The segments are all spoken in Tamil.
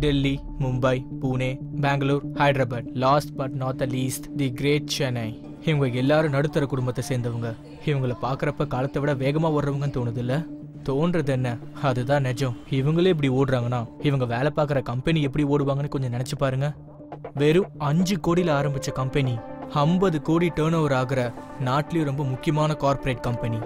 Delhi Mumbai Pune Bangalore Hyderabad last but not the least the great Chennai இவங்க எல்லாரும் நடுத்தர குடும்பத்தை சேர்ந்தவங்க இவங்கள பார்க்குறப்ப காலத்தை விட வேகமாக ஓடுறவங்கன்னு தோணுது இல்ல தோன்றது என்ன அதுதான் நிஜம் இவங்களே இப்படி ஓடுறாங்கன்னா இவங்க வேலை பார்க்குற கம்பெனி எப்படி ஓடுவாங்கன்னு கொஞ்சம் நினச்சி பாருங்க வெறும் அஞ்சு கோடியில் ஆரம்பிச்ச கம்பெனி ஐம்பது கோடி டேர்ன் ஓவர் ஆகிற நாட்டிலேயும் ரொம்ப முக்கியமான corporate company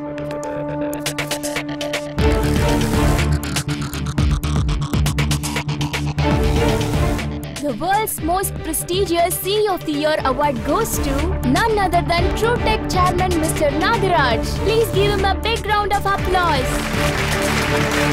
The world's most prestigious CEO of the Year award goes to none other than TrueTech Chairman Mr. Nagaraj. Please give him a big round of applause.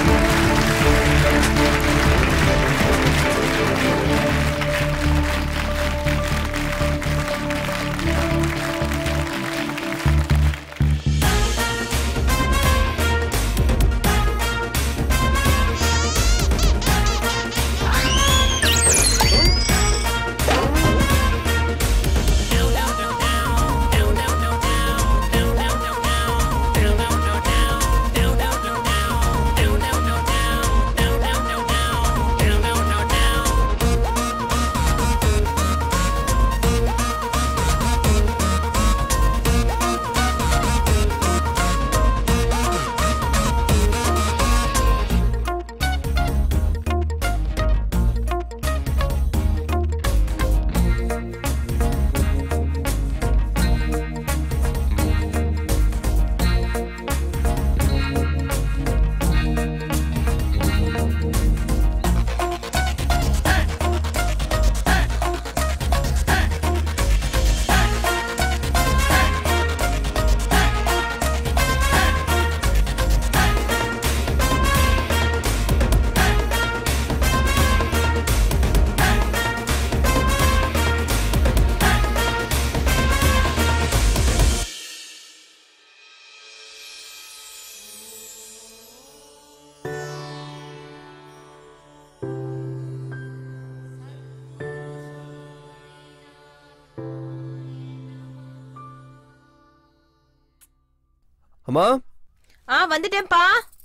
அம்மா ஆ வந்துட்டேன்ப்பா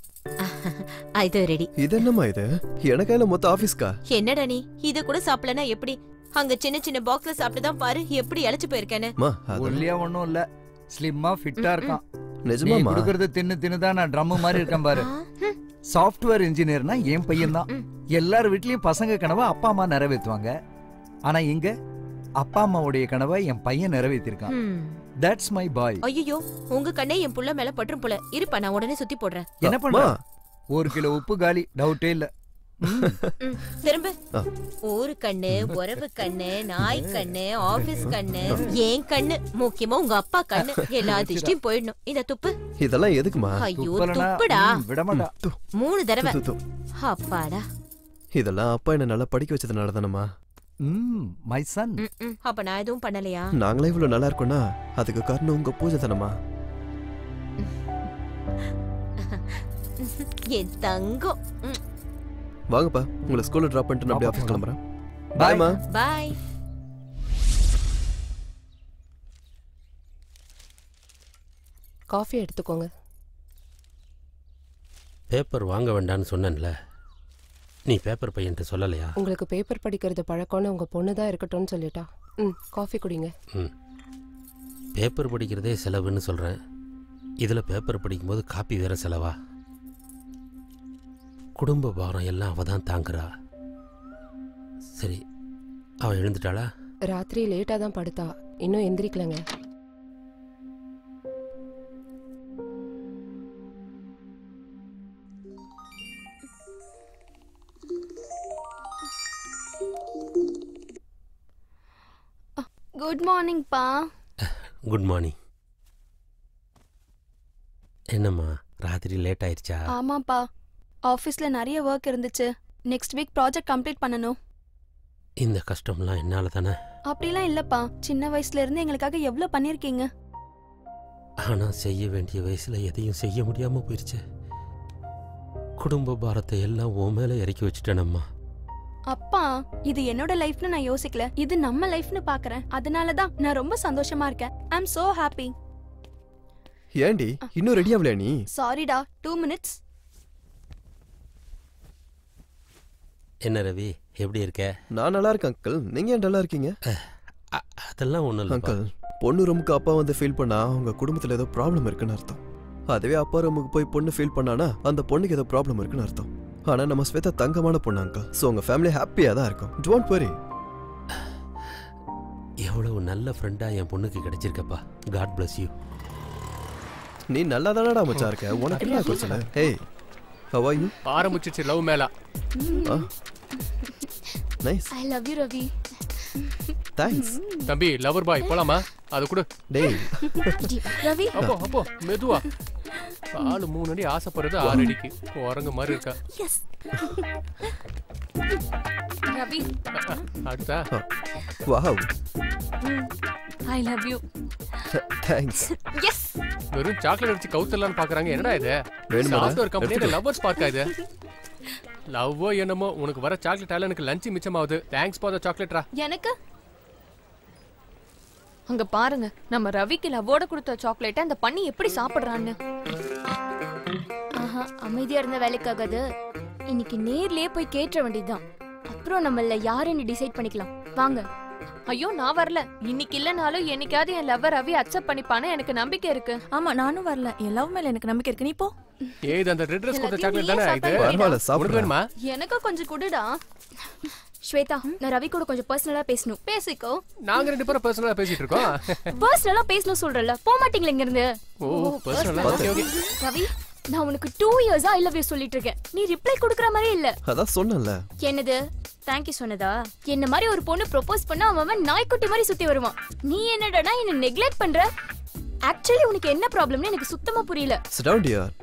ஆ, இது ரெடி இது என்னம்மா இது எனக்கா இல்ல மொத்த ஆபீஸ்க்கா என்னடா நீ இது கூட சாப்பிடலனா எப்படி அங்க சின்ன சின்ன பாக்ஸ்ல சாப்பிட்டு தான் பாரு எப்படி இழைச்சு போயிருக்கேன்னு அம்மா அது ஒல்லியா ஒண்ணும் இல்ல ஸ்லிம்மா ஃபிட்டா இருக்கான் நீ நிஜமாமா குடுக்கறது தின்னு தின்னு தான் நான் ட்ரம் மாதிரி இருக்கேன் பாரு ஆ, ம், சாஃப்ட்வேர் இன்ஜினியர்னா என் பையன் தான் ம். எல்லார் வீட்லயும் பசங்க கனவை அப்பா அம்மா நிறைவேற்றுவாங்க ஆனா இங்க அப்பா அம்மாவுடைய கனவை என் பையன் நிறைவேற்றிருக்கான் ம். தட்ஸ் மை பாய் ஐயோ உங்க கண்ணே என் புள்ள மேல பற்றும் போல இருப்பா நான் உடனே சுத்தி போடுறேன் என்ன பண்ற அம்மா. ஒரு கிலோ உப்பு காலி டவுட்டே இல்ல ம். ம், திரும்ப ஆ. ஊரு கண்ணு உறவு கண்ணு நாய் கண்ணு ஆபீஸ் கண்ணு என் கண்ணு முக்கியமா உங்க அப்பா கண்ணு எல்லா திஷ்டியும் போயிடணும் இந்த துப்பு இதெல்லாம் எதுக்குமா ஐயோ துப்பலனா, துப்புடா ம், விடமாட்டா து, மூணு தடவை து, து, து. அப்பாடா இதெல்லாம் அப்பா என்ன நல்லா படிக்க வச்சதுனால தானம்மா ம் மை சன் ம், ம். அப்ப நான் எதுவும் பண்ணலையா நாங்களே இவ்வளவு நல்லா இருக்கோம்னா அதுக்கு காரணம் உங்க பூஜை தானம்மா என் தங்கம் ம், வாங்கப்பா உங்களை ஸ்கூல்ல டிராப் பண்ணிட்டு நான் அப்படியே வாப்பா, ஆஃபீஸ் கிளம்புறேன் Bye. பாய்மா பாய் காஃபி எடுத்துக்கோங்க பேப்பர் வாங்க வேண்டாம்னு சொன்னேன்ல நீ பேப்பர் பையன்ட்ட சொல்லலையா உங்களுக்கு பேப்பர் படிக்கிறது பழக்கம்னு உங்க பொண்ணு தான் இருக்கட்டும்னு சொல்லிட்டா ம் காஃபி குடிங்க ம் பேப்பர் படிக்கிறதே செலவுன்னு சொல்கிறேன் இதில் பேப்பர் படிக்கும்போது காப்பி வேற செலவா குடும்ப பாரம் எல்லாம் அவ தான் தாங்குறா சரி அவள் எழுந்துட்டாளா ராத்திரி லேட்டா தான் படுத்தா இன்னும் எந்திரிக்கலங்க குட் மார்னிங் பா குட் மார்னிங் என்னம்மா ராத்திரி லேட் ஆயிடுச்சா ஆமாப்பா ஆஃபீஸ்ல நிறைய ஒர்க் இருந்துச்சு நெக்ஸ்ட் வீக் ப்ராஜெக்ட் கம்ப்ளீட் பண்ணணும் இந்த கஷ்டம்லாம் என்னால் தானே அப்படிலாம் இல்லப்பா சின்ன வயசுல இருந்து எங்களுக்காக எவ்வளவு பண்ணிருக்கீங்க ஆனால் செய்ய வேண்டிய வயசில் எதையும் செய்ய முடியாமல் போயிடுச்சு குடும்ப பாரத்தை எல்லாம் உன் மேலே இறக்கி வச்சுட்டேனம்மா அப்பா இது என்னோட லைஃப்னு நான் யோசிக்கல இது நம்ம லைஃப்னு பாக்குறேன் அதனால தான் நான் ரொம்ப சந்தோஷமா இருக்கேன் ஐ அம் so ஹாப்பி ஏண்டி இன்னும் ரெடி ஆகலையா நீ சாரிடா டூ மினிட்ஸ் என்ன ரவி எப்படி இருக்க நான் நல்லா இருக்கேன் அங்கிள் நீங்க ஏன் நல்லா இருக்கீங்க அ- அதெல்லாம் ஒன்றும் இல்லை அங்கிள் பொண்ணு ரூமுக்கு அப்பா வந்து ஃபீல் பண்ணா அவங்க குடும்பத்துல ஏதோ ப்ராப்ளம் இருக்குன்னு அர்த்தம் அதுவே அப்பா ரூமுக்கு போய் பொண்ணு ஃபீல் பண்ணானா அந்த பொண்ணுக்கு ஏதோ ப்ராப்ளம் இருக்குன்னு அர்த்தம் ஆனா நம்ம ஸ்வேதா தங்கமான பொண்ணு அங்கிள் ஸோ உங்க ஃபேமிலி ஹாப்பியா தான் இருக்கும் டோன்ட் வரி எவ்வளவு நல்ல ஃப்ரெண்டா என் பொண்ணுக்கு கிடைச்சிருக்கப்பா காட் bless யூ நீ நல்லா தானடா மச்சான் இருக்க உனக்கு என்ன பிரச்சனை ஹேய் ஹவ் ஆர் யூ ஆரம்பிச்சிச்சு லவ் மேலா nice I love you Ravi thanks தம்பி லவர் பாய் போலாமா அது கூட டேய் ரவி அப்போ அப்போ மெதுவா ஆளு மூணு அடி ஆசைப்படுறது ஆறு அடிக்கு உறங்க மாதிரி இருக்கா ரவி அடுத்தா wow I love you thanks yes வெறும் சாக்லேட் வச்சு கவுத்தலான்னு பாக்குறாங்க என்னடா இது வேணுமாடா? சாஃப்ட்வேர் கம்பெனியில எடுத்துக்கோ. லவ்வர்ஸ் பார்க்கா இது லவ்வோ என்னமோ உனக்கு வர சாக்லேட் எனக்கு லஞ்ச் மிச்சமாகுது தேங்க்ஸ் ஃபார் த சாக்லேட்ரா எனக்கு அங்க பாருங்க நம்ம ரவிக்கு லவ்வோட கொடுத்த சாக்லேட்டை அந்த பண்ணி எப்படி சாப்பிடுறான்னு ஆஹா அமைதியா இருந்த வேலைக்காகாது இன்னைக்கு நேர்லயே போய் கேட்ட வேண்டியதுதான் அப்புறம் நம்மள யாருன்னு டிசைட் பண்ணிக்கலாம் வாங்க ஐயோ நான் வரல இன்னைக்கு இல்லனாலும் என்னைக்காவது என் லவ்வர் ரவி அக்செப்ட் பண்ணிப்பான்னு எனக்கு நம்பிக்கை இருக்கு ஆமா நானும் வரல என் லவ் மேல எனக்கு நம்பிக்கை இருக்கு நீ போ ஏய் இது அந்த ரெட் ட்ரெஸ் கொடுத்த எல்லாத்தையும் சாக்லேட் தானே நீயே இது சாப்பிட பரவாயில்ல உனக்கு சாப்பிடுறேன் வேணுமா எனக்கு கொஞ்சம் குடுடா ஸ்வேதா நான் ரவி கூட கொஞ்சம் பர்சனலா பேசணும் பேசிக்கோ நாங்க ரெண்டு பேரும் பர்சனலா பேசிட்டு இருக்கோம் பர்சனலா பேசணும் சொல்றல போக மாட்டீங்களா இங்க இருந்து ஓ பர்சனலா ஓகே ஓகே ரவி நான் உனக்கு டூ இயர்ஸா ஐ லவ் யூ சொல்லிட்டு இருக்கேன் நீ ரிப்ளை கொடுக்குற மாதிரியே இல்ல அதான் சொன்னேன்ல என்னது தேங்க்யூ சொன்னதா என்ன மாதிரி ஒரு பொண்ணு ப்ரொபோஸ் பண்ணா அவன் அவன் நாய்க்குட்டி மாதிரி சுத்தி வருவான் நீ என்னடா என்ன நெக்லெக்ட் பண்ற ஆக்சுவலி உனக்கு என்ன ப்ராப்ளம்னு எனக்கு சுத்தமா புரியல சிட் டவுன் டியர்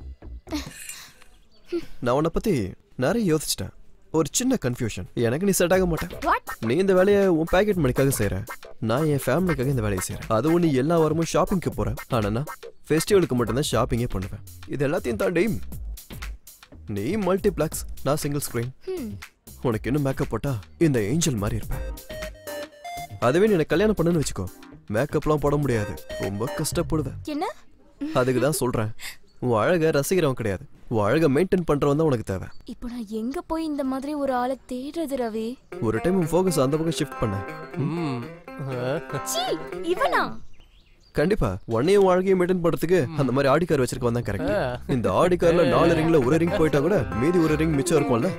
நான் உன்னை பத்தி நிறைய யோசிச்சிட்டேன் ஒரு சின்ன கன்ஃபியூஷன் எனக்கு நீ செட் ஆக மாட்டேன் வாட் நீ இந்த வேலையை உன் பேக்கெட் மணிக்காக செய்ற நான் என் ஃபேமிலிக்காக இந்த வேலையை செய்றேன் அதுவும் நீ எல்லா வாரமும் ஷாப்பிங்க்கு போற ஆனா நான் ஃபெஸ்டிவலுக்கு மட்டும்தான் ஷாப்பிங்கே பண்ணுவேன் இது எல்லாத்தையும் தாண்டி நீ மல்டிப்ளெக்ஸ் நான் சிங்கிள் ஸ்க்ரீன் உனக்கு இன்னும் மேக்கப் போட்டா இந்த ஏஞ்சல் மாதிரி இருப்பேன் அதுவே நீ எனக்கு கல்யாணம் பண்ணுன்னு வச்சுக்கோ மேக்கப்லாம் போட முடியாது ரொம்ப கஷ்டப்படுவேன் என்ன அதுக்கு தான் சொல்றேன் உன் அழகை ரசிக்கிறவன் கிடையாது உன் அழகை மெயின்டைன் பண்றவன் தான் உனக்கு தேவை இப்போ நான் எங்க போய் இந்த மாதிரி ஒரு ஆளை தேடுறது ரவி ஒரு டைம் உன் ஃபோக்கஸ் அந்த பக்கம் ஷிஃப்ட் பண்ண ம் சீ இவனா கண்டிப்பா உன்னையும் உன் அழகையும் மெயின்டைன் பண்றதுக்கு அந்த மாதிரி ஆடி கார் வச்சிருக்கவன் தான் கரெக்ட் இந்த ஆடி கார்ல நாலு ரிங்ல ஒரு ரிங் போயிட்டா கூட மீதி ஒரு ரிங் மிச்சம் இருக்கும்ல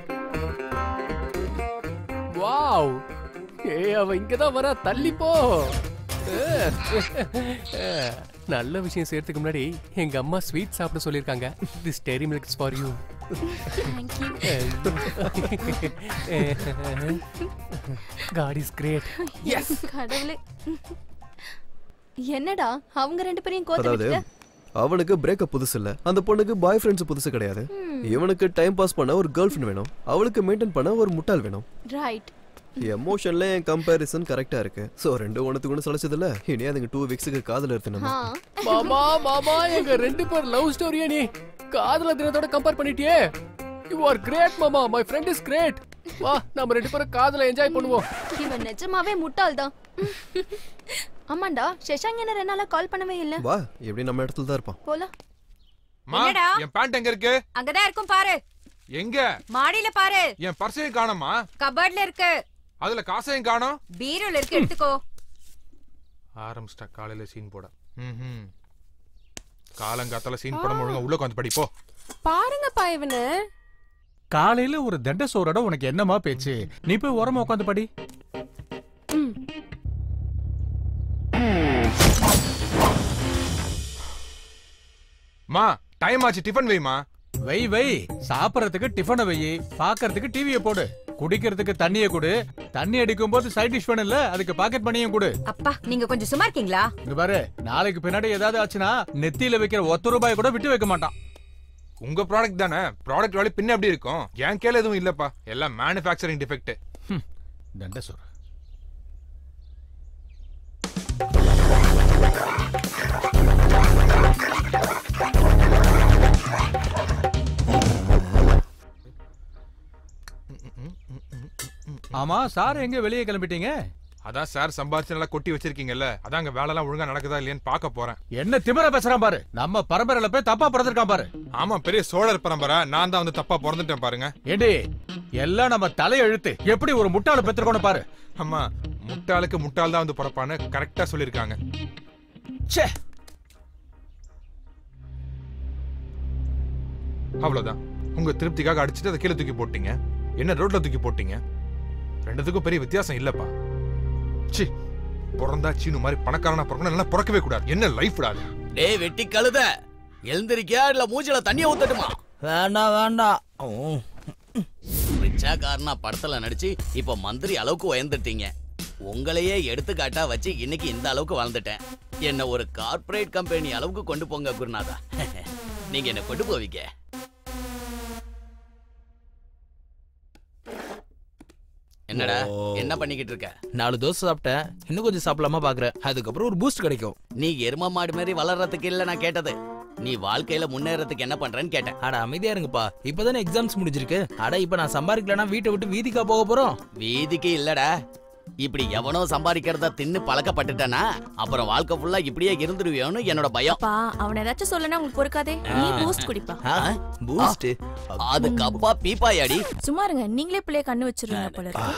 வாவ் ஏய் அவ இங்க தான் வரா தள்ளி போ நல்ல விஷயம் செய்யறதுக்கு முன்னாடி எங்க அம்மா ஸ்வீட் சாப்பிட சொல்லிருக்காங்க this Dairy Milks for you God is great yes கடவுளே என்னடா அவங்க ரெண்டு பேரையும் கோத்து அதாவது விட்டுட்ட? அவனுக்கு பிரேக்கப் புதுசு இல்ல அந்த பொண்ணுக்கு பாய் ஃப்ரெண்ட்ஸ் புதுசு கிடையாது இவனுக்கு டைம் பாஸ் பண்ண ஒரு கேர்ள் ஃப்ரெண்ட் வேணும் அவளுக்கு மெயின்டைன் பண்ண ஒரு முட்டாள் வேணும் ரைட் எமோஷன்ல என் கம்பேரிசன் கரெக்டா இருக்கு சோ ரெண்டு ஒண்ணுத்துக்கு ஒண்ணு சளைச்சது இல்ல இனி அதுங்க டூ வீக்ஸுக்கு காதல இருக்கு நம்ம ஆ மாமா மாமா எங்க ரெண்டு பேர் லவ் ஸ்டோரியா நீ காதல தினத்தோட கம்பேர் பண்ணிட்டியே யூ ஆர் கிரேட் மாமா மை ஃப்ரெண்ட் இஸ் கிரேட் வா நம்ம ரெண்டு பேரும் காதல என்ஜாய் பண்ணுவோம் இவன் நிஜமாவே முட்டாள்தான் ஆமாண்டா சஷாங்க் என்ன ரெண்டு நாளா கால் பண்ணவே இல்ல வா எப்படி நம்ம இடத்துல தான் இருப்பான் போலாம் மா என்னடா? என் பேண்ட் எங்க இருக்கு அங்கதான் இருக்கும் பாரு எங்க மாடியில பாரு என் பர்சையும் காணோமா கபர்ட்ல இருக்கு அதுல காசையும் காணோம் பீரோல இருக்கு எடுத்துக்கோ ஆரம்பிச்சிட்டா காலையில சீன் போட ம்ஹும். காலங்காத்தால சீன் போட ஒழுங்கா உள்ள வந்து படிப்போ பாருங்கப்பா இவனு காலையில ஒரு தண்ட சோறோட உனக்கு என்னமா பேச்சு நீ போய் உரமா உட்காந்து படி மா டைம் ஆச்சு டிஃபன் வைமா வை வை சாப்பிடறதுக்கு டிஃபனை வை பாக்குறதுக்கு டிவியை போடு குடிக்கிறதுக்கு தண்ணியை கொடு தண்ணி அடிக்கும் போது சைட் டிஷ் பண்ணல அதுக்கு பாக்கெட் பண்ணியும் கொடு அப்பா நீங்க கொஞ்சம் சும்மா இருக்கீங்களா இங்க பாரு நாளைக்கு பின்னாடி ஏதாவது ஆச்சுன்னா நெத்தியில வைக்கிற ஒத்த ரூபாய் கூட விட்டு வைக்க மாட்டான் உங்க ப்ராடக்ட் தானே ப்ராடக்ட் வேலை பின்ன எப்படி இருக்கும் என் கேல எதுவும் இல்லப்பா எல்லாம் மேனுஃபேக்சரிங் டிஃபெக்ட் தண்ட சோறு ஆமா சார் எங்க வெளியே கிளம்பிட்டீங்க அதான் சார் சம்பாதிச்சு நல்லா கொட்டி வச்சிருக்கீங்கல்ல அதான் அங்க வேலைலாம் ஒழுங்கா நடக்குதா இல்லையான்னு பார்க்க போறேன் என்ன திமிர பேசுறான் பாரு நம்ம பரம்பரையில போய் தப்பா பிறந்திருக்கான் பாரு ஆமா பெரிய சோழர் பரம்பரை நான் தான் வந்து தப்பா பிறந்துட்டேன் பாருங்க ஏண்டி எல்லாம் நம்ம தலையெழுத்து எப்படி ஒரு முட்டாளை பெற்றிருக்கோன்னு பாரு அம்மா முட்டாளுக்கு முட்டாள் தான் வந்து பிறப்பான்னு கரெக்டா சொல்லிருக்காங்க ச்சே அவ்வளவுதான் உங்க திருப்திக்காக அடிச்சுட்டு அதை கீழே தூக்கி போட்டீங்க என்ன ரோட்ல தூக்கி போட்டீங்க ரெண்டுத்துக்கும் பெரிய வித்தியாசம் இல்லப்பா சி பிறந்தா சீனு மாதிரி பணக்காரனா பிறக்கணும் நல்லா பிறக்கவே கூடாது என்ன லைஃப் அது டேய் வெட்டி கழுத எழுந்திருக்கியா இல்ல மூஞ்சில தண்ணிய ஊத்தட்டுமா வேண்டாம் வேண்டாம் ரிச்சாக்காரனா படத்துல நடிச்சு இப்ப மந்திரி அளவுக்கு உயர்ந்துட்டீங்க உங்களையே எடுத்துக்காட்டா வச்சு இன்னைக்கு இந்த அளவுக்கு வாழ்ந்துட்டேன் என்ன ஒரு கார்ப்பரேட் கம்பெனி அளவுக்கு கொண்டு போங்க குருநாதா நீங்க என்ன கொண்டு போவீங்க என்னடா என்ன பண்ணிக்கிட்டு இருக்க நாலு தோசை சாப்பிட்டேன் இன்னும் கொஞ்சம் சாப்பிடலாமா பாக்குறேன் அதுக்கப்புறம் ஒரு பூஸ்ட் கிடைக்கும் நீ எரும மாடு மாதிரி வளர்றதுக்கு இல்ல நான் கேட்டது நீ வாழ்க்கையில முன்னேறதுக்கு என்ன பண்றேன்னு கேட்டேன் அட அமைதியா இருங்கப்பா இப்பதானே எக்ஸாம்ஸ் முடிஞ்சிருக்கு அட இப்ப நான் சம்பாதிக்கலனா வீட்டை விட்டு வீதிக்கா போக போறோம் வீதிக்கு இல்லடா இப்படி எவனோ சம்பாதிக்கிறத தின்னு பழக்கப்பட்டுட்டனா அப்புறம் வாழ்க்கை ஃபுல்லா இப்படியே இருந்துருவியோன்னு என்னோட பயம் அப்பா அவன் ஏதாச்சும் சொல்லனா உங்களுக்கு பொறுக்காதே நீ பூஸ்ட் குடிப்பா பூஸ்ட் அதுக்கு அப்பா பீப்பாயாடி சும்மா இருங்க நீங்களே பிள்ளைய கண்ணு வச்சிருவீங்க போல இருக்கு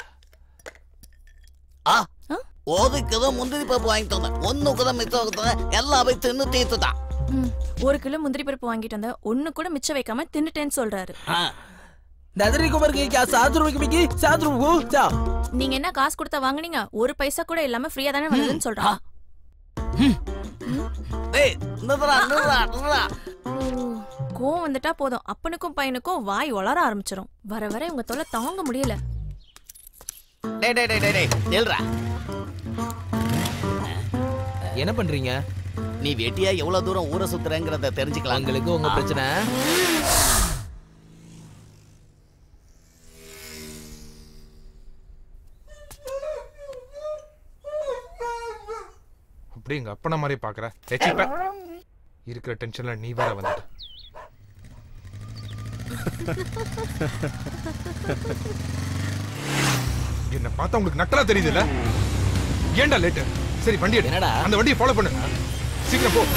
ஆ ஓதுக்குதான் முந்திரி பருப்பு வாங்கி தந்தேன் ஒண்ணுக்குதான் மிச்சம் வைத்தேன் எல்லாம் போய் தின்னு தீர்த்துதான் ம், ஒரு கிலோ முந்திரி பருப்பு வாங்கிட்டு வந்த ஒண்ணு கூட மிச்சம் வைக்காம தின்னுட்டேன்னு சொல்றாரு दादरी को मर गई क्या सात रुपए की बिकी सात रुपए को जा நீங்க என்ன காசு கொடுத்தா வாங்குனீங்க ஒரு பைசா கூட இல்லாம ஃப்ரீயா தானே வந்ததுன்னு சொல்றான் டேய் நிறுத்துடா நிறுத்துடா நிறுத்துடா கோவம் வந்துட்டா போதும் அப்பனுக்கும் பையனுக்கும் வாய் வளர ஆரம்பிச்சிரும் வர வர இவங்க தொல்லை தாங்க முடியல டேய் டேய் டேய் டேய் டேய் நில்றா என்ன பண்றீங்க நீ வெட்டியா எவ்வளவு தூரம் ஊரை சுத்துறேங்கிறத தெரிஞ்சுக்கலாம் உங்களுக்கு உங்க பிரச்சனை அப்படி எங்க அப்பன மாதிரி பாக்குற எச்சிப்ப இருக்கிற டென்ஷன்ல நீ வேற வந்துட்ட என்ன பார்த்தா உங்களுக்கு நக்கலா தெரியுதுல்ல ஏன்டா லேட்டு சரி வண்டி எடு என்னடா? அந்த வண்டியை ஃபாலோ பண்ணு சீக்கிரம் போ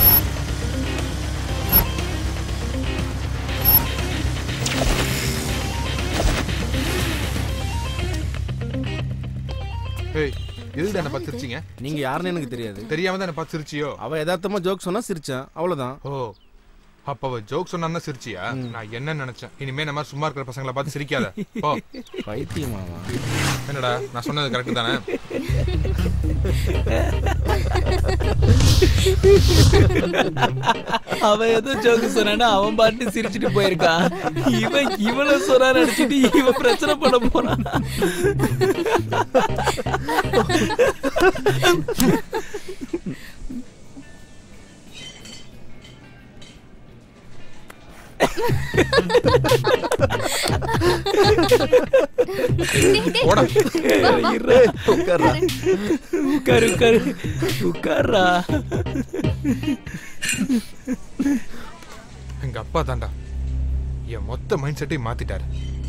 ஏய் எதுக்கு என்ன பார்த்து சிரிச்சீங்க நீங்க யாருன்னு எனக்கு தெரியாது தெரியாம தான் என்ன பார்த்து சிரிச்சியோ அவ யதார்த்தமா ஜோக் சொன்னா சிரிச்சேன் அவ்வளவுதான் ஓ அப்ப அவ ஜோக் சொன்னா சிரிச்சியா நான் என்ன நினைச்சேன் இனிமே நம்ம சும்மா இருக்கிற பசங்களை பார்த்து சிரிக்காத போ பைத்தியமாவா என்னடா நான் சொன்னது கரெக்ட் தானே அவன் ஏதோ ஜோக்கு சொன்னானா அவன் பாட்டு சிரிச்சிட்டு போயிருக்கான் இவன் இவனை சொன்னா நினைச்சிட்டு இவன் பிரச்சனை பண்ண போறான் போடா இரு. உட்காரு உட்காரு உட்கார்றா எங்க அப்பா தான்டா என் மொத்த மைண்ட் செட்டையும் மாத்திட்டாரு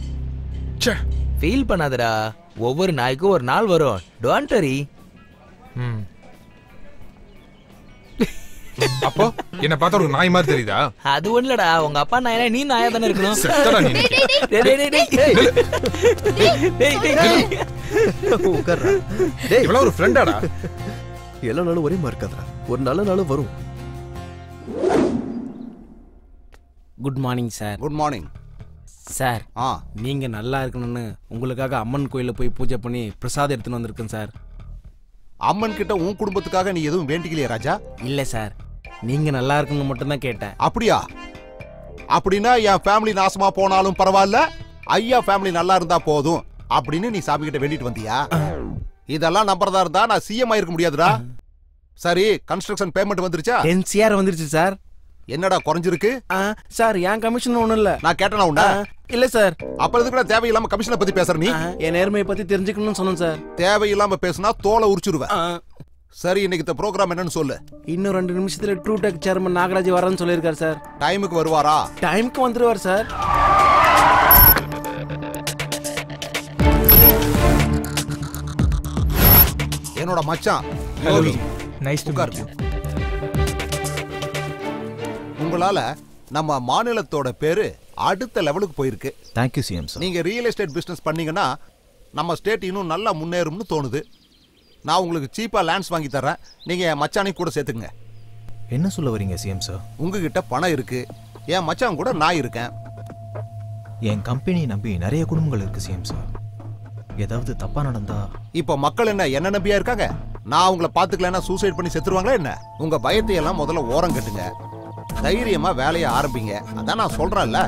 ஃபீல் பண்ணாதடா ஒவ்வொரு நாய்க்கும் ஒரு நாள் வரும் டோன்ட் வரி ம் அப்போ என்ன பார்த்தா ஒரு நாய் மாதிரி தெரியுதா அது ஒண்ணுலடா உங்க அப்பா நாயனா நீ நாயா தானே இருக்கணும் செத்தடா நீ. டேய், டேய், டேய், டேய். டேய், டேய், டேய். உட்கார்றா டேய் இவ்வளவு ஒரு ஃப்ரெண்டாடா எல்லா நாளும் ஒரே மாதிரி இருக்காதுடா ஒரு நல்ல நாளும் வரும் good morning sir good morning sir ஆ நீங்க நல்லா இருக்கணும்னு உங்களுக்காக அம்மன் கோயில்ல போய் பூஜை பண்ணி பிரசாதம் எடுத்துன்னு வந்திருக்கேன் சார் அம்மன் கிட்ட உன் குடும்பத்துக்காக நீ எதுவும் வேண்டிக்கலையா ராஜா இல்ல சார் நீங்க நல்லா இருக்கணும்னு மட்டும் தான் கேட்டேன் அப்படியா அப்படின்னா என் ஃபேமிலி நாசமா போனாலும் பரவாயில்ல ஐயா ஃபேமிலி நல்லா இருந்தா போதும் அப்படின்னு நீ சாமி கிட்ட வேண்டிட்டு வந்தியா இதெல்லாம் நம்புறதா இருந்தா நான் சிஎம் ஆயிருக்க முடியாதுடா சரி கன்ஸ்ட்ரக்ஷன் பேமெண்ட் வந்துருச்சா டென் சிஆர் வந்துருச்சு சார் என்னடா குறைஞ்சிருக்கு சார் என் கமிஷன் ஒண்ணும் இல்ல நான் கேட்டனா உன்ன இல்ல சார் அப்புறம் எதுக்குடா தேவையில்லாம கமிஷனை பத்தி பேசுற நீ என் நேர்மையை பத்தி தெரிஞ்சுக்கணும்னு சொன்னேன் சார் தேவையில்லாம பேசுனா தோலை உரிச்சிருவேன் சரி இன்னைக்கு இந்த ப்ரோக்ராம் என்னன்னு சொல்லு இன்னும் ரெண்டு நிமிஷத்துல ட்ரூ டெக் சேர்மன் நாகராஜ் வரேன்னு சொல்லியிருக்காரு சார் டைமுக்கு வருவாரா டைம்க்கு வந்துருவார் சார் என்னோட மச்சான் யோகி நைஸ் டு உட்கார் உங்களால நம்ம மாநிலத்தோட பேரு அடுத்த லெவலுக்கு போயிருக்கு தேங்க்யூ சிஎம் சார் நீங்க ரியல் எஸ்டேட் பிசினஸ் பண்ணீங்கன்னா நம்ம ஸ்டேட் இன்னும் நல்லா முன்னேறும்னு தோணுது நான் உங்களுக்கு சீப்பா லேண்ட்ஸ் வாங்கி தரேன் நீங்க என் மச்சானையும் கூட சேர்த்துங்க என்ன சொல்ல வரீங்க சிஎம் சார் உங்ககிட்ட பணம் இருக்கு என் மச்சான் கூட நான் இருக்கேன் என் கம்பெனியை நம்பி நிறைய குடும்பங்கள் இருக்கு சிஎம் சார் ஏதாவது தப்பா நடந்தா இப்போ மக்கள் என்ன என்ன நம்பியா இருக்காங்க நான் உங்களை பாத்துக்கலன்னா சூசைட் பண்ணி செத்துருவாங்களா என்ன உங்க பயத்தை எல்லாம் முதல்ல ஓரம் கட்டுங்க தைரியமா வேலையை ஆரம்பிங்க அதான் நான் சொல்றேன்ல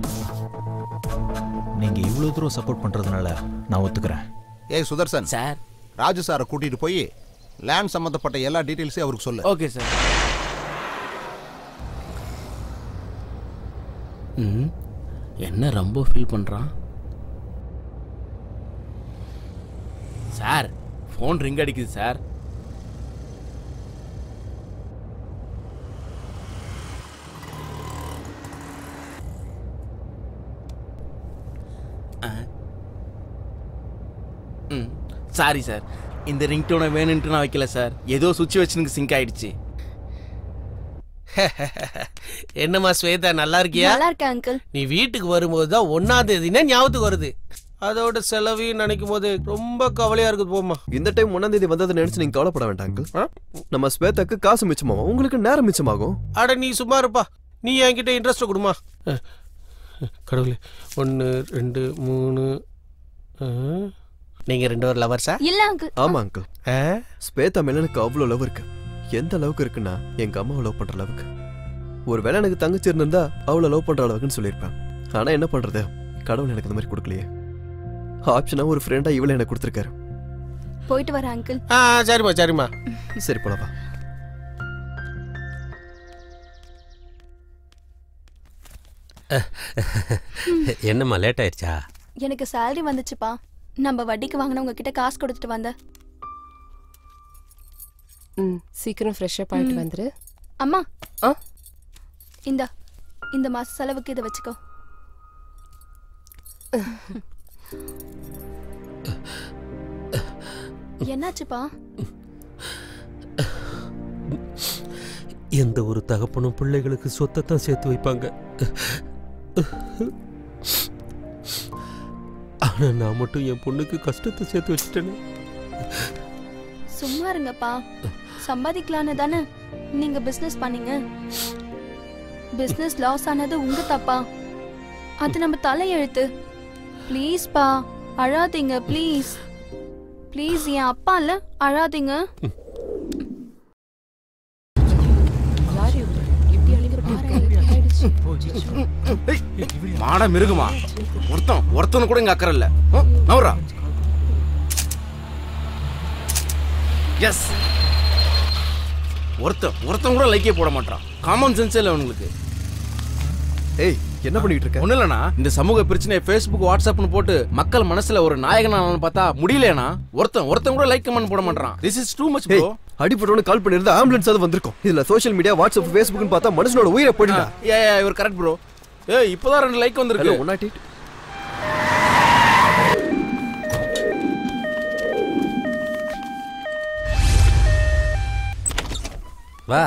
நீங்க இவ்வளவு தூரம் சப்போர்ட் பண்றதுனால நான் ஒத்துக்கிறேன் ஏய் சுதர்சன் சார் ராஜு சாரை கூட்டிட்டு போய் லேண்ட் சம்பந்தப்பட்ட எல்லா டீடைல்ஸையும் அவருக்கு சொல்லு ஓகே சார் ம் என்ன ரொம்ப ஃபீல் பண்ணுறான் சார் ஃபோன் ரிங் அடிக்குது சார் ம் சாரி சார் இந்த ரிங்டோனை வேணுன்ட்டு நான் வைக்கல சார் ஏதோ சுச்சுவேஷனுக்கு சிங்க் ஆயிடுச்சு என்னம்மா ஸ்வேதா நல்லா இருக்கியா நல்லா இருக்கேன் அங்கிள் நீ வீட்டுக்கு வரும்போது தான் ஒன்னாம் தேதினா ஞாபகத்துக்கு வருது அதோட செலவையும் நினைக்கும் போது ரொம்ப கவலையா இருக்குது போமா இந்த டைம் ஒன்னாம் தேதி வந்ததை நினைச்சு நீங்க கவலைப்பட வேண்டாம் அங்கிள் நம்ம ஸ்வேதாக்கு காசு மிச்சமாகும் உங்களுக்கு நேரம் மிச்சமாகும் அட நீ சும்மா இருப்பா நீ என்கிட்ட இன்ட்ரெஸ்ட் கொடுமா அஹ், கடவுளே ஒன்று ரெண்டு மூணு அஹ். நீங்க ரெண்டு பேரும் லவர்ஸா இல்ல அங்கிள் ஆமா அங்கிள் ஸ்வேதா மேல எனக்கு அவ்வளவு லவ் இருக்கு எந்த அளவுக்கு இருக்குன்னா எங்க அம்மாவை லவ் பண்ற அளவுக்கு ஒருவேளை எனக்கு தங்கச்சி இருந்திருந்தா அவளை லவ் பண்ற அளவுக்குன்னு சொல்லியிருப்பேன் ஆனா என்ன பண்றது கடவுள் எனக்கு இந்த மாதிரி கொடுக்கலையே ஆப்ஷனா ஒரு ஃப்ரெண்டா இவளை எனக்கு கொடுத்துருக்காரு போயிட்டு வரேன் அங்கிள் ஆ சரிம்மா சரிம்மா சரி போலவா என்னம்மா லேட் ஆயிடுச்சா எனக்கு salary வந்துச்சுப்பா நம்ம வட்டிக்கு வாங்கினவங்க கிட்ட காசு கொடுத்துட்டு வந்தேன் ம் சீக்கிரம் ஃப்ரெஷ்ஷப் ஆயிட்டு ம். வந்துரு அம்மா ஆ இந்த இந்த மாச செலவுக்கு இதை வச்சுக்கோ என்னாச்சுப்பா எந்த ஒரு தகப்பனும் பிள்ளைகளுக்கு சொத்தை தான் சேர்த்து வைப்பாங்க ஆனா நான் மட்டும் என் பொண்ணுக்கு கஷ்டத்தை சேர்த்து வச்சுட்டேனே சும்மா இருங்கப்பா சம்பாதிக்கலான்னு தானே நீங்க பிசினஸ் பண்ணீங்க பிசினஸ் லாஸ் ஆனது உங்க தப்பா அது நம்ம தலையெழுத்து ப்ளீஸ் பா அழாதீங்க ப்ளீஸ் ப்ளீஸ் என் அப்பா இல்ல அழாதீங்க மாட மிருகுமா ஒருத்தன் ஒருத்தனு கூட இங்க அக்கறை இல்ல ஹம், நவுறா எஸ் ஒருத்தன் ஒருத்தன் கூட லைக்கே போட மாட்டான் காமன் சென்ஸே இல்லை அவனுங்களுக்கு ஏய் என்ன பண்ணிட்டு இருக்க ஒண்ணு இல்லண்ணா இந்த சமூக பிரச்சனையை ஃபேஸ்புக் வாட்ஸ்அப்னு போட்டு மக்கள் மனசுல ஒரு நாயகனானு பார்த்தா முடியலனா ஒருத்தன் ஒருத்தன் கூட லைக் கமெண்ட் போட மாட்டான் this is too much bro அடிப்பட்டவனு கால் பண்ணிருந்தா ஆம்புலன்ஸ் அது வந்திருக்கும் இதுல சோஷியல் மீடியா வாட்ஸ்அப் ஃபேஸ்புக்னு பார்த்தா மனுஷனோட உயிரை போயிட்டா ஏ இவர் கரெக்ட் ப்ரோ ஏய் இப்போதான் ரெண்டு லைக் வந்திருக்கு ஒன் நாட் எயிட் வா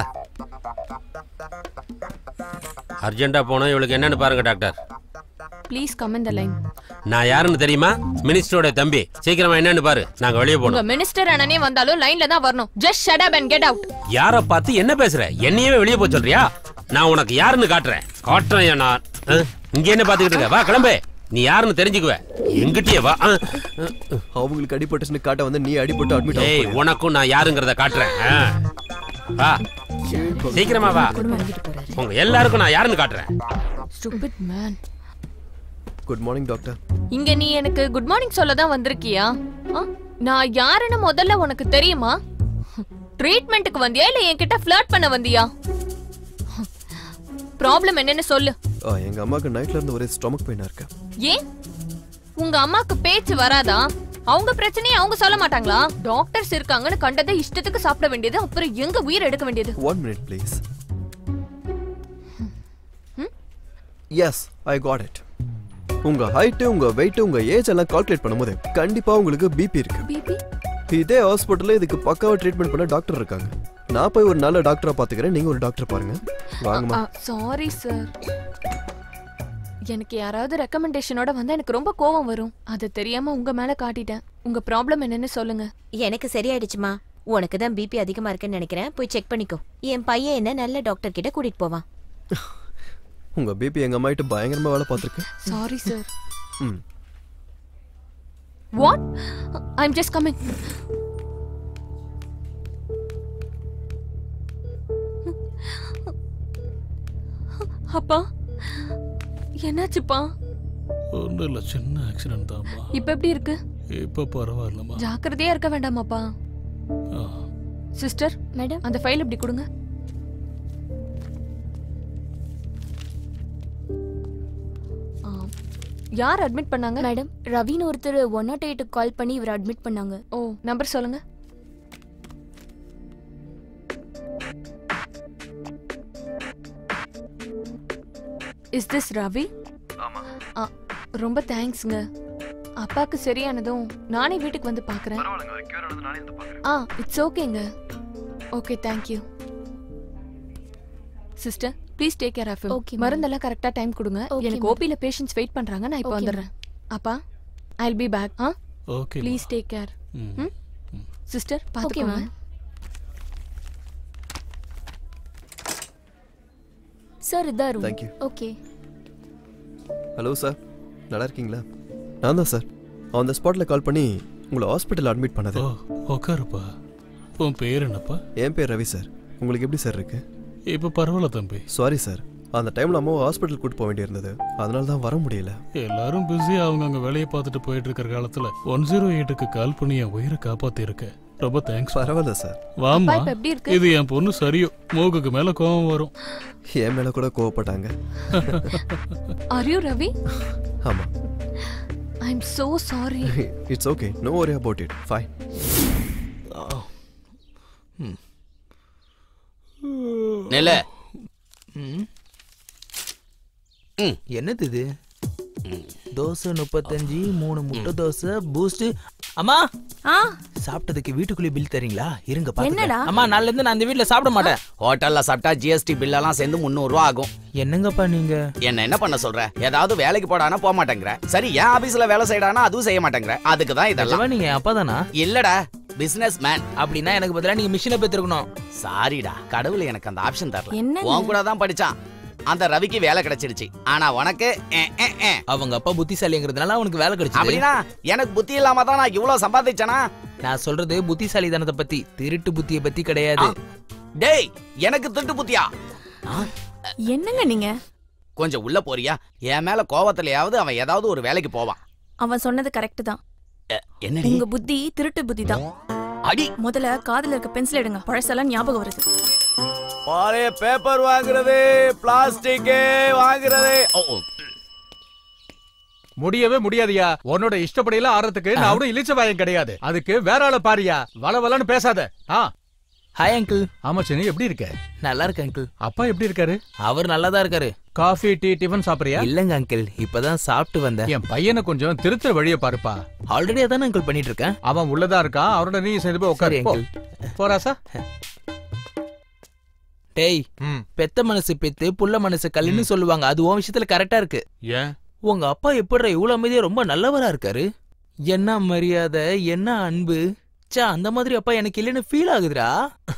அர்ஜென்ட்டா போனோம் இவளுக்கு என்னன்னு பாருங்க டாக்டர் ப்ளீஸ் கம் இந்த லைன் நான் யாருன்னு தெரியுமா மினிஸ்டரோட தம்பி சீக்கிரமா என்னன்னு பாரு நாங்க வெளியே உங்க போனோம் மினிஸ்டர் அண்ணனே வந்தாலும் லைன்ல தான் வரணும் just shut up and get out யார பார்த்து என்ன பேசுற என்னையவே வெளியே போக சொல்றியா நான் உனக்கு யாருன்னு காட்டுறேன் காட்டுறேன் நான் ஆ? இங்க என்ன பாத்துக்கிட்டு இருக்க வா கிளம்பு நீ யாருன்னு தெரிஞ்சுக்குவ எங்கிட்டயே வா ஆ. அவங்களுக்கு அடிபட்டுச்சுன்னு காட்ட வந்து நீ அடிபட்டு அட்மிட் ஏய் உனக்கும் நான் யாருங்கிறத காட்டுறேன் ஆ. வா சீக்கிரமா வா உங்க எல்லாருக்கும் நான் யாருன்னு காட்டுறேன் stupid man good morning doctor இங்க நீ எனக்கு குட் மார்னிங் சொல்ல தான் வந்திருக்கியா ஆ? நான் யாருன்னு முதல்ல உனக்கு தெரியுமா ட்ரீட்மெண்ட்டுக்கு வந்தியா இல்ல என்கிட்ட ஃபிளர்ட் பண்ண வந்தியா ப்ராப்ளம் என்னன்னு சொல்லு எங்க அம்மாக்கு நைட்ல இருந்து ஒரே ஸ்டொமக் பெயினா இருக்கு ஏன் உங்க அம்மாக்கு பேச்சு வராதா அவங்க பிரச்சனையை அவங்க சொல்ல மாட்டாங்களா டாக்டர்ஸ் இருக்காங்கன்னு கண்டதை இஷ்டத்துக்கு சாப்பிட வேண்டியது அப்புறம் எங்க உயிர் எடுக்க வேண்டியது one minute please yes I got it உங்க ஹைட் உங்க வெயிட் உங்க ஏஜ் எல்லாம் கால்குலேட் பண்ணும்போது கண்டிப்பா உங்களுக்கு பிபி இருக்கு பிபி இதே ஹாஸ்பிட்டல்ல இதுக்கு பக்காவா ட்ரீட்மெண்ட் பண்ண டாக்டர் இருக்காங்க நான் போய் ஒரு நல்ல டாக்டரா பாத்துக்கிறேன் நீங்க ஒரு டாக்டர் பாருங்க வாங்கம்மா சாரி சார் எனக்கு யாராவது ரெக்கமெண்டேஷனோட வந்தா எனக்கு ரொம்ப கோவம் வரும் அது தெரியாம உங்க மேல காட்டிட்டேன் உங்க ப்ராப்ளம் என்னன்னு சொல்லுங்க எனக்கு சரியாயிடுச்சுமா உனக்கு தான் பிபி அதிகமா இருக்குன்னு நினைக்கிறேன் போய் செக் பண்ணிக்கோ என் பையன் என்ன நல்ல டாக்டர் கிட்ட கூட்டிட்டு போவான் உங்க பிபி எங்க அம்மாயிட்டு பயங்கரமா வேலை பார்த்துருக்கு சாரி சார் ம் what I am just coming அப்பா என்னாச்சுப்பா ஒன்றும் இல்லை சின்ன ஆக்சிடென்ட் தான்ப்பா இப்ப எப்படி இருக்கு இப்போ பரவாயில்லம்மா ஜாக்கிரதையா இருக்க வேண்டாமாப்பா சிஸ்டர் மேடம் அந்த ஃபைல் இப்படி கொடுங்க ஆ, யார் அட்மிட் பண்ணாங்க மேடம் ரவின்னு ஒருத்தர் ஒன் நாட் எயிட்டுக்கு கால் பண்ணி இவர் அட்மிட் பண்ணாங்க ஓ நம்பர் சொல்லுங்க இஸ் திஸ் ரவி ஆ, ரொம்ப தேங்க்ஸ்ங்க அப்பாக்கு சரியானதும் நானே வீட்டுக்கு வந்து பார்க்கறேன் ஆ இட்ஸ் ஓகேங்க okay thank you sister please take care of Okay, ma'am. மருந்தெல்லாம் கரெக்டா டைம் கொடுங்க Okay, எனக்கு ma'am. ஓபில பேஷண்ட்ஸ் வெயிட் பண்றாங்க நான் இப்போ Okay, வந்துடுறேன் அப்பா ஐ வில் பி பேக் ஆ Okay, ப்ளீஸ் டேக் கேர் ம். சிஸ்டர் ஓகே பாத்துக்கோங்க மேம் சார் இதான் room Thank you. Okay hello sir நல்லா இருக்கீங்களா நான் தான் சார் ஆன் த ஸ்பாட்டில் கால் பண்ணி உங்களை ஹாஸ்பிட்டல் அட்மிட் பண்ணது உட்காருப்பா உன் பேர் என்னப்பா என் பேர் ரவி சார் உங்களுக்கு எப்படி சார் இருக்கு இப்போ பரவாயில்ல தம்பி சாரி சார் அந்த டைமில் அம்மாவை ஹாஸ்பிட்டல் கூட்டு போக வேண்டியிருந்தது அதனால தான் வர முடியல எல்லாரும் பிஸி அவங்க அங்க வேலையை பார்த்துட்டு போயிட்டு இருக்கிற காலத்துல ஒன் ஜீரோ எயிட்டுக்கு கால் பண்ணி என் உயிரை காப்பாத்தி இருக்க ரொம்ப தேங்க்ஸ் பரவாயில்ல சார் வாமா அப்பா, இப்ப எப்படி இருக்கு? இது என் பொண்ணு சரியோ மூக்குக்கு மேல கோவம் வரும் என் மேலே கூட கோவப்பட்டாங்க ஆர் யூ ரவி ஆமாம் I am so sorry it's okay no worry about it fine நெல்ல என்னது இது தோசை முப்பத்தஞ்சு மூணு முட்டை தோசை பூஸ்ட் அம்மா ஆ சாப்பிட்டதுக்கு வீட்டுக்குள்ளே பில் தரீங்களா இருங்க என்னடா? பாத்துக்கிறேன். அம்மா நாளைல இருந்து நான் இந்த வீட்ல சாப்பிட மாட்டேன் ஹோட்டல்ல சாப்பிட்டா ஜிஎஸ்டி பில்லெல்லாம் சேர்ந்து முந்நூறு ரூபா ஆகும் என்னங்கப்பா நீங்க என்ன என்ன பண்ண சொல்ற ஏதாவது வேலைக்கு போடானா போக மாட்டேங்கிற சரி என் ஆபீஸ்ல வேலை செய்யறானா அதுவும் செய்ய மாட்டேங்கிற அதுக்கு தான் இதெல்லாம் நிஜமா நீங்க என் அப்பா தானா இல்லடா பிசினஸ் மேன் அப்படின்னா எனக்கு பதிலா நீங்க மிஷினை பெற்றிருக்கணும் சாரிடா கடவுள் எனக்கு அந்த ஆப்ஷன் தரல என்னங்க? உன் கூட தான் படிச்சான் அந்த ரவிக்கு வேலை கிடைச்சிருச்சு ஆனா உனக்கு அஹ், அஹ், அஹ். அவங்க அப்பா புத்திசாலிங்கிறதுனால அவனுக்கு வேலை கிடைச்சது அப்படின்னா எனக்கு புத்தி இல்லாம தான் நான் இவ்வளவு சம்பாதிச்சேனா நான் சொல்றது புத்திசாலித்தனத்தை பத்தி திருட்டு புத்தியை பத்தி கிடையாது டேய் எனக்கு திட்டு புத்தியா என்னங்க நீங்க கொஞ்சம் உள்ள போறியா என் மேல கோவத்திலயாவது அவன் ஏதாவது ஒரு வேலைக்கு போவான் அவன் சொன்னது கரெக்ட் தான் என்னடி உங்க புத்தி திருட்டு புத்தி தான் அடி முதல்ல காதுல இருக்க பென்சில் எடுங்க பழசெல்லாம் ஞாபகம் வருது பாரு பேப்பர் வாங்குறது பிளாஸ்டிக் வாங்குறது ஓ, ஓ. முடியவே முடியாதியா உன்னோட இஷ்டப்படியெல்லாம் ஆடுறதுக்கு நான் அவனும் இழிச்ச வாயம் கிடையாது அதுக்கு வேற ஆள பாரியா வள வளன்னு பேசாத ஆ ஹாய் அங்கிள் ஆமா சின்ன எப்படி இருக்க நல்லா இருக்கு அங்கிள் அப்பா எப்படி இருக்காரு அவர் நல்லா தான் இருக்காரு காஃபி டீ டிஃபன் சாப்பிடுறியா இல்லங்க அங்கிள் இப்பதான் சாப்பிட்டு வந்தேன் என் பையனை கொஞ்சம் திருத்துற வழியை பாருப்பா ஆல்ரெடி அதானே அங்கிள் பண்ணிட்டு இருக்கேன் அவன் உள்ளதா இருக்கான் அவரோட நீ சேர்ந்து போய் உட்காரு சரி, போ. uncle. போறாசா டேய் பெத்த மனசு பெத்து புள்ள மனசு கல்லுன்னு சொல்லுவாங்க அது உன் விஷயத்துல கரெக்டா இருக்கு ஏன் உங்க அப்பா எப்படிடா இவ்வளவு அமைதியா ரொம்ப நல்லவரா இருக்காரு என்ன மரியாதை என்ன அன்பு ச்சே அந்த மாதிரி அப்பா எனக்கு இல்லைன்னு ஃபீல் ஆகுதுடா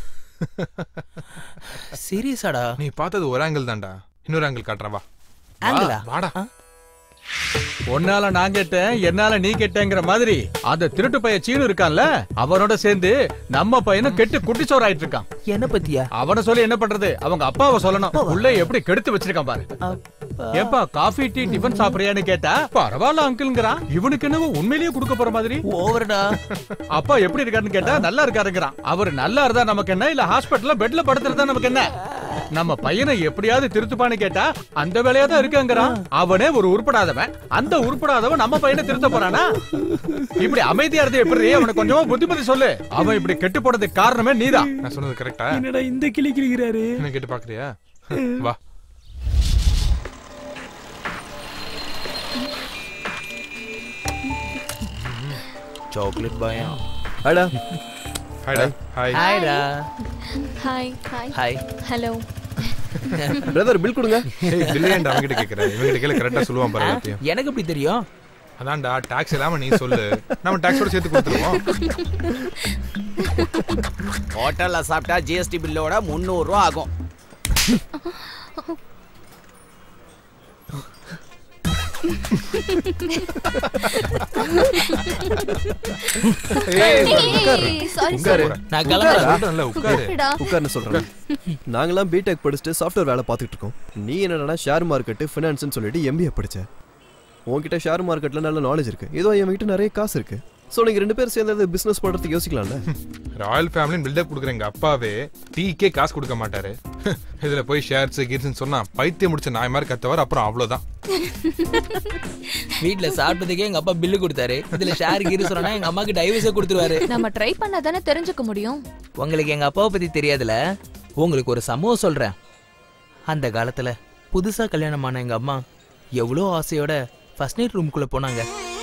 சீரியஸாடா நீ பார்த்தது ஒரு ஆங்கிள் தான்டா இன்னொரு ஆங்கிள் காட்டுறேன் வா ஆங்கிளா? வா, வாடா உன்னால நான் கேட்டேன் என்னால நீ கேட்டேங்கிற மாதிரி அந்த திருட்டு பையன் சீனு இருக்கான்ல அவனோட சேர்ந்து நம்ம பையனும் கெட்டு குட்டிச்சோர் ஆயிட்டு இருக்கான் என்ன பத்தியா அவன சொல்லி என்ன பண்றது அவங்க அப்பாவை சொல்லணும் உள்ள எப்படி கெடுத்து வச்சிருக்கான் பாரு ஏப்பா காஃபி டீ டிஃபன் சாப்பிடுறியான்னு கேட்டா பரவாயில்ல அங்கிள்ங்கிறான் இவனுக்கு என்னவோ உண்மையிலேயே கொடுக்க போற மாதிரி ஓவர்டா அப்பா எப்படி இருக்காருன்னு கேட்டா நல்லா இருக்காருங்கிறான் அவர் நல்லா இருந்தா நமக்கு என்ன இல்ல ஹாஸ்பிடல்ல பெட்ல படுத்துறதா நமக்கு என்ன நம்ம பையனை எப்படியாவது திருத்துப்பான்னு கேட்டா அந்த வேலையா தான் இருக்காங்கிறான் அவனே ஒரு உருப்படாதவன் அந்த உருப்படாதவன் நம்ம பையனை திருத்த போறானா இப்படி அமைதியா இருந்து எப்படி அவனுக்கு கொஞ்சமா புத்திமதி சொல்லு அவன் இப்படி கெட்டு போனதுக்கு காரணமே நீதான் நான் சொன்னது கரெக்டா என்னடா இந்த கிளி கிளிக்கிறாரு என்ன கேட்டு பாக்குறியா வா சாக்லேட் பயம் அடா ஹாய்டா ஹாய் ஹாய்டா hi hi hi hello brother bill கொடுங்க ஏய் பில் ஏன்டா அவங்கிட்ட கேக்குற இவங்கிட்ட கேளு கரெக்டா சொல்லுவான் பாரு எல்லாத்தையும் எனக்கு எப்படி தெரியும் அதான்டா டாக்ஸ் இல்லாம நீ சொல்லு நம்ம டாக்ஸோட சேர்த்து கொடுத்துருவோம் ஹோட்டல்ல சாப்பிட்டா ஜிஎஸ்டி பில்லோட முந்நூறு ரூபா ஆகும் ஏய், உட்காரு. sorry, உட்காரு. sorry. நான் கிளம்புறேன். உட்காரு. சொல்றேன்ல, உட்காரு. உட்காருடா. உட்காருன்னு சொல்றேன் நாங்களாம் பிடெக் படிச்சுட்டு சாஃப்ட்வேர் வேலை பார்த்துட்டு இருக்கோம் நீ என்னடா ஷேர் மார்க்கெட் ஃபினான்ஸ்னு சொல்லிட்டு எம்பிஏ படிச்ச உன்கிட்ட ஷேர் மார்க்கெட்ல நல்ல நாலேஜ் இருக்கு ஏதோ என்கிட்ட நிறைய காசு இருக்கு ஸோ நீங்க ரெண்டு பேரும் சேர்ந்து பிசினஸ் பண்றதுக்கு யோசிக்கலாம்ல ராயல் ஃபேமிலின்னு பில்டப் கொடுக்குற எங்க அப்பாவே டீக்கே காசு கொடுக்க மாட்டாரு இதுல போய் ஷேர்ஸ் கீர்ஸ்னு சொன்னா பைத்தியம் முடிச்ச நாய் மாதிரி கத்தவர் அப்புறம் அவ்வளவுதான் வீட்ல சாப்பிட்டதுக்கே எங்க அப்பா பில்லு கொடுத்தாரு இதுல ஷேர் கீரு சொன்னா எங்க அம்மாக்கு டைவர்ஸே கொடுத்துருவாரு நம்ம ட்ரை பண்ணா தானே தெரிஞ்சுக்க முடியும் உங்களுக்கு எங்க அப்பாவை பத்தி தெரியாதுல உங்களுக்கு ஒரு சம்பவம் சொல்றேன் அந்த காலத்துல புதுசா கல்யாணமான எங்க அம்மா எவ்வளோ ஆசையோட ஃபர்ஸ்ட் நைட் ரூம்குள்ள போனாங்க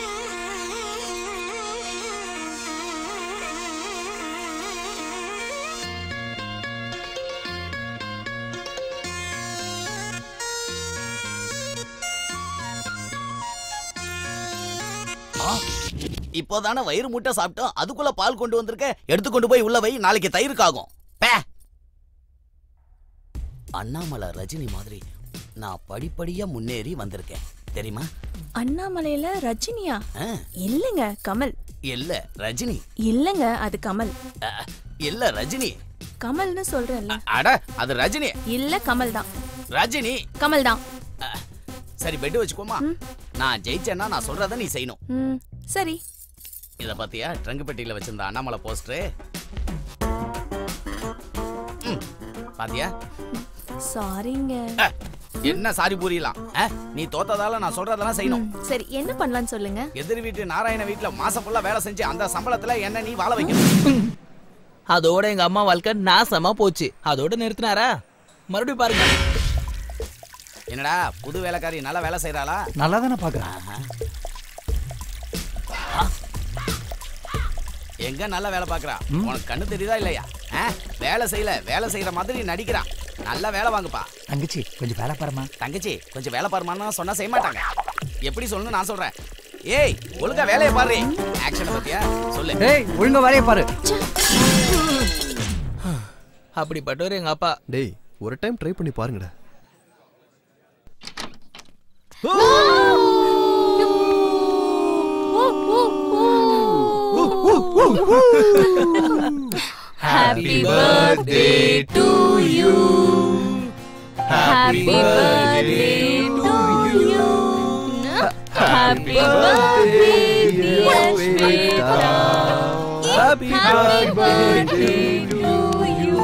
ஆ, இப்போதானே வயிறு முட்டை சாப்பிட்டோம் அதுக்குள்ள பால் கொண்டு வந்திருக்க எடுத்து கொண்டு போய் உள்ள வை நாளைக்கு தயிருக்காகும் பே அண்ணாமலை ரஜினி மாதிரி நான் படிப்படியா முன்னேறி வந்திருக்கேன் தெரியுமா அண்ணாமலையில ரஜினியா ஆ, இல்லங்க கமல் இல்ல ரஜினி இல்லங்க அது கமல் அ, இல்ல ரஜினி கமல்னு சொல்றேன்ல அட அது ரஜினி இல்ல கமல் தான் ரஜினி கமல் தான் சரி பெட் வச்சுக்கோமா நான் ஜெயிச்சேன்னா நான் சொல்றத நீ செய்யணும் ம் சரி இத பாத்தியா ட்ரங்க் பெட்டியில வச்சிருந்த அண்ணாமலை போஸ்டர் பாத்தியா சாரிங்க அ, என்ன சாரி புரியலாம் அ, நீ தோத்ததால நான் சொல்றதெல்லாம் செய்யணும் ம், சரி என்ன பண்ணலாம்னு சொல்லுங்க எதிர் வீட்டு நாராயண வீட்ல மாசம் ஃபுல்லா வேலை செஞ்சு அந்த சம்பளத்துல என்ன நீ வாழ வைக்கணும் அதோட எங்க அம்மா வாழ்க்கை நாசமா போச்சு அதோட நிறுத்தினாரா மறுபடியும் பாருங்க என்னடா புது வேலைக்காரி நல்லா வேலை செய்யறாளா நல்லா தானே பாக்குறேன் எங்க நல்லா வேலை பாக்குறா உனக்கு கண்ணு தெரியுதா இல்லையா ஆ? வேலை செய்யல வேலை செய்யற மாதிரி நடிக்கிறா நல்லா வேலை வாங்குப்பா தங்கச்சி கொஞ்சம் வேலை பாருமா தங்கச்சி கொஞ்சம் வேலை பாருமான்னு சொன்னா செய்ய மாட்டாங்க எப்படி சொல்லணும் நான் சொல்றேன் ஏய் ஒழுங்கா வேலையை பாரு ஆக்ஷன் பத்தியா சொல்லு ஏய் ஒழுங்கா வேலையை பாரு அப்படிப்பட்டவர் எங்க அப்பா டேய் ஒரு டைம் ட்ரை பண்ணி பாருங்கடா Happy birthday to you. Happy birthday to you. Happy birthday, dear Shweta. Happy birthday to you.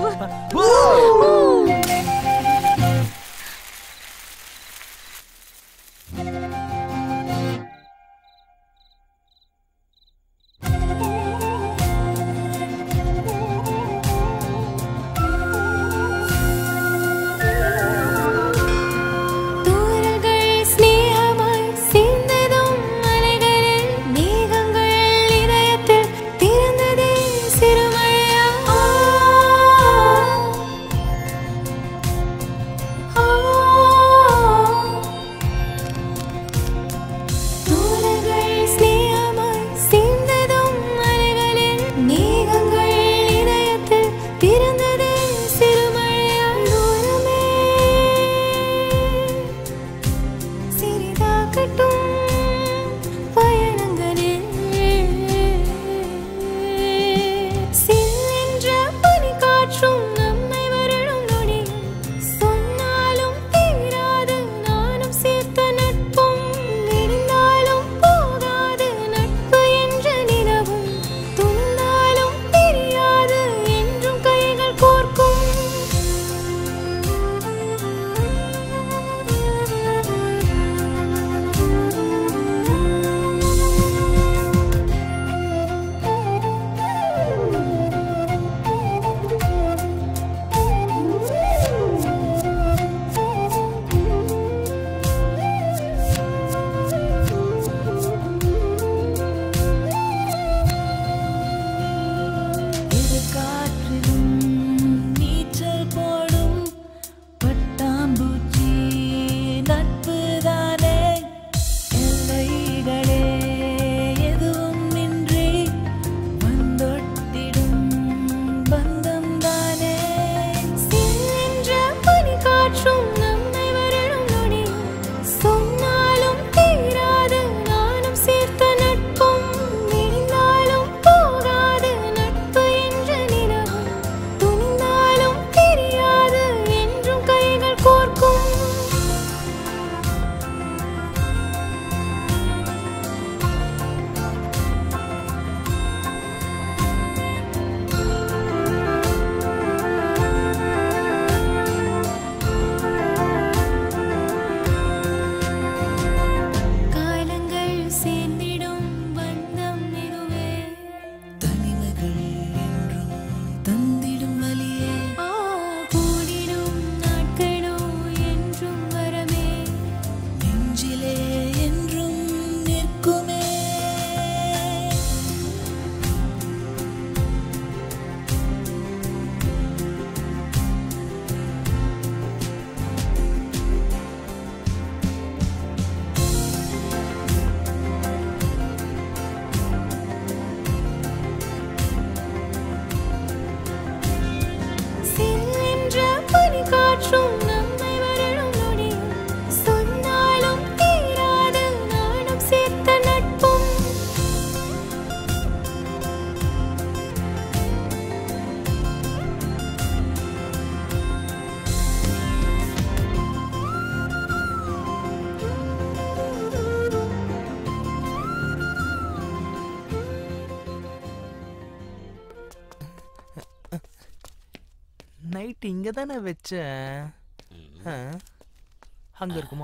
தூரல்கள் ஸ்நேகமாய் சேர்ந்ததும் அலைகளில் மேகங்கள் இதயத்தில் திறந்ததே சிறுமழை நைட் இங்க தானே வச்சேன் ஆ, அங்க இருக்குமா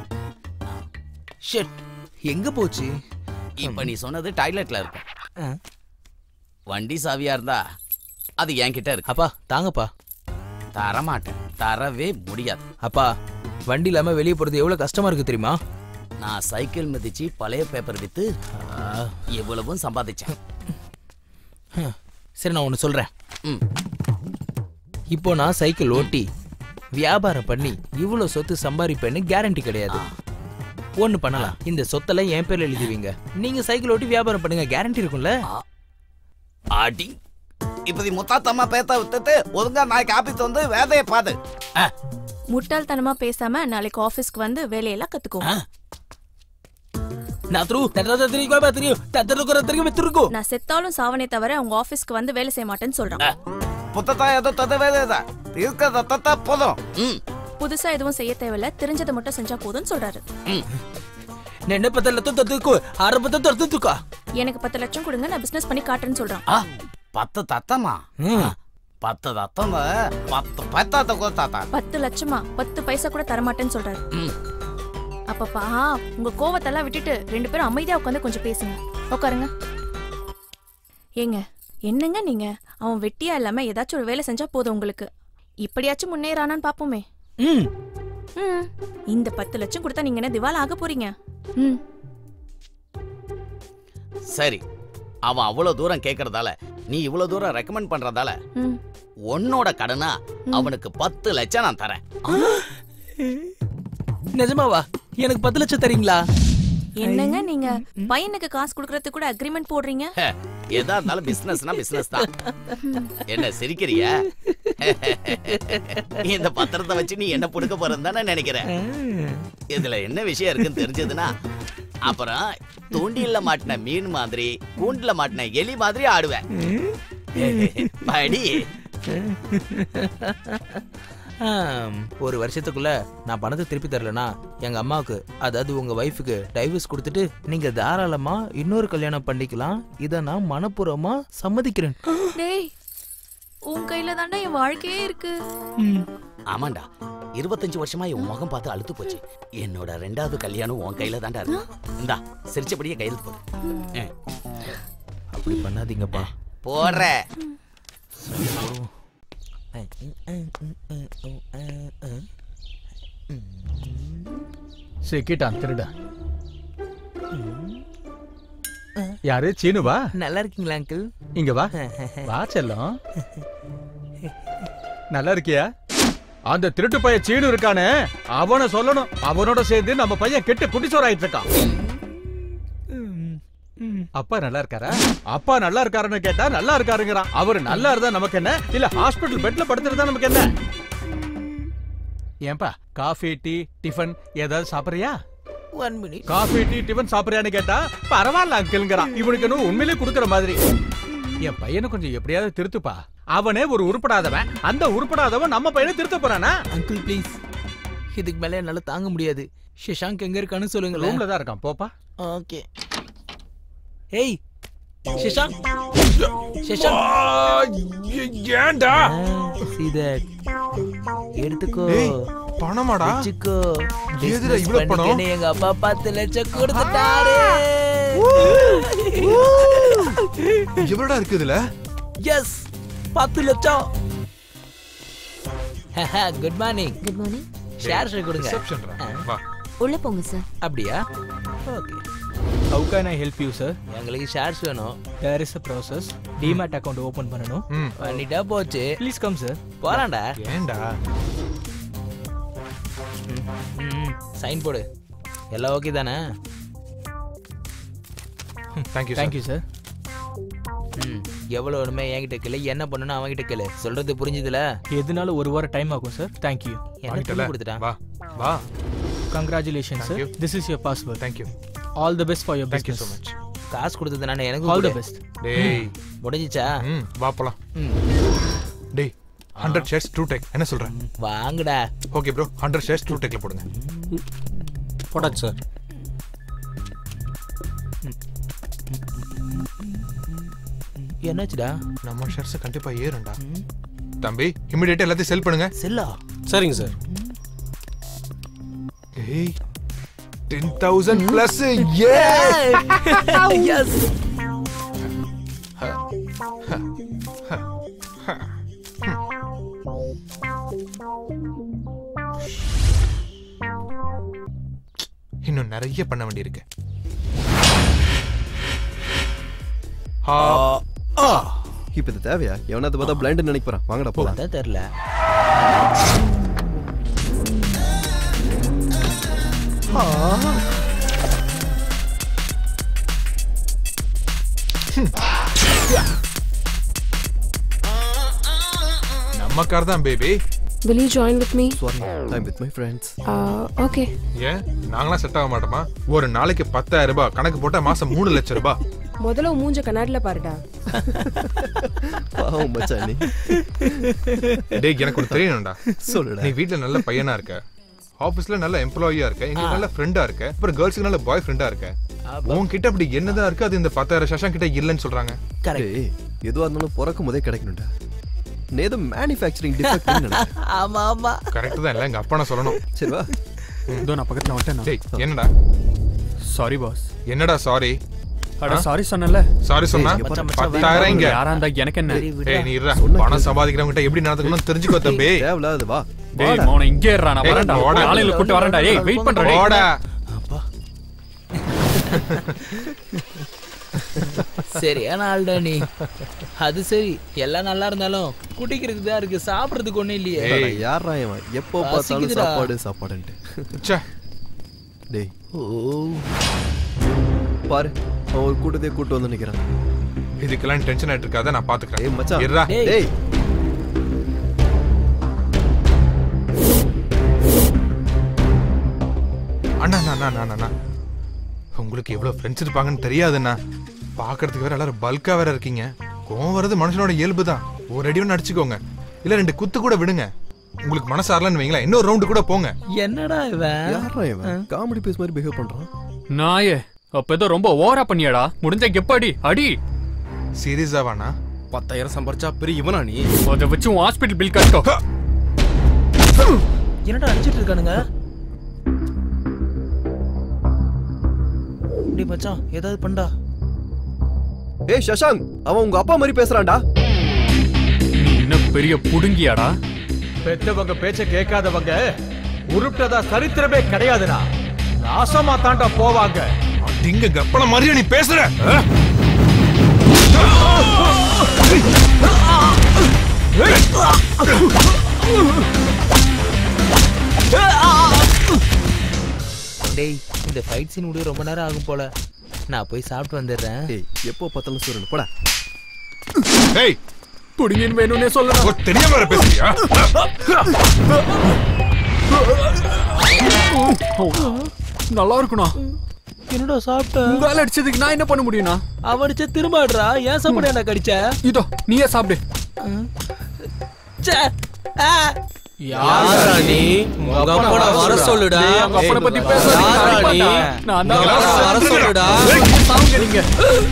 ஷெட் எங்க போச்சு இப்ப நீ சொன்னது டாய்லெட்ல இருக்கு ஆ. வண்டி சாவியா இருந்தா அது என்கிட்ட இருக்கு அப்பா தாங்கப்பா தரமாட்டேன் தரவே முடியாது அப்பா வண்டி இல்லாம வெளியே போறது எவ்வளவு கஷ்டமா இருக்கு தெரியுமா நான் சைக்கிள் மிதிச்சு பழைய பேப்பர் வித்து இவ்வளவும் சம்பாதிச்சேன் ஹம், சரி நான் ஒன்று சொல்றேன் ம். இப்போ நான் சைக்கிள் ஓட்டி வியாபாரம் பண்ணி இவ்வளோ சொத்து சம்பாதிப்பேன்னு கேரண்டி கிடையாது ஒன்று பண்ணலாம் இந்த சொத்தெல்லாம் என் பேர்ல எழுதிவீங்க நீங்க சைக்கிள் ஓட்டி வியாபாரம் பண்ணுங்க கேரண்டி இருக்கும்ல ஆடி இப்படி முத்தாத்தம்மா பேத்த விட்டுட்டு ஒழுங்கா நாளைக்கு ஆபீஸ் வந்து வேதையை பாது முட்டாள்தனமா பேசாம நாளைக்கு ஆபீஸ்க்கு வந்து வேலையெல்லாம் கத்துக்கோ நான் த்ரூ தெரியும் தெரியும் தெரியும் திருக்கும் நான் செத்தாலும் சாவனே தவிர உங்க ஆபீஸ்க்கு வந்து வேலை செய்ய மாட்டேன்னு சொல்றான் புத்தத்தா ஏதோ தத வேலைதா இருக்க தத்தா போதும் ம் புதுசா எதுவும் செய்ய தேவையில்ல தெரிஞ்சதை மட்டும் செஞ்சா போதும்னு சொல்றாரு என்ன பத்த லத்தம் தத்துக்கோ அரை பத்த தத்துக்கா எனக்கு பத்து லட்சம் கொடுங்க நான் பிசினஸ் பண்ணி காட்டுறேன்னு சொல்றான் ஆ பத்து தத்தமா பத்து தத்தம் பத்து பத்தாத்த கூட தாத்தா பத்து லட்சமா பத்து பைசா கூட தரமாட்டேன்னு சொல்றாரு ம். அப்பப்பா உங்க கோவத்தெல்லாம் விட்டுட்டு ரெண்டு பேரும் அமைதியா உட்காந்து கொஞ்சம் பேசுங்க உட்காருங்க ஏங்க என்னங்க நீங்க அவன் வெட்டியா இல்லாம ஏதாச்சும் ஒரு வேலை செஞ்சா போதும் உங்களுக்கு இப்படியாச்சும் முன்னேறானான்னு பாப்போமே ம் ம் இந்த பத்து லட்சம் கொடுத்தா நீங்க என்ன திவால் ஆக போறீங்க ம் சரி அவன் அவ்வளவு தூரம் கேக்குறதால நீ இவ்வளவு தூரம் ரெக்கமெண்ட் பண்றதால ம் உன்னோட கடனா அவனுக்கு பத்து லட்சம் நான் தரேன் நிஜமாவா எனக்கு பத்து லட்சம் தரீங்களா என்னங்க நீங்க பையனுக்கு காசு கொடுக்கறதுக்கு கூட அக்ரிமெண்ட் போடுறீங்க ஹே, எதா இருந்தாலும் பிசினஸ்னா பிசினஸ் தான் என்ன சிரிக்கிறிய இந்த பத்திரத்தை வச்சு நீ என்ன புடுக்க போறன்னு தானே நினைக்கிற இதுல என்ன விஷயம் இருக்குன்னு தெரிஞ்சதுன்னா அப்புறம் தூண்டில்ல மாட்டின மீன் மாதிரி கூண்டுல மாட்டின எலி மாதிரி ஆடுவேன் படி ஆம், ஒரு வருஷத்துக்குள்ள நான் பணத்தை திருப்பி தரலனா எங்க அம்மாவுக்கு அதாவது உங்க வைஃபுக்கு டைவர்ஸ் கொடுத்துட்டு நீங்க தாராளமா இன்னொரு கல்யாணம் பண்ணிக்கலாம் இத நான் மனப்பூர்வமா சம்மதிக்கிறேன் டேய் உன் கையில தாண்டா என் வாழ்க்கையே இருக்கு ஆமாண்டா இருபத்தஞ்சு வருஷமா என் முகம் பார்த்து அழுத்து போச்சு என்னோட ரெண்டாவது கல்யாணம் உன் கையில தாண்டா இருக்கு இந்தா சிரிச்சபடியே கையெழுத்து போடு ஆ, அப்படி பண்ணாதீங்கப்பா போடுற சிக்கிட்டான் திருட யாரு சீனுவா நல்லா இருக்கீங்களா அங்கிள் இங்க வா வா செல்லம் நல்லா இருக்கியா அந்த திருட்டு பையன் சீனு இருக்கானே அவனை சொல்லணும் அவனோட சேர்ந்து நம்ம பையன் கெட்டு குட்டிச்சோராயிட்டு இருக்கான் அப்பா நல்லா இருக்காரா அப்பா நல்லா இருக்காருன்னு கேட்டா நல்லா இருக்காருங்கிறான் அவரு நல்லா இருந்தா நமக்கு என்ன இல்ல ஹாஸ்பிடல் பெட்ல படுத்துறதா நமக்கு என்ன ஏன்பா காஃபி டீ டிஃபன் ஏதாவது சாப்பிடுறியா one minute coffee tea tiffin சாப்பிடுறியான்னு கேட்டா பரவாயில்ல அங்கிள்ங்கிறான் இவனுக்கு இன்னும் உண்மையிலே கொடுக்கற மாதிரி என் பையனை கொஞ்சம் எப்படியாவது திருத்துப்பா அவனே ஒரு உருப்படாதவன் அந்த உருப்படாதவன் நம்ம பையனை திருத்த போறானா அங்கிள் ப்ளீஸ் இதுக்கு மேல என்னால தாங்க முடியாது ஷஷாங்க் எங்க இருக்கான்னு சொல்லுங்களேன் ரூம்ல தான் இருக்கான் போப்பா ஓகே ஏய் ஷஷாங்க் ஷஷாங்க் ஏன்டா see that எடுத்துக்கோ டேய், பணமாடா? வச்சுக்கோ எதுடா Business இவ்வளவு பணம்? பண்ணிக்கன்னு எங்க அப்பா பத்து லட்சம் கொடுத்துட்டாரு எவ்வளோடா இருக்கு இதுல எஸ் பத்து லட்சம் good morning good morning share share கொடுங்க ரிசப்ஷன்ரா வா உள்ள போங்க சார் அப்படியா okay how can I help you sir எங்களுக்கு ஷேர்ஸ் வேணும் there is a process demat account open பண்ணணும் பண்ணிட்டா போச்சு ப்ளீஸ் கம் சார் போலாம்டா ஏன்டா சைன் போடு எல்லாம் ஓகே தானே தேங்க்யூ தேங்க்யூ சார் ம் எவ்வளோ வேணுமே என்கிட்ட கேளு என்ன பண்ணணும் அவன்கிட்ட கேளு சொல்றது புரிஞ்சுதுல எதுனால ஒரு வாரம் டைம் ஆகும் சார் தேங்க்யூ என்ன துணி கொடுத்துட்டான் வா வா congratulation Thank sir you. This is your password thank you all the best for your thank you so business much காசு கொடுத்தது நான் எனக்கு ஆல் தி கொடு. பெஸ்ட் டேய் முடிஞ்சிச்சா ம் வா போலாம் ம் டேய் ஹண்ட்ரட் ஷேர்ஸ் ட்ரூ டெக் என்ன சொல்ற வாங்கடா okay bro hundred shares true டெக்ல போடுங்க போடாச்சு சார் என்னாச்சுடா நம்ம ஷேர்ஸ் கண்டிப்பா ஏறும்டா தம்பி இமிடியேட்டா எல்லாத்தையும் செல் பண்ணுங்க செல்லா சரிங்க சார் ஏய் ten thousand plus A S இன்னும் நிறைய பண்ண வேண்டியிருக்கு இப்ப இது தேவையா எவனாவது பார்த்தா பிளைண்ட் நினைக்கிறான் வாங்கடா போலாம் அதான் தெரியல நம்ம கார் தான் baby Will you join with me? Sorry, I'm with my friends. Uh, okay. ஏன் நாங்களாம் செட் ஆக மாட்டோமா ஒரு நாளைக்கு பத்தாயிரம் ரூபாய் கணக்கு போட்டா மாசம் மூணு லட்சம் ரூபாய் முதல்ல உன் மூஞ்ச கண்ணாடில பாருடா பாவம் மச்சான் நீ டேய் எனக்கு ஒரு தெரியணும்டா சொல்லுடா. நீ வீட்ல நல்ல பையனா இருக்க ஆபீஸ்ல நல்ல எம்ப்ளாயியா இருக்க எங்களுக்கு நல்ல ஃப்ரெண்டா இருக்க அப்புறம் கேர்ள்ஸ்க்கு நல்ல பாய் ஃப்ரெண்டா இருக்க உன்கிட்ட அப்படி என்னதான் இருக்கு அது இந்த பத்தாயிரம் சஷம் கிட்ட இல்லைன்னு சொல்றாங்க டேய் எதுவா இருந்தாலும் பிறக்கும் போதே கிடைக்கணும்டா நீ ஏதோ மேனுஃபேக்சரிங் டிஃபெக்ட் நினைக்கிறேன் ஆமா ஆமா கரெக்ட் தான் இல்ல எங்க அப்பா நான் சொல்லணும் சரி வா இதோ நான் பக்கத்துல வந்துட்டேன் டேய் என்னடா சாரி பாஸ் என்னடா சாரி அட சாரி சொன்னல சாரி சொன்னா ஏய், மச்சான், மச்சான், பத்தாயிரம் இங்க யாரா இருந்தா எனக்கு என்ன ஏய் நீ இருடா பணம் சம்பாதிக்கிறவங்க கிட்ட எப்படி நடந்துக்கணும் தெரிஞ்சுக்கோ தம்பி தேவையில்லாது வா டேய் மௌன இங்கே இருடா நான் வரேன்டா ஆளுங்களை கூட்டி வரேன்டா ஏய் வெயிட் பண்றா டேய். போடா சரியான ஆள்டா நீ அது சரி எல்லாம் நல்லா இருந்தாலும் குடிக்கிறதுக்கு தான் இருக்கு சாப்பிடுறதுக்கு ஒண்ணும் இல்லையே ஏய் யாரா இவன் எப்போ பார்த்தாலும் பசிக்குதுடா. சாப்பாடு சாப்பாடுன்ட்டு ச்சே டேய் பாரு அவன் ஒரு கூட்டத்தையே கூட்டு வந்து நிக்கிறான் இதுக்கெல்லாம் டென்ஷன் ஆயிட்டு இருக்காத நான் பாத்துக்கிறேன் ஏய் மச்சான் இருடா டேய் அண்ணா அண்ணா அண்ணா அண்ணா, அண்ணா உங்களுக்கு எவ்வளவு ஃப்ரெண்ட்ஸ் இருப்பாங்கன்னு தெரியாதுண்ணா பார்க்கறதுக்கு வேற எல்லாரும் பல்கா வேற இருக்கீங்க கோவம் வர்றது மனுஷனோட இயல்பு தான் ஒரு அடி ஒன்று அடிச்சுக்கோங்க இல்ல ரெண்டு குத்து கூட விடுங்க உங்களுக்கு மனசு ஆறலன்னு வைங்களேன் இன்னொரு ரவுண்டு கூட போங்க என்னடா இவன் யாரா இவன் காமெடி பீஸ் மாதிரி பிஹேவ் பண்றான் நாயே அப்ப ஏதோ ரொம்ப ஓவரா பண்ணியாடா முடிஞ்ச கெப்பாடி அடி சீரியஸாவாண்ணா பத்தாயிரம் சம்பாரிச்சா பெரிய இவனா நீ அதை வச்சு உன் ஹாஸ்பிட்டல் பில் கட்டோ என்னடா அடிச்சிட்டு இருக்கானுங்க டேய் மச்சான் ஏதாவது பண்ணடா ஏய் சஷாங்க் அவன் உங்க அப்பா மாதிரி பேசுறான்டா நீ என்ன பெரிய புடுங்கியாடா பெத்தவங்க பேச்ச கேட்காதவங்க உருப்பிட்டதா சரித்திரமே கிடையாதுடா நாசமா தாண்டா போவாங்க திங்க கப்பன மாதிரியா நீ பேசுற ஆ? டேய் இந்த ஃபைட் சீன் முடிய ரொம்ப நேரம் ஆகும் போல நான் போய் சாப்பிட்டு வந்துடுறேன் ஏய் எப்போ பார்த்தாலும் சூரன் போடா ஏய் புடுங்கின்னு வேணும்னே சொல்லலாம் தெரியாம வேற பேசுறியா நல்லா இருக்குண்ணா என்னடா சாப்பிட்ட உங்களால அடிச்சதுக்கு நான் என்ன பண்ண முடியும்னா அவன் அடிச்ச திரும்ப ஆடுறா ஏன் சாப்பிட என்ன கடிச்ச இதோ நீயே சாப்பிடு ச்சே. ஆ. யாரா நீ உங்க அப்பனை வர சொல்லுடா டேய், உங்க அப்பனை பத்தி பேசாதீங்க, யாரா நான் நீ அடிப்பேன்டா. நான் தான் உங்க அப்பனை வர சொல்லுடா சாவுங்க நீங்க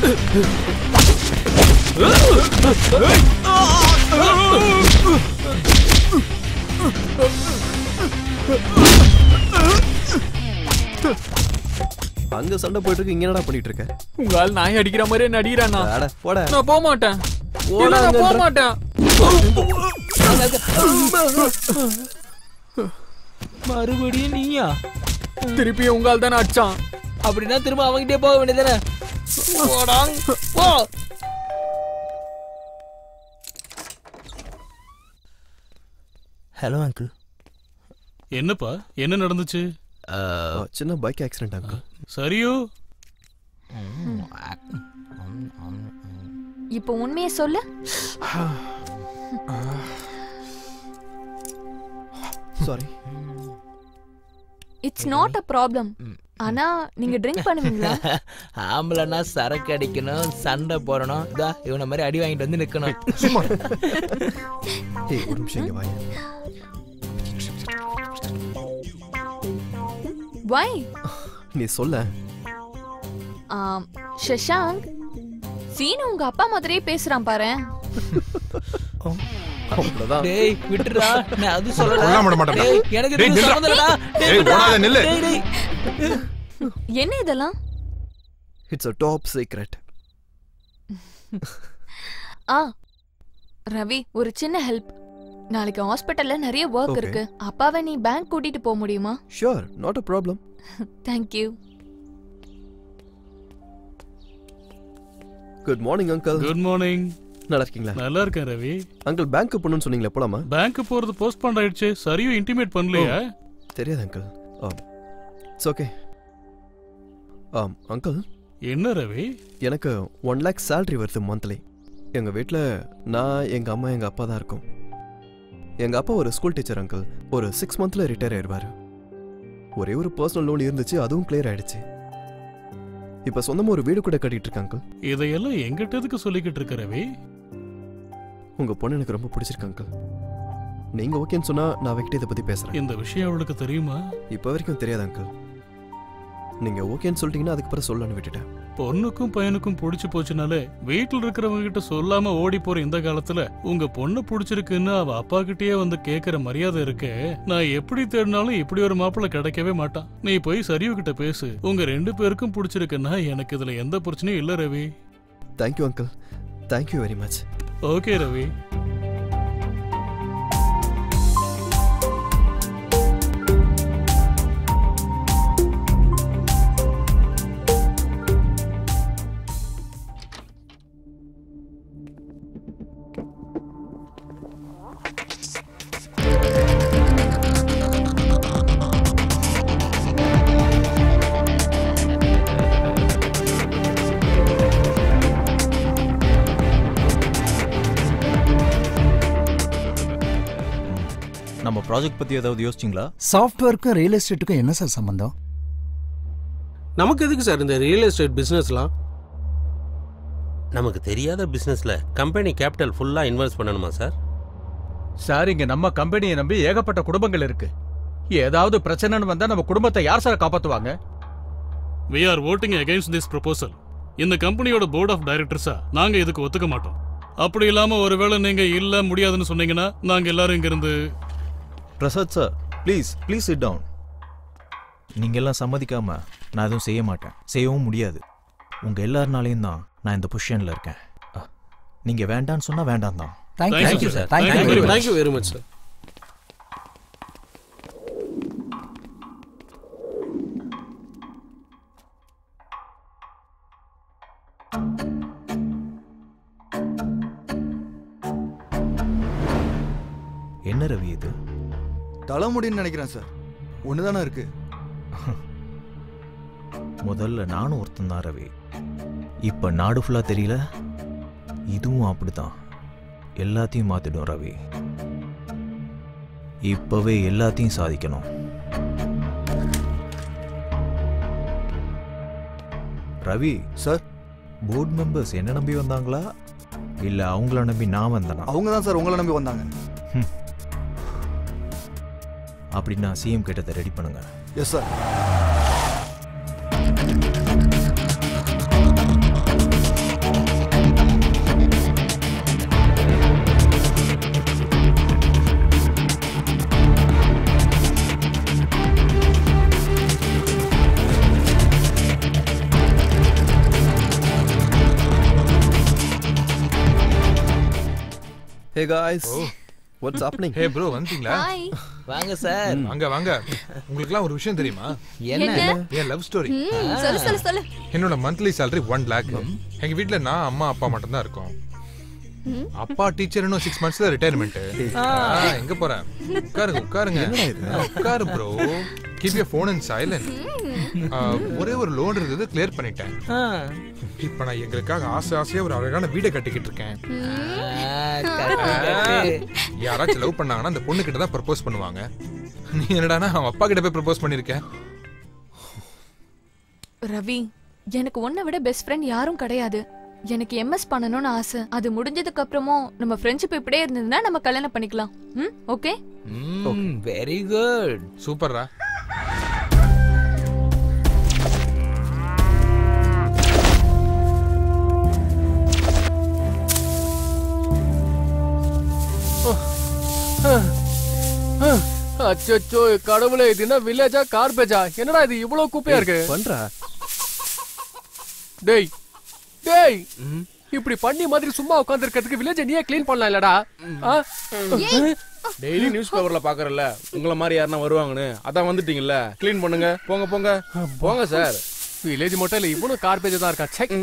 அங்க சண்டை போயிட்டு இருக்கு இங்க என்னடா பண்ணிட்டு இருக்க உங்க ஆள் நாய் அடிக்கிற மாதிரியே நடிக்கிறானா அட, போடா. நான் போக மாட்டேன் போடா இல்ல, நான் போக அங்கன்ற. மாட்டேன் மறுபடியும் நீயா திருப்பி உங்க ஆள் தானே அடிச்சான் அப்படின்னா திரும்ப அவங்கிட்டே போக வேண்டியதானே போடா போ ஹலோ அங்கிள் என்னப்பா என்ன நடந்துச்சு சின்ன பைக் ஆக்சிடென்ட் அங்கிள் சரியோ இப்போ உண்மையை சொல்லு sorry it's not a problem ஆனா நீங்க ட்ரிங்க் பண்ணுவீங்களா ஆம்பளைன்னா சரக்கு அடிக்கணும் சண்டை போடணும் இதா இவனை மாதிரி அடி வாங்கிட்டு வந்து நிக்கணும் சும்மா ஏய் ஒரு நிமிஷம் இங்க வாங்க வை நீ சொல்ல ஷஷாங்க் சீனு உங்க அப்பா மாதிரியே பேசுறான் பாரு அவ்வளவுதான் டேய் விட்டுடா நான் அது சொல்லல கொல்லாம விட மாட்டேன்டா. டேய் எனக்கு டேய், இதுக்கு நில்றா. சம்மந்தம் இல்லடா டேய், விட்றா. ஓடாத, நில்லு. டேய், டேய். என்ன இதெல்லாம் இட்ஸ் அ டாப் சீக்ரெட் ஆ ரவி ஒரு சின்ன ஹெல்ப் நாளைக்கு ஹாஸ்பிட்டல்ல நிறைய ஒர்க் Okay. இருக்கு அப்பாவை நீ பேங்க் கூட்டிட்டு போக முடியுமா sure not a problem thank you good morning uncle good morning நல்லா இருக்கீங்களா நல்லா இருக்கேன் ரவி அங்கிள் பேங்க் போகணும்னு சொன்னீங்களே போலாமா பேங்க் போறது போஸ்ட்போன் ஆயிடுச்சு சரியும் இன்டிமேட் பண்ணலையா ஓ, தெரியாது அங்கிள் ஆம் இட்ஸ் ஓகே ஆம் அங்கிள் என்ன ரவி எனக்கு ஒன் லேக் salary வருது மந்த்லி எங்கள் வீட்டில் நான் எங்கள் அம்மா எங்கள் அப்பா தான் இருக்கோம் எங்கள் அப்பா ஒரு ஸ்கூல் டீச்சர் அங்கிள் ஒரு சிக்ஸ் மந்த்தில் ரிட்டையர் ஆயிடுவார் ஒரே ஒரு பர்சனல் லோன் இருந்துச்சு அதுவும் கிளியர் ஆயிடுச்சு இப்போ சொந்தமாக ஒரு வீடு கூட கட்டிட்டு இருக்கேன் அங்கிள் இதையெல்லாம் எங்கிட்ட எதுக்கு சொல்லிக்கிட்டு இருக்க ரவி உங்கள் பொண்ணு எனக்கு ரொம்ப பிடிச்சிருக்கு அங்கிள் நீங்கள் ஓகேன்னு சொன்னால் நான் அவகிட்ட இதை பற்றி பேசுகிறேன் இந்த விஷயம் அவளுக்கு தெரியுமா இப்போ வரைக்கும் தெரியாது அங்கிள் நீங்கள் ஓகேன்னு சொல்லிட்டீங்கன்னா அதுக்கு பிறகு சொல்லலான்னு விட்டுட்டேன் பொண்ணுக்கும் பையனுக்கும் பிடிச்சு போச்சுனாலே வீட்டுல இருக்கிறவங்க கிட்ட சொல்லாம ஓடி போற இந்த காலத்துல உங்க பொண்ணு பிடிச்சிருக்குன்னு அவ அப்பா கிட்டயே வந்து கேக்குற மரியாதை இருக்கே நான் எப்படி தேடினாலும் இப்படி ஒரு மாப்பிள்ளை கிடைக்கவே மாட்டான் நீ போய் சரியு கிட்ட பேசு உங்க ரெண்டு பேருக்கும் பிடிச்சிருக்குன்னா எனக்கு இதுல எந்த பிரச்சனையும் இல்ல Ravi thank you uncle thank you very much okay Ravi நம்ம ப்ராஜெக்ட் பத்தி ஏதாவது யோசிச்சிங்களா சாஃப்ட்வேருக்கும் ரியல் எஸ்டேட்டுக்கும் என்ன சார் சம்பந்தம் நமக்கு எதுக்கு சார் இந்த ரியல் எஸ்டேட் பிசினஸ்லாம் நமக்கு தெரியாத பிசினஸ்ல கம்பெனி கேபிட்டல் ஃபுல்லா இன்வெஸ்ட் பண்ணணுமா சார் சார் இங்க நம்ம கம்பெனியை நம்பி ஏகப்பட்ட குடும்பங்கள் இருக்கு ஏதாவது பிரச்சனைன்னு வந்தா நம்ம குடும்பத்தை யார் சார் காப்பாத்துவாங்க we are voting against this proposal இந்த கம்பெனியோட போர்ட் ஆஃப் டைரக்டர்ஸா நாங்க இதுக்கு ஒத்துக்க மாட்டோம் அப்படி இல்லாம ஒருவேளை நீங்க இல்ல முடியாதுன்னு சொன்னீங்கன்னா நாங்க எல்லாரும் இங்க இருந்து Prasad sir please please sit down நீங்க எல்லாம் சம்மதிக்காம நான் எதுவும் செய்ய மாட்டேன் செய்யவும் முடியாது உங்க எல்லாருனாலையும் தான் நான் இந்த பொசிஷன்ல இருக்கேன் அஹ், நீங்க வேண்டான்னு சொன்னா வேண்டாம் தான் Thank you, Thank you, sir. sir. Thank you Thank very you. much. Thank you very much, sir. என்ன ரவி இது தலைமுடின்னு நினைக்கிறேன் சார் ஒன்று தானே இருக்கு முதல்ல நானும் ஒருத்தன் தான் ரவி இப்ப நாடு ஃபுல்லா தெரியல இதுவும் அப்படிதான் எல்லாத்தையும் மாத்திடும் ரவி இப்பவே எல்லாத்தையும் சாதிக்கணும் ரவி சார் போர்டு மெம்பர்ஸ் என்ன நம்பி வந்தாங்களா இல்ல அவங்கள நம்பி நான் வந்தனா அவங்க தான் சார் உங்களை நம்பி வந்தாங்க அப்படின்னா சிஎம் கிட்டத்தை ரெடி பண்ணுங்க yes sir hey guys what's happening hey bro வந்துட்டீங்களா Hi. வாங்க சார் வாங்க வாங்க உங்களுக்குலாம் ஒரு விஷயம் தெரியுமா என்ன? என் லவ் ஸ்டோரி ம், சொல்லு சொல்லு சொல்லு என்னோட மந்த்லி salary ஒன் லேக் எங்க வீட்ல நான் அம்மா அப்பா மட்டும் தான் இருக்கோம் அப்பா டீச்சர் இன்னும் சிக்ஸ் மந்த்ஸ்ல ரிட்டையர்மெண்ட் எங்க போறேன் உட்காருங்க உட்காருங்க உட்காரு bro keep you phone and silent ஒரே ஒரு லோன் இருந்தது கிளியர் பண்ணிட்டேன் இப்போ நான் எங்களுக்காக ஆசை ஆசையா ஒரு அழகான வீடை கட்டிக்கிட்டு இருக்கேன் யாராச்சும் லவ் பண்ணாங்கன்னா அந்த பொண்ணு கிட்ட தான் ப்ரப்போஸ் பண்ணுவாங்க நீ என்னடானா அவன் அப்பா கிட்ட போய் ப்ரப்போஸ் பண்ணிருக்க ரவி எனக்கு உன்னை விட பெஸ்ட் ஃப்ரெண்ட் யாரும் கிடையாது எனக்கு எம்எஸ் பண்ணணும்னு ஆசை அது முடிஞ்சதுக்கு அப்புறமும் நம்ம ஃப்ரெண்ட்ஷிப் இப்படியே இருந்ததுன்னா நம்ம கல்யாணம் பண்ணிக்கலாம் ம் ஓகே வெரி குட் சூப்பர்ரா அச்சோ கடவுளே இது என்ன வில்லேஜா கார்பேஜா என்னடா இது இவ்வளவு குப்பையா இருக்கு பண்றா டேய் டேய் இப்படி பண்ணி மாதிரி சும்மா உட்கார்ந்து இருக்கிறதுக்கு வில்லேஜ் நீயே க்ளீன் பண்ணலாம் இல்லடா டெய்லி நியூஸ் பேப்பர்ல பாக்குறல உங்கள மாதிரி யாருன்னா வருவாங்கன்னு அதான் வந்துட்டீங்கல்ல க்ளீன் பண்ணுங்க போங்க போங்க போங்க சார் வில்லேஜ் மட்டும் இல்ல இவனும் கார்பேஜ் தான் இருக்கான் செக்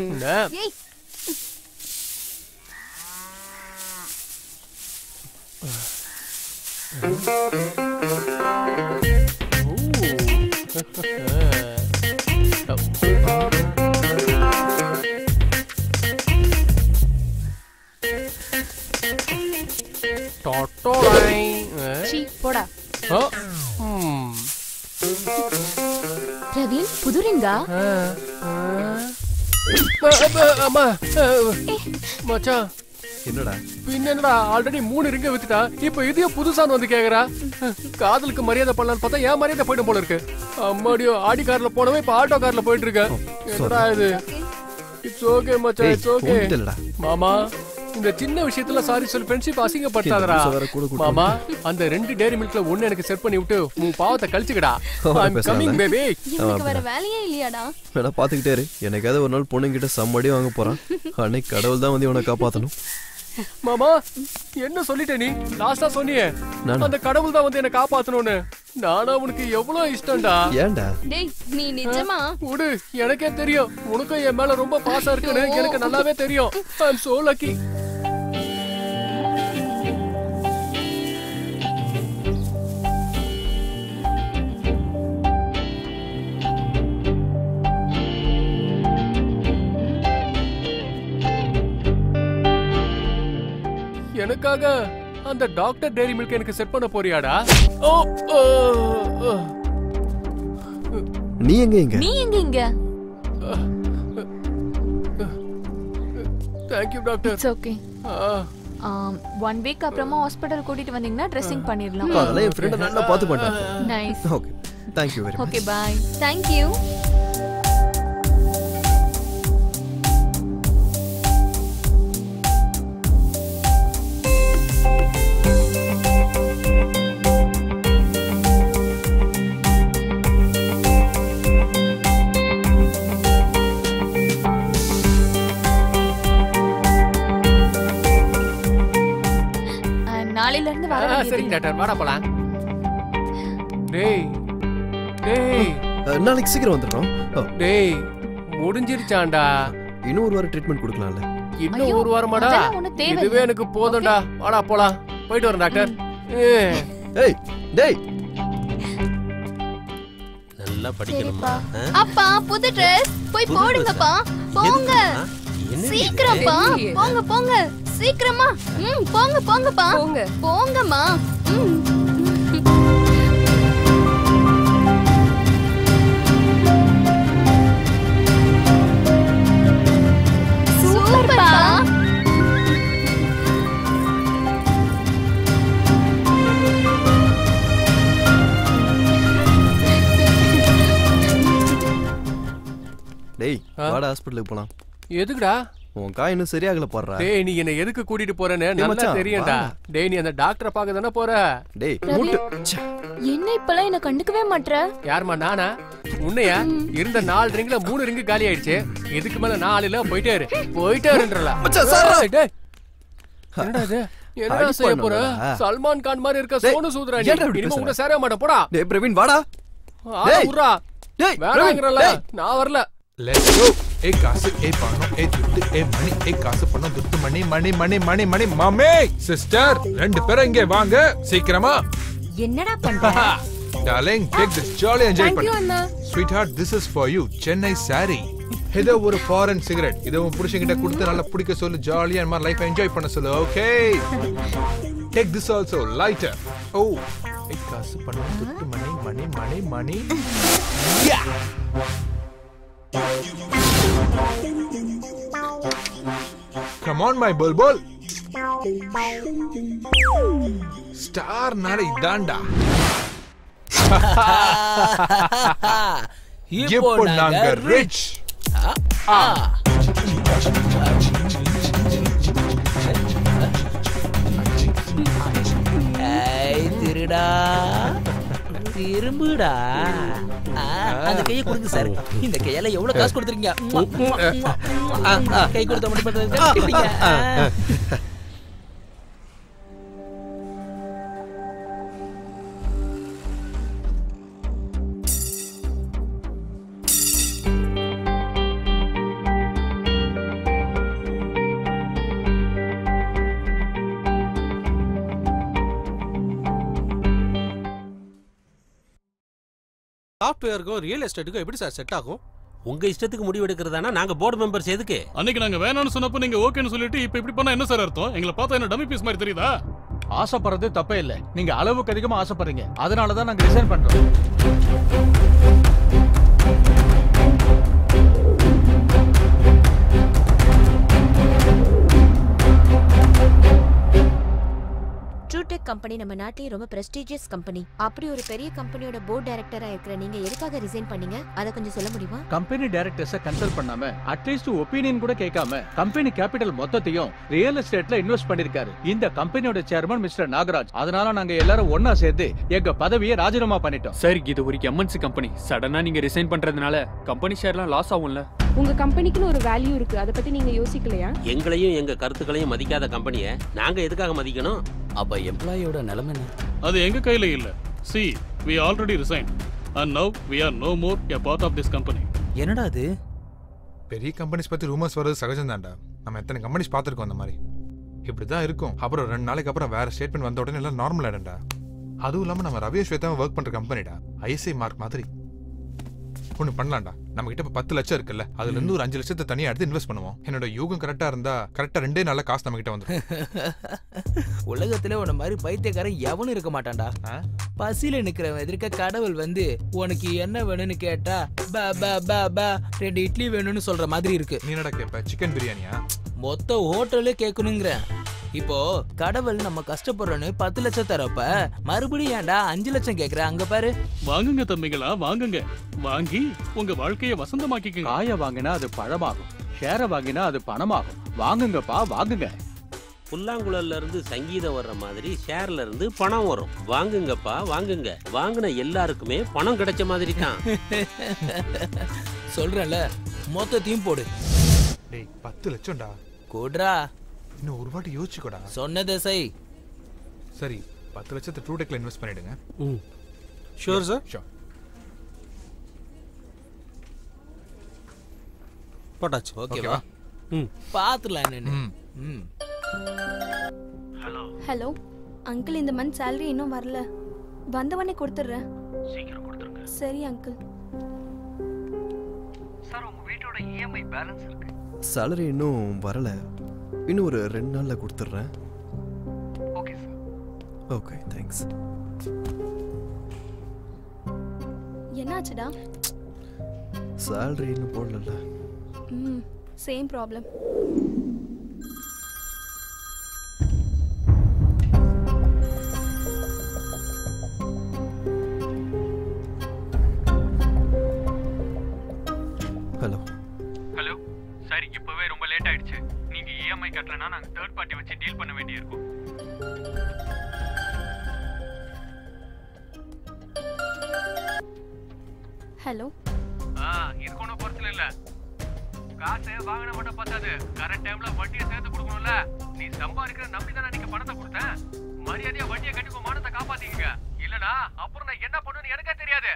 சீ போடா பிரவீன் புது ரிங்கா அம்மா மச்சான் என்னடா பின்ன என்னடா ஆல்ரெடி மூணு ரிங்க வித்துட்டா இப்போ இதையும் புதுசான்னு வந்து கேக்குறா காதலுக்கு மரியாதை பண்ணலாம்னு பார்த்தா ஏன் மரியாதை போயிடும் போல இருக்கு அம்மாடியோ ஆடி கார்ல போனவே இப்ப ஆட்டோ கார்ல போயிட்டு இருக்க என்னடா இது இட்ஸ் ஓகே மச்சான் ஏய், இட்ஸ் ஓகே உன்கிட்ட இல்லடா. மாமா இந்த சின்ன விஷயத்துல சாரி சொல்லி ஃப்ரெண்ட்ஷிப் அசிங்கப்படுத்தாதடா இந்த நிமிஷம் வேற கூட கூட்டு மாமா அந்த ரெண்டு டேரி மில்க்ல ஒண்ணு எனக்கு செட் பண்ணி விட்டு உன் பாவத்தை கழிச்சுக்கடா அவரை ஐம் பேசலாம்ல? கமிங் பேபி இவனுக்கு வேற வேலையே இல்லையாடா வேணா பாத்துக்கிட்டே இரு எனக்காவது ஒரு நாள் பொண்ணுங்கிட்ட சம்மடி வாங்க போறான் அன்னைக்கு கடவுள் தான் வந்து இவனை காப்பாத்தணும் மாமா என்ன சொல்லிட்ட நீ லாஸ்டா சொன்னியே நானா? அந்த கடவுள் தான் வந்து என்ன காப்பாத்தணும்னு நானா உனக்கு எவ்வளவு இஷ்டம்டா ஏன்டா டேய் நீ நிஜமா விடு எனக்கே தெரியும் உனக்கும் என் மேல ரொம்ப பாசம் இருக்குன்னு எனக்கு நல்லாவே தெரியும் ஐம் சோ லக்கி எனக்காக அந்த டாக்டர் டேரி மில்க் எனக்கு செட் பண்ண போறியாடா ஓ ஓ, ஓ. நீ எங்க எங்க நீ எங்க இங்க thank you doctor it's okay one week அப்புறமா ஹாஸ்பிட்டல் கூட்டிட்டு வந்தீங்கன்னா ட்ரெஸ்ஸிங் பண்ணிடலாம் அதெல்லாம் என் ஃப்ரெண்டை நல்லா பார்த்து மாட்டான் nice okay thank you very okay bye thank you நாளையில இருந்து வர ஆ, வேண்டியது சரிங்க இல்ல. டாக்டர் வாடா போலாம் டேய் டேய் நாளைக்கு சீக்கிரம் வந்துடுறோம் ஓ, டேய் முடிஞ்சிருச்சாண்டா இன்னும் ஒரு வாரம் ட்ரீட்மெண்ட் கொடுக்கலாம்ல இன்னும் ஒரு வாரமாடா அதெல்லாம் ஒண்ணும் தேவையில்ல. இதுவே எனக்கு போதும்டா வாடா போலாம் போயிட்டு வரேன் டாக்டர் ஏ. ஏய் டேய் நல்லா படிக்கணுமா ஆ? அப்பா புது ட்ரெஸ் போய் புது போடுங்கப்பா போங்க என்ன இது? சீக்கிரம்ப்பா போங்க போங்க சீக்கிரமா ம் போங்க போங்கப்பா போங்க போங்கம்மா ம் சூப்பர்ப்பா டேய் வாடா ஹாஸ்பிட்டலுக்கு போலாம் எதுக்குடா உன் காய் இன்னும் சரியாகல போடுறா டேய் நீ என்ன எதுக்கு கூட்டிட்டு போறேன்னு டேய் நல்லா மச்சான், தெரியும்டா வாடா. டேய் நீ அந்த டாக்டரை பார்க்க தானே போற டேய் ரவி, என்ன இப்பெல்லாம் என்ன கண்டுக்கவே மாட்ற யாரும்மா நானா உன்னையா இருந்த நாலு ரிங்ல மூணு ரிங்கு காலி ஆயிடுச்சு இதுக்கு மேல நாலுல போயிட்டே இரு போயிட்டே இருன்றல மச்சான், சார்ரா. என்னடா இது என்னடா அடி செய்ய போற பண்ணணும்டா. சல்மான் கான் மாதிரி இருக்க டேய், சோனு சூத்ரா நீ ஏன்டா இப்படி இனிமே பேசுற? உன்னை சேர மாட்டேன் போடா டேய் பிரவீன் வாடா ஆள டேய். உர்றா டேய் வேணாங்கறல டேய். நான் வரல லெட்ஸ் கோ ஏ காசு ஏ பணம் ஏ துட்டு ஏ மணி ஏ காசு பணம் துட்டு மணி மணி மணி மணி மணி மாமே சிஸ்டர் ரெண்டு பேரும் இங்கே வாங்க சீக்கிரமா என்னடா பண்ற darling take this jolly enjoy Thank you, பண்ணு அண்ணா. Sweetheart this is for you Chennai sorry ஏதோ ஒரு ஃபாரின் சிகரெட் இதை உன் புருஷன்கிட்ட கொடுத்து நல்லா பிடிக்க சொல்லு ஜாலியா இந்த மாதிரி லைஃப் என்ஜாய் பண்ண சொல்லு okay take this also lighter ஓ ஏ காசு பணம் துட்டு money money money money Come on, my bulbul. Star நாளை இதாண்டா இப்போ நாங்க ரிச் ஏய் திருடா திரும்புடா ஆ, அந்த கையை கொடுங்க சார் இந்த கையால எவ்வளவு காசு கொடுத்துருக்கீங்க உம்மா, உம்மா, உம்மா, உம்மா. கை கொடுத்த மட்டும் பண்றது கட்டிப்பிடிங்க. ஆ. சாஃப்ட்வேருக்கும் ரியல் எஸ்டேட்டுக்கும் எப்படி சார் செட் ஆகும் உங்க இஷ்டத்துக்கு முடிவு எடுக்கிறதானா நாங்க போர்டு மெம்பர்ஸ் எதுக்கு அன்னைக்கு நாங்க வேணாம்னு சொன்னப்ப நீங்க ஓகேன்னு சொல்லிட்டு இப்ப இப்படி பண்ணா என்ன சார் அர்த்தம் எங்களை பார்த்தா என்ன டம்மி பீஸ் மாதிரி தெரியுதா ஆசைப்படுறது தப்பே இல்ல நீங்க அளவுக்கு அதிகமா ஆசைப்படுறீங்க அதனால தான் நாங்க ரிசைன் பண்றோம் ட்ரூடெக் கம்பெனி நம்ம நாட்டிலேயே ரொம்ப பிரஸ்டீஜியஸ் கம்பெனி அப்படி ஒரு பெரிய கம்பெனியோட போர்ட் டைரக்டரா இருக்கிற நீங்க எதுக்காக ரிசைன் பண்ணீங்க அதை கொஞ்சம் சொல்ல முடியுமா கம்பெனி டைரக்டர்ஸ கன்சல்ட் பண்ணாம அட்லீஸ்ட் ஒப்பீனியன் கூட கேட்காம கம்பெனி கேபிட்டல் மொத்தத்தையும் ரியல் எஸ்டேட்ல இன்வெஸ்ட் பண்ணிருக்காரு இந்த கம்பெனியோட சேர்மன் மிஸ்டர் நாகராஜ் அதனால நாங்க எல்லாரும் ஒன்னா சேர்ந்து எங்க பதவியை ராஜினாமா பண்ணிட்டோம் சார் இது ஒரு எம்என்சி கம்பெனி சடனா நீங்க ரிசைன் பண்றதுனால கம்பெனி ஷேர்லாம் லாஸ் ஆகும்ல உங்க கம்பெனிக்குன்னு ஒரு வேல்யூ இருக்கு அதை பத்தி நீங்க யோசிக்கலையா எங்களையும் எங்க கருத்துக்களையும் மதிக்காத கம்பெனியை நாங்க எதுக்காக மதிக்கணும் அப்ப எம்ப்ளாயோட நிலைமை என்ன அது எங்க கையில இல்ல see we already resigned and now we are no more a part of this company என்னடா அது பெரிய கம்பெனிஸ் பத்தி ரூமர்ஸ் வர்றது சகஜம் தான்டா நம்ம எத்தனை கம்பெனிஸ் பார்த்துருக்கோம் அந்த மாதிரி இப்படி தான் இருக்கும் அப்புறம் ரெண்டு நாளைக்கு அப்புறம் வேற ஸ்டேட்மெண்ட் வந்த உடனே எல்லாம் நார்மல் ஆயிடும்டா அதுவும் இல்லாம நம்ம ரவி ஸ்வேதாவும் ஒர்க் பண்ற கம்பெனிடா ஐஎஸ்ஐ மார்க் மாதிரி ஒன்று பண்ணலாம்டா நம்ம கிட்ட இப்போ பத்து லட்சம் இருக்குல்ல அதுல இருந்து ஒரு அஞ்சு லட்சத்தை தனியா எடுத்து இன்வெஸ்ட் பண்ணுவோம் என்னோட யூகம் கரெக்டா இருந்தா கரெக்டா ரெண்டே நாள்ல காசு நம்ம கிட்ட வந்துடும் உலகத்துல உன்ன மாதிரி பைத்தியக்காரன் எவனும் இருக்க மாட்டான்டா பசியில நிக்கிறவன் எதிர்க்க கடவுள் வந்து உனக்கு என்ன வேணும்னு கேட்டா பா பா பா பா ரெண்டு இட்லி வேணும்னு சொல்ற மாதிரி இருக்கு நீ என்னடா கேப்ப சிக்கன் பிரியாணியா மொத்த ஹோட்டலே கேட்கணுங்கிற இப்போ கடவுள் நம்ம கஷ்டப்படுறோன்னு பத்து லட்சம் தரப்ப மறுபடியும் ஏன்டா அஞ்சு லட்சம் கேக்குற அங்க பாரு வாங்குங்க தம்பிகளா வாங்குங்க வாங்கி உங்க வாழ்க்கைய வசந்தமாக்கிக்கங்க காய வாங்கினா அது பழமாகும் ஷேரை வாங்கினா அது பணமாகும் வாங்குங்கப்பா வாங்குங்க புல்லாங்குழல்ல இருந்து சங்கீதம் வர்ற மாதிரி ஷேர்ல இருந்து பணம் வரும் வாங்குங்கப்பா வாங்குங்க வாங்குன எல்லாருக்குமே பணம் கிடைச்ச மாதிரி தான் சொல்றேன்ல மொத்தத்தையும் போடு டேய் பத்து லட்சம்டா கூடுறா இன்னும் ஒரு வாட்டி யோசிச்சுக்கோடா சொன்னதை செய் சரி பத்து லட்சத்தை ட்ரூடெக்ல இன்வெஸ்ட் பண்ணிடுங்க ம் ஷூர் சார் ஷோர் போட்டாச்சு ஓகேவா ம் பாத்துலாம் என்னன்னு ம் ஹலோ அங்கிள் இந்த மந்த் salary இன்னும் வரல வந்தவனே கொடுத்துட்றேன் சீக்கிரம் கொடுத்துருங்க சரி அங்கிள் சார் உங்க வீட்டோட இஎம்ஐ பேலன்ஸ் இருக்கு சேலரி இன்னும் வரல இன்னும் ஒரு ரெண்டு நாளில் கொடுத்துட்றேன் ஓகே சார் ஓகே தேங்க்ஸ் என்னாச்சுடா சேலரி இன்னும் போடல ம் same problem hello hello sir இப்பவே ரொம்ப லேட் ஆயிடுச்சு நீங்க இஎம்ஐ கட்டலனா நாங்க தேர்ட் பார்ட்டி வச்சு டீல் பண்ண வேண்டியிருக்கும் ஹலோ ஆ இதுக்கு ஒன்றும் பொறுத்தல இல்ல காசு வாங்கின மட்டும் பத்தாது கரெக்ட் டைம்ல வட்டியை சேர்த்து கொடுக்கணும்ல நீ சம்பாதிக்கிற நம்பி தானே நீங்க பணத்தை கொடுத்தேன் மரியாதையா வட்டியை கட்டி உங்க மானத்தை காப்பாத்திக்கங்க இல்லனா அப்புறம் நான் என்ன பண்ணுன்னு எனக்கே தெரியாது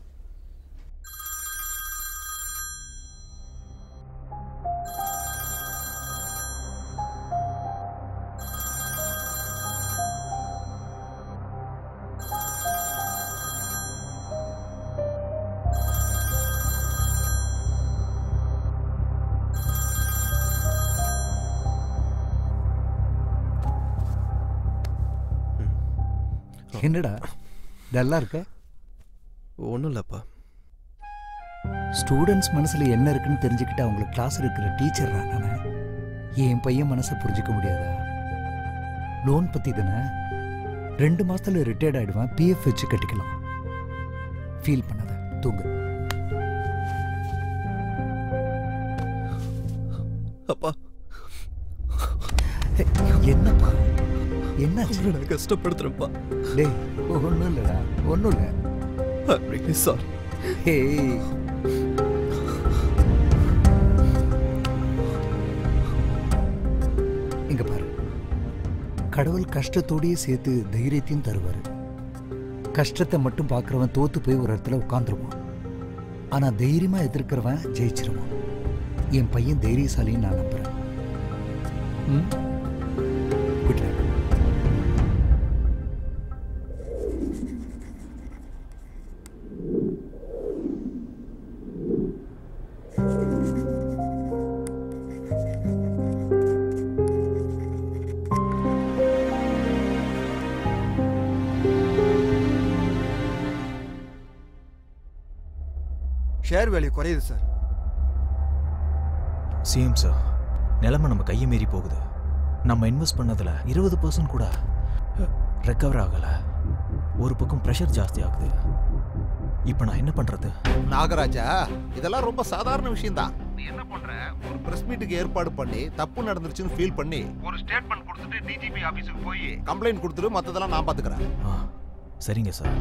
என்னடா டல்லா இருக்க ஒன்றும் இல்லைப்பா ஸ்டூடெண்ட்ஸ் மனசுல என்ன இருக்குன்னு தெரிஞ்சுக்கிட்டு அவங்களுக்கு கிளாஸ் இருக்கிற டீச்சர் நான் என் பையன் மனசை புரிஞ்சுக்க முடியாதா லோன் பத்தி தானே ரெண்டு மாசத்துல ரிட்டையர்ட் ஆயிடுவேன் பிஎஃப் வச்சு கட்டிக்கலாம் ஃபீல் பண்ணாத தூங்கு அப்பா என்னப்பா என்ன நான் கஷ்டப்படுத்துறேன்ப்பா டேய் ஒன்றும் இல்லைடா ஒன்றும் இல்லை I'm really sorry. Hey. இங்க பாரு கடவுள் கஷ்டத்தோடயே சேர்த்து தைரியத்தையும் தருவாரு கஷ்டத்தை மட்டும் பார்க்கறவன் தோத்து போய் ஒரு இடத்துல உட்காந்துருவான் ஆனா தைரியமா எதிர்க்கிறவன் ஜெயிச்சிருவான் என் பையன் தைரியசாலின்னு நான் நம்புறேன் ம்? குட் நைட் ஷேர் வேல்யூ குறையுது சார் சேம் சார் நிலைமை நம்ம கையை மீறி போகுது நம்ம இன்வெஸ்ட் பண்ணதில் இருபது பர்சன்ட் கூட ரெக்கவர் ஆகலை ஒரு பக்கம் ப்ரெஷர் ஜாஸ்தி ஆகுது இப்போ நான் என்ன பண்ணுறது நாகராஜா இதெல்லாம் ரொம்ப சாதாரண விஷயம்தான் நீ என்ன பண்ற ஒரு பிரஸ் மீட்டுக்கு ஏற்பாடு பண்ணி தப்பு நடந்துருச்சுன்னு ஃபீல் பண்ணி ஒரு ஸ்டேட்மெண்ட் கொடுத்துட்டு டிஜிபி ஆபீஸுக்கு போய் கம்ப்ளைண்ட் கொடுத்துட்டு மத்ததெல்லாம் நான் பாத்துக்கிறேன் ஆ சரிங்க சார்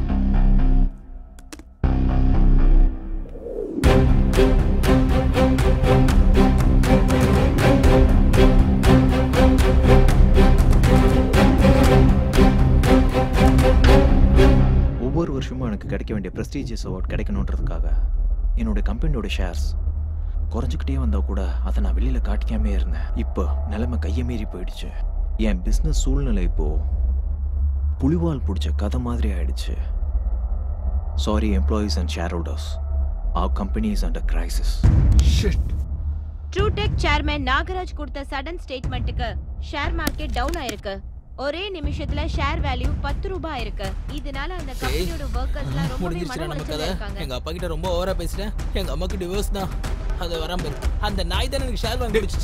ஒவ்வொரு வருஷமும் எனக்கு கிடைக்க வேண்டிய ப்ரெஸ்டீஜியஸ் அவார்ட் கிடைக்கணுன்றதுக்காக என்னோட கம்பெனியோட ஷேர்ஸ் குறைஞ்சிக்கிட்டே வந்தால் கூட அதை நான் வெளியில் காட்டிக்காமே இருந்தேன் இப்போ நிலைமை கையை மீறி போயிடுச்சு என் பிஸ்னஸ் சூழ்நிலை இப்போ புலிவால் பிடிச்ச கதை மாதிரி ஆயிடுச்சு sorry employees and shareholders our company is under crisis TrueTech chairman Nagaraj கொடுத்த சடன் ஸ்டேட்மெண்ட்டுக்கு ஷேர் மார்க்கெட் டவுன் ஆயிருக்கு ஒரே நிமிஷத்துல ஷேர் வேல்யூ பத்து ரூபாய் இருக்கு இதனால அந்த கம்பெனியோட ஒர்க்கர்ஸ்லாம் ரொம்பவே முடிஞ்சிருச்சுடா மன நம்ம உளைச்சல்ல கதை இருக்காங்க எங்க அப்பா கிட்ட ரொம்ப ஓவரா பேசிட்டேன் எங்க அம்மாக்கு டிவோர்ஸ் தான் அது வராம இருக்கு. அந்த நாய் தானே எனக்கு ஷேர் வாங்கி குடிச்சிச்சு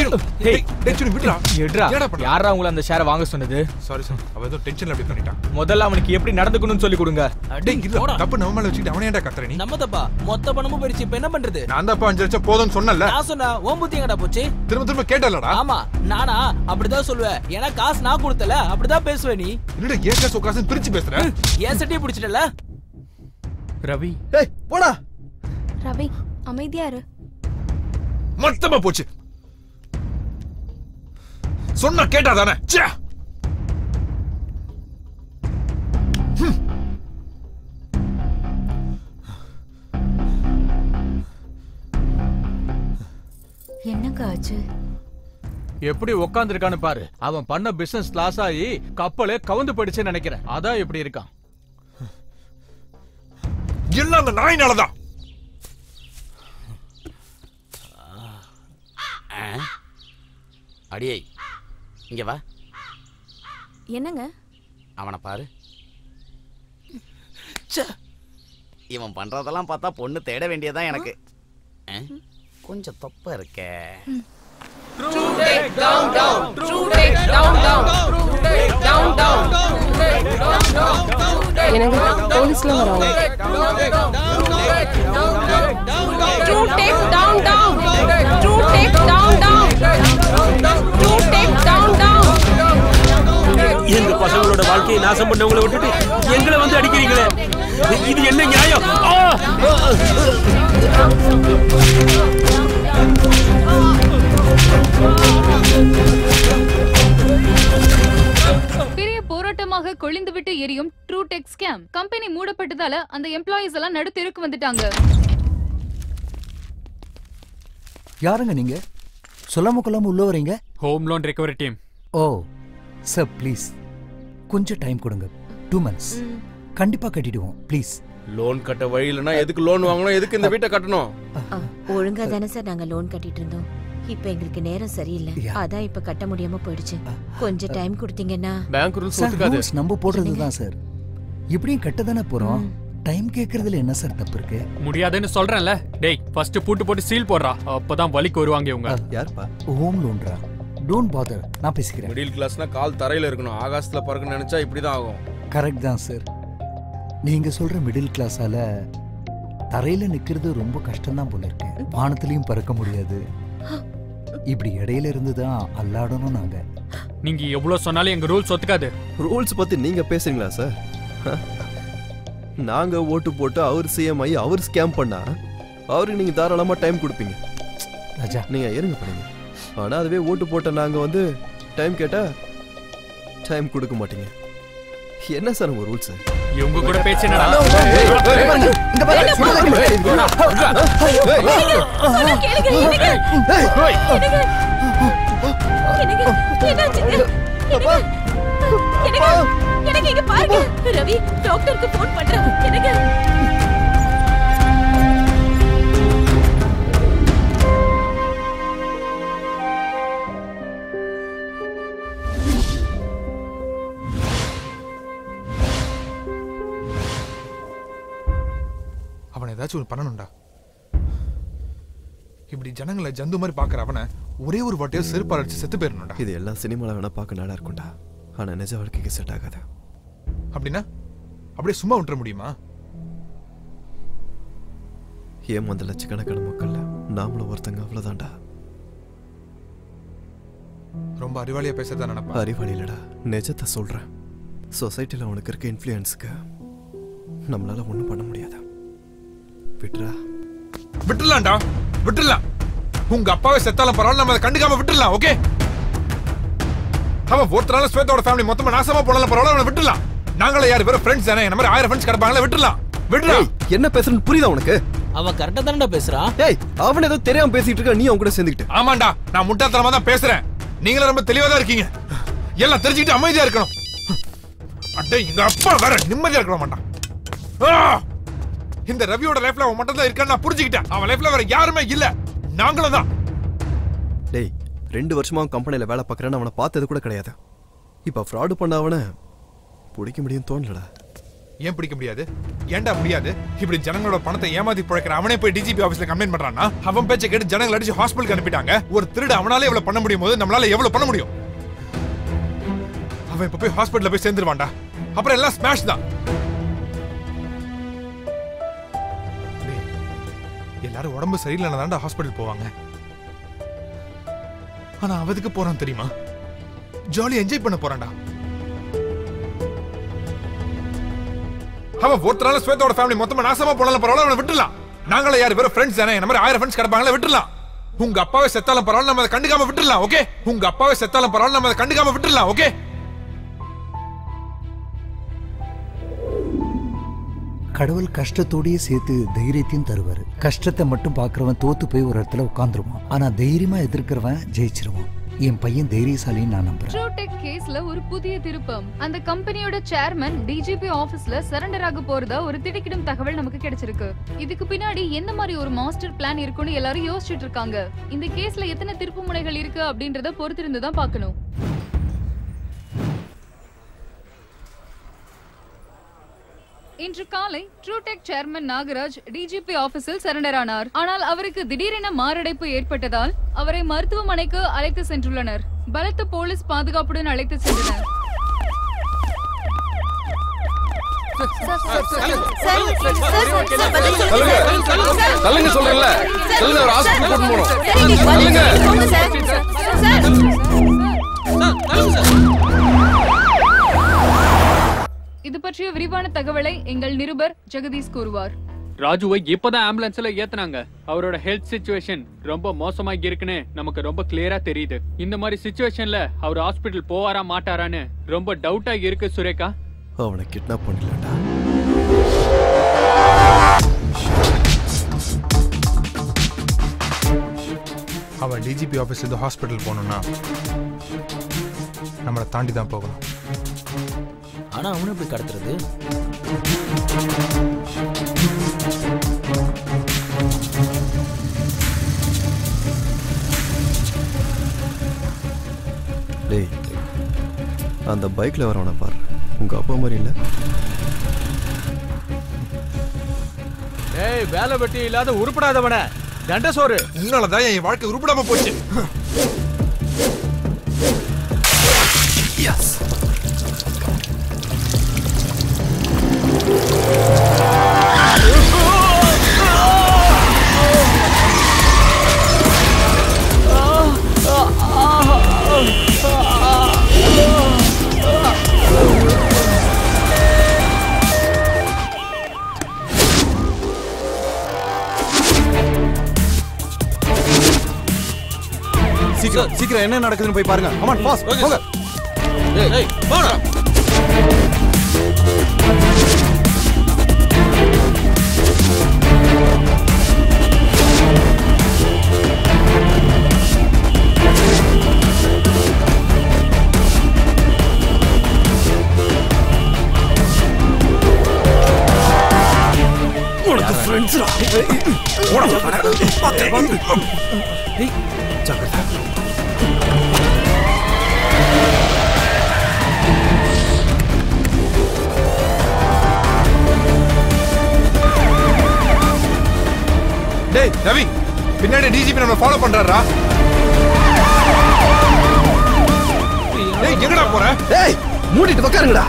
எடுறா யாரா உங்களை அந்த ஷேரை வாங்க சொன்னது சாரி சார் அவ ஏதோ டென்ஷன்ல அப்படி பண்ணிட்டான் முதல்ல அவனுக்கு எப்படி நடந்துக்கணும்னு சொல்லி கொடுங்க டேய் இல்ல தப்பு நம்ம மேல வச்சுக்கிட்டு அவனே ஏன்டா கத்துற நீ நம்ம தப்பா மொத்த பணமும் போயிடுச்சு இப்ப என்ன பண்றது நான் தான் அஞ்சு லட்சம் போதும்னு சொன்னல நான் சொன்னா ஓம் புத்தி எங்கடா போச்சு திரும்ப திரும்ப கேட்டலடா ஆமா நானா அப்படிதான் சொல்லுவேன் ஏன்னா காசு நான் கொடுத்தல அப்படிதான் பேசுவ நீ என்னடா ஏக்க சொக்காசன் பிரிச்சு பேசுற ஏன் சட்டியை பிடிச்சிட்டல ரவி ஏய் போடா ரவி அமைதியா இரு மொத்தமா போச்சு சொன்னா கேட்டா தானே ச்சே என்னங்க ஆச்சு எப்படி உட்காந்துருக்கான்னு பாரு அவன் பண்ண பிசினஸ் லாஸ் ஆகி கப்பலே கவுந்து போயிடுச்சுன்னு நினைக்கிறேன் அதான் எப்படி இருக்கான் எல்லாம் அந்த நாயினாலதான் ஆ? அடியே இங்க வா என்னங்க அவனை பாரு ச்சே. இவன் பண்றதெல்லாம் பார்த்தா பொண்ணு தேட வேண்டியதான் எனக்கு ஆ? கொஞ்சம் தொப்ப இருக்க எனக்கு போலீஸ்லாம் வராங்க True take down down. True take down down. True take down down. எங்க பசங்களோட வாழ்க்கையை நாசம் பண்ணவங்களை விட்டுட்டு எங்களை வந்து அடிக்கிறீங்களே இது என்ன நியாயம் ஆ! பெரிய போராட்டமாக கொழிந்துவிட்டு எரியும் ட்ரூ டெக் ஸ்கேம் கம்பெனி மூடப்பட்டதால அந்த எம்ப்ளாயிஸ் எல்லாம் நடுத்தெருக்கு வந்துட்டாங்க யாருங்க நீங்க சொல்லாம கொள்ளாம உள்ள வரீங்க ஹோம் லோன் ரெக்கவரி டீம் ஓ சார் ப்ளீஸ் கொஞ்சம் டைம் கொடுங்க டூ மந்த்ஸ் கண்டிப்பா கட்டிடுவோம் ப்ளீஸ் லோன் கட்ட வழி இல்லைன்னா எதுக்கு லோன் வாங்கணும் எதுக்கு இந்த வீட்டை கட்டணும் ஒழுங்கா தானே சார் நாங்க லோன் கட்டிட்டு இருந்தோம் இப்ப எங்களுக்கு நேரம் சரியில்லை அதான் இப்ப கட்ட முடியாம போயிடுச்சு கொஞ்சம் டைம் கொடுத்தீங்கன்னா பேங்க் ரூல்ஸ் சார் ஒத்துக்காது rules நம்ம போடுறது தான் சார் இப்படியும் கட்ட தானே போறோம் டைம் கேட்கறதுல என்ன சார் தப்பு இருக்கு முடியாதுன்னு சொல்றேன்ல டேய் ஃபர்ஸ்ட் பூட்டு போட்டு சீல் போடுறா அப்பதான் வலிக்கு வருவாங்க இவங்க யாருப்பா ஹோம் லோன்ரா டோன்ட் பாதர் நான் பேசிக்கிறேன் மிடில் கிளாஸ்னா கால் தரையில இருக்கணும் ஆகாசத்துல பறக்க நினைச்சா இப்படிதான் ஆகும் கரெக்ட் தான் சார் நீங்க சொல்ற மிடில் கிளாஸால தரையில நிக்கிறது ரொம்ப கஷ்டம்தான் போல இருக்கு வானத்திலையும் பறக்க முடியாது இப்படி இடையில இருந்து தான் அல்லாடணும் நாங்க நீங்க எவ்வளவு சொன்னாலும் எங்க ரூல்ஸ் ஒத்துக்காது ரூல்ஸ் பத்தி நீங்க பேசுறீங்களா சார் நாங்க ஓட்டு போட்டு அவர் சிஎம் ஆகி அவர் ஸ்கேம் பண்ணா அவருக்கு நீங்க தாராளமா டைம் கொடுப்பீங்க ராஜா நீங்க இருங்க பண்ணுங்க ஆனா அதுவே ஓட்டு போட்ட நாங்க வந்து டைம் கேட்டா டைம் கொடுக்க மாட்டீங்க என்ன சார் உங்க ரூல்ஸ் இவங்க கூட பேச்சு என்னடா? எனக்கு இங்க பாருங்க ரவி டாக்டருக்கு போன் பண்றேன் எனக்கு அவனை ஏதாச்சும் ஒன்று பண்ணணும்டா இப்படி ஜனங்களை ஜந்து மாதிரி பார்க்குற அவனை ஒரே ஒரு வாட்டியோ செருப்பால் அடிச்சு செத்து போயிடணும்டா இது எல்லாம் சினிமால வேணா பார்க்க நல்லா இருக்கும்டா ஆனா நிஜ வாழ்க்கைக்கு செட் ஆகாது அப்படின்னா அப்படியே சும்மா விட்டுற முடியுமா ஏன் அந்த லட்சக்கணக்கான மக்கள்ல நாமளும் ஒருத்தங்க அவ்வளவுதான்டா ரொம்ப அறிவாளியா பேசுறதா நினைப்பா அறிவாளி இல்லடா நிஜத்தை சொல்றேன் சொசைட்டில உனக்கு இருக்க இன்ஃப்ளூயன்ஸுக்கு நம்மளால ஒண்ணும் பண்ண முடியாது விட்ரா விட்டுடலாம்டா விட்டுடலாம் உங்க அப்பாவே செத்தாலும் பரவாயில்ல நம்ம அதை கண்டுக்காம விட்டுடலாம் ஓகே அவன் ஒருத்தனால ஸ்வேதோட ஃபேமிலி மொத்தமா நாசமா போனாலும் பரவாயில்ல அவனை விட்டுடலாம் நாங்களே யார் வேற ஃப்ரெண்ட்ஸ் தானே இந்த மாதிரி ஆயிரம் ஃப்ரெண்ட்ஸ் கிடப்பாங்களே விட்டுடலாம் விட்டுடலாம் என்ன பேசுறன்னு புரியுதா உனக்கு அவன் கரெக்டா தானடா பேசுறான் ஏய் அவன் ஏதோ தெரியாம பேசிட்டு இருக்க நீ அவன் கூட சேர்ந்துக்கிட்டு ஆமாண்டா நான் முட்டாத்தனமா தான் பேசுறேன் நீங்களும் ரொம்ப தெளிவா தான் இருக்கீங்க எல்லாம் தெரிஞ்சுக்கிட்டு அமைதியா இருக்கணும் அடே எங்க அப்பா வேற நிம்மதியா இருக்க மாட்டான் ஆ! இந்த ரவியோட லைஃப்ல அவன் மட்டும் தான் இருக்கான்னு நான் புரிஞ்சுக்கிட்டேன் அவன் லைஃப்ல வேற யாருமே இல்ல நாங்களும் தான் டேய் ரெண்டு வருஷமா அவன் கம்பெனில வேலை பார்க்கறேன்னு அவனை பார்த்தது கூட கிடையாது இப்ப ஃப்ராடு பண்ண அவனை பிடிக்க முடியும் தோணலடா ஏன் பிடிக்க முடியாது ஏன்டா முடியாது இப்படி ஜனங்களோட பணத்தை ஏமாத்தி பிழைக்கிற அவனே போய் டிஜிபி ஆபீஸ்ல கம்ப்ளைண்ட் பண்றானா அவன் பேச்சை கேட்டு ஜனங்களை அடிச்சு ஹாஸ்பிட்டலுக்கு அனுப்பிட்டாங்க ஒரு திருடு அவனால எவ்வளவு பண்ண முடியும் போது நம்மளால எவ்வளவு பண்ண முடியும் அவன் இப்ப போய் ஹாஸ்பிட்டல்ல போய் சேர்ந்துருவான்டா அப்புறம் எல்லாம் ஸ்மாஷ் தான் டேய், எல்லாரும் உடம்பு சரியில்லைன்னா தான்டா ஹாஸ்பிட்டல் போவாங்க ஆனா அவதுக்கு போறான் தெரியுமா ஜாலி என்ஜாய் பண்ண போறான்டா அவன் ஒருத்தனால ஸ்வேதோட ஃபேமிலி மொத்தமா நாசமா போனாலும் பரவாயில்ல அவனை விட்டுலாம் நாங்களே யார் வேற ஃப்ரெண்ட்ஸ் தானே இந்த மாதிரி ஆயிரம் ஃப்ரெண்ட்ஸ் கிடப்பாங்களே விட்டுலாம் உங்க அப்பாவே செத்தாலும் பரவாயில்ல நம்ம அதை கண்டுக்காம விட்டுலாம் ஓகே உங்க அப்பாவே செத்தாலும் பரவாயில்ல நம்ம அதை கண்டுக்காம விட்டுலாம் ஓகே கடவுள் கஷ்டத்தோடயே சேர்த்து தைரியத்தையும் தருவார் கஷ்டத்தை மட்டும் பார்க்கறவன் தோத்து போய் ஒரு இடத்துல உட்காந்துருவான் ஆனா தைரியமா எதிர்க்கிறவன் ஜெயிச்சிருவான் என் பையன் தைரியசாலின்னு நான் நம்புறேன் ட்ரூ டெக் கேஸ்ல ஒரு புதிய திருப்பம் அந்த கம்பெனியோட சேர்மன் டிஜிபி ஆபீஸ்ல சரண்டர் ஆக போறதா ஒரு திடுக்கிடும் தகவல் நமக்கு கிடைச்சிருக்கு இதுக்கு பின்னாடி என்ன மாதிரி ஒரு மாஸ்டர் பிளான் இருக்குன்னு எல்லாரும் யோசிச்சுட்டு இருக்காங்க இந்த கேஸ்ல எத்தனை திருப்பு முனைகள் இருக்கு அப்படின்றத பொறுத்திருந்து தான் பார்க்கணும் இன்று காலை ட்ரூடெக் சேர்மன் நாகராஜ் டிஜிபி ஆபீஸில் சரண்டர் ஆனார் ஆனால் அவருக்கு திடீரென மாரடைப்பு ஏற்பட்டதால் அவரை மருத்துவமனைக்கு அழைத்து சென்றுள்ளனர் பலத்த போலீஸ் பாதுகாப்புடன் அழைத்து சென்றனர் தள்ளுங்க சொல்றேன்ல தள்ளுங்க ஒரு ஹாஸ்பிட்டல் கூட்டு போறோம் இது பற்றிய விரிவான தகவலை எங்கள் நிருபர் ஜெகதீஷ் கூறுவார் ராஜுவை இப்பதான் ஆம்புலன்ஸ்ல ஏத்துனாங்க அவரோட ஹெல்த் சுச்சுவேஷன் ரொம்ப மோசமா இருக்குன்னு நமக்கு ரொம்ப கிளியரா தெரியுது இந்த மாதிரி சுச்சுவேஷன்ல அவர் ஹாஸ்பிடல் போவாரா மாட்டாரான்னு ரொம்ப டவுட்டா இருக்கு சுரேகா அவனை கிட்னாப் பண்ணலடா அவன் டிஜிபி ஆஃபீஸ் இருந்து ஹாஸ்பிட்டல் போகணும்னா நம்மளை தாண்டி தான் போகணும் ஆனா அவனை எப்படி கடத்துறது டேய் அந்த பைக்ல வரவனை பாரு உங்க அப்பா மாதிரி இல்ல ஏய் வேலை வெட்டி இல்லாத உருப்படாதவன தண்ட சோறு உன்னாலதான் என் வாழ்க்கை உருப்படாம போச்சு சீக்கிரம் சீக்கிரம் என்ன நடக்குதுன்னு போய் பாருங்க அம்மா பாஸ் போங்க போடா உனக்கு ஃப்ரெண்ட்ஸ்ரா டேய் ரவி பின்னாடி டிஜிபி நம்ம ஃபாலோ பண்றாரா டேய் எங்கடா போற டேய் மூடிட்டு உட்காருங்கடா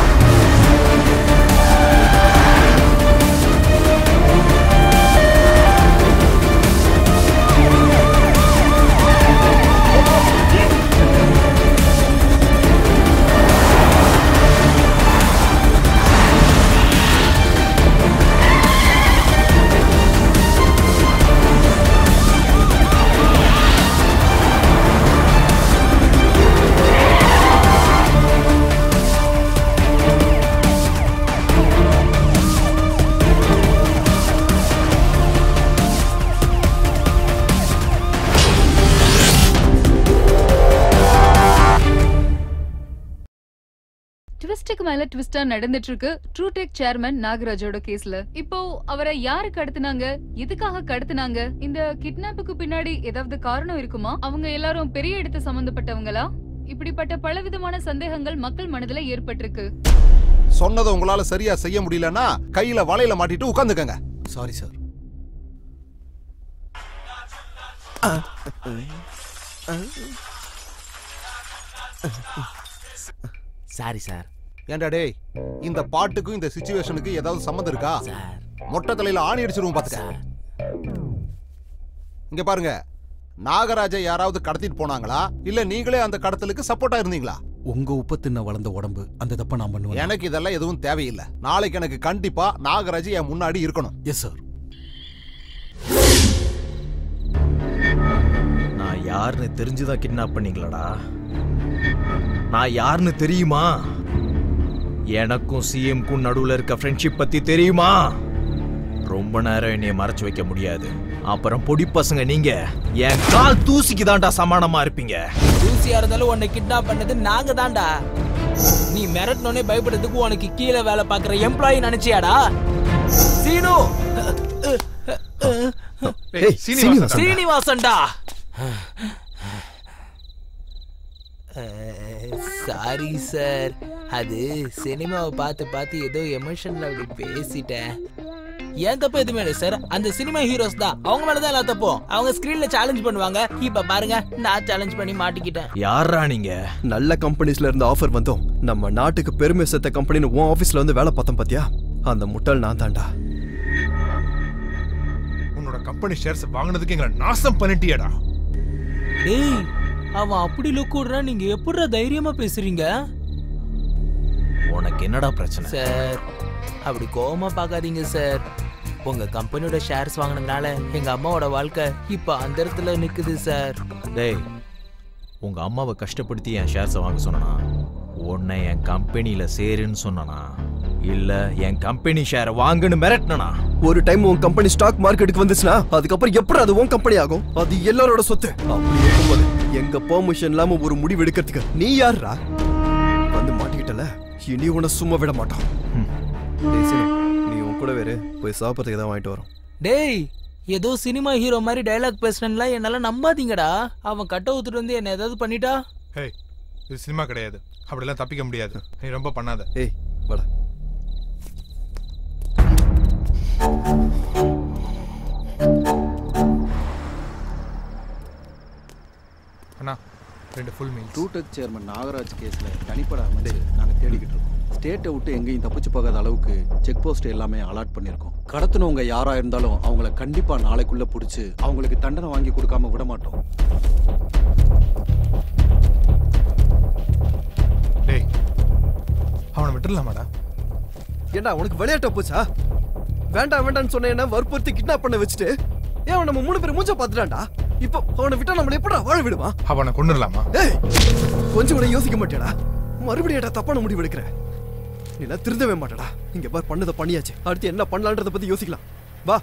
ட்விஸ்டுக்கு மேல ட்விஸ்டா நடந்துட்டு இருக்கு ட்ரூ டெக் சேர்மன் நாகராஜோட கேஸ்ல இப்போ அவரை யாரு கடத்துனாங்க எதுக்காக கடத்துனாங்க இந்த கிட்னாப்புக்கு பின்னாடி ஏதாவது காரணம் இருக்குமா அவங்க எல்லாரும் பெரிய இடத்து சம்பந்தப்பட்டவங்களா இப்படிப்பட்ட பலவிதமான சந்தேகங்கள் மக்கள் மனதுல ஏற்பட்டிருக்கு சொன்னதை உங்களால சரியா செய்ய முடியலன்னா கையில வலையில மாட்டிட்டு உட்காந்துக்கங்க சாரி சார் சாரி சார் ஏன்டா டேய் இந்த பாட்டுக்கும் இந்த சிச்சுவேஷனுக்கு ஏதாவது சம்மந்தம் இருக்கா மொட்டை தலையில ஆணி அடிச்சிருவோம் பாத்துக்க இங்க பாருங்க நாகராஜை யாராவது கடத்திட்டு போனாங்களா இல்ல நீங்களே அந்த கடத்தலுக்கு சப்போர்ட்டா இருந்தீங்களா உங்க உப்பு தின்ன வளர்ந்த உடம்பு அந்த தப்ப நான் பண்ணுவேன் எனக்கு இதெல்லாம் எதுவும் தேவையில்லை நாளைக்கு எனக்கு கண்டிப்பா நாகராஜ் என் முன்னாடி இருக்கணும் எஸ் சார் நான் யாருன்னு தெரிஞ்சுதான் கிட்னாப் பண்ணீங்களாடா நான் யாருன்னு தெரியுமா எனக்கும் சிஎம்க்கும் நடுவுல இருக்க ஃப்ரெண்ட்ஷிப் பத்தி தெரியுமா ரொம்ப நேரம் என்னைய மறைச்சு வைக்க முடியாது அப்புறம் பொடி பசங்க நீங்க என் கால் தூசிக்கு தான்டா சமானமா இருப்பீங்க தூசியா இருந்தாலும் உன்னை கிட்னாப் பண்ணது நாங்க தான்டா நீ மிரட்டினோனே பயப்படுறதுக்கு உனக்கு கீழே வேலை பார்க்குற எம்ப்ளாயி நினைச்சியாடா சீனு ஏய், சீனிவாசன்டா. சீனிவாசன்டா சாரி சார் அது சினிமாவை பார்த்து பார்த்து ஏதோ எமோஷன்ல அப்படி பேசிட்டேன் ஏன் தப்பு எதுவுமே இல்லை சார் அந்த சினிமா ஹீரோஸ் தான் அவங்க மேலதான் எல்லா தப்பும் அவங்க ஸ்கிரீன்ல சேலஞ்ச் பண்ணுவாங்க இப்ப பாருங்க நான் சேலஞ்ச் பண்ணி மாட்டிக்கிட்டேன் யாரா நீங்க நல்ல கம்பெனிஸ்ல இருந்து ஆஃபர் வந்தோம் நம்ம நாட்டுக்கு பெருமை சேர்த்த கம்பெனின்னு உன் ஆபீஸ்ல வந்து வேலை பார்த்தோம் பாத்தியா அந்த முட்டாள் நான் தான்டா உன்னோட கம்பெனி ஷேர்ஸ் வாங்குனதுக்கு எங்களை நாசம் பண்ணிட்டியடா டேய் அவன் அப்படி லுக் விடுறான் நீங்க எப்படிடா தைரியமா பேசுறீங்க உனக்கு என்னடா பிரச்சனை சார் அப்படி கோவமா பார்க்காதீங்க சார் உங்க கம்பெனியோட ஷேர்ஸ் வாங்கினதுனால எங்க அம்மாவோட வாழ்க்கை இப்ப அந்த இடத்துல நிக்குது சார் டேய் உங்க அம்மாவை கஷ்டப்படுத்தி என் ஷேர்ஸை வாங்க சொன்னா உன்னை என் கம்பெனியில சேருன்னு சொன்னா இல்ல என் கம்பெனி ஷேரை வாங்குன்னு மிரட்டினா ஒரு டைம் உன் கம்பெனி ஸ்டாக் மார்க்கெட்டுக்கு வந்துச்சுன்னா அதுக்கப்புறம் எப்படி அது உன் கம்பெனி ஆகும் அது எல்லாரோட சொத்து அப்படி இருக்கும்போது எங்க பெர்மிஷன் இல்லாம ஒரு முடிவு எடுக்கிறதுக்கு நீ யாருடா வந்து மாட்டிக்கிட்டல இனி உன்னை சும்மா விட மாட்டோம் டேய் சீனு, நீ உன் கூட வேறு போய் சாப்பிட்றதுக்கு தான் வாங்கிட்டு வரோம் டேய் ஏதோ சினிமா ஹீரோ மாதிரி டயலாக் பேசுறேன்ல என்னால நம்பாதீங்கடா அவன் கட்ட ஊத்துட்டு வந்து என்ன ஏதாவது பண்ணிட்டா ஹே இது சினிமா கிடையாது அப்படிலாம் தப்பிக்க முடியாது நீ ரொம்ப பண்ணாத ஏய் வாடா அண்ணா ரெண்டு ஃபுல் மீல் டூடெக் சேர்மன் நாகராஜ் கேஸ்ல தனிப்பட அமைச்சு நாங்க தேடிக்கிட்டு இருக்கோம் ஸ்டேட்டை விட்டு எங்கேயும் தப்பிச்சு போகாத அளவுக்கு செக் போஸ்ட் எல்லாமே அலாட் பண்ணியிருக்கோம் கடத்தினவங்க யாரா இருந்தாலும் அவங்கள கண்டிப்பா நாளைக்குள்ள பிடிச்சி அவங்களுக்கு தண்டனை வாங்கி கொடுக்காம விட மாட்டோம் டேய் அவனை விட்டுடலாமாடா ஏண்டா உனக்கு விளையாட்ட போச்சா வேண்டாம் வேண்டாம்னு சொன்ன என்ன வற்புறுத்தி கிட்னாப் பண்ண வச்சுட்டு ஏன் அவன் நம்ம மூணு பேர் மூஞ்ச பார்த்துட்டான்டா இப்போ அவனை விட்டா நம்மள எப்படா வாழ விடுவான் அவனை கொண்டுடலாமா ஏய் கொஞ்சம் கூட யோசிக்க மாட்டேடா மறுபடியும் ஏடா தப்பான முடிவு எடுக்கிற நீ எல்லாம் திருந்தவே மாட்டடா இங்க பார் பண்ணதை பண்ணியாச்சு அடுத்து என்ன பண்ணலான்றத பத்தி யோசிக்கலாம் வா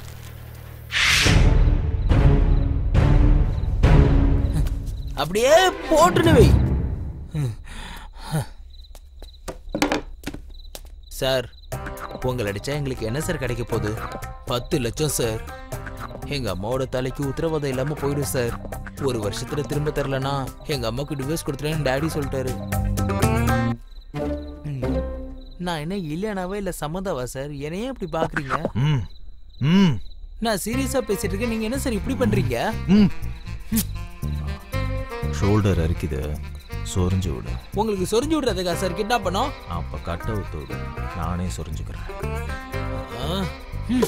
அப்படியே போட்டுன்னு வை சார் உங்களை அடிச்சா எங்களுக்கு என்ன சார் கிடைக்க போகுது பத்து லட்சம் சார் எங்க அம்மாவோட தலைக்கு உத்தரவாதம் இல்லாம போயிடும் சார் ஒரு வருஷத்துல திரும்ப தரலனா எங்க அம்மாவுக்கு டிவோர்ஸ் கொடுத்துறேன்னு டாடி சொல்லிட்டாரு ம். நான் என்ன இல்லையானாவா இல்ல சம்மந்தாவா சார் என்னையே இப்படி பாக்குறீங்க ம் ம் நான் சீரியஸா பேசிட்டு இருக்கேன் நீங்க என்ன சார் இப்படி பண்றீங்க ம் ஷோல்டர் அரிக்குது சொரிஞ்சு விடு உங்களுக்கு சொரிஞ்சு விடுறதுக்கா சார் கிட்டா பண்ணோம் அப்ப கட்ட விட்டு விடு நானே சொரிஞ்சுக்கிறேன் ஆ, ம்.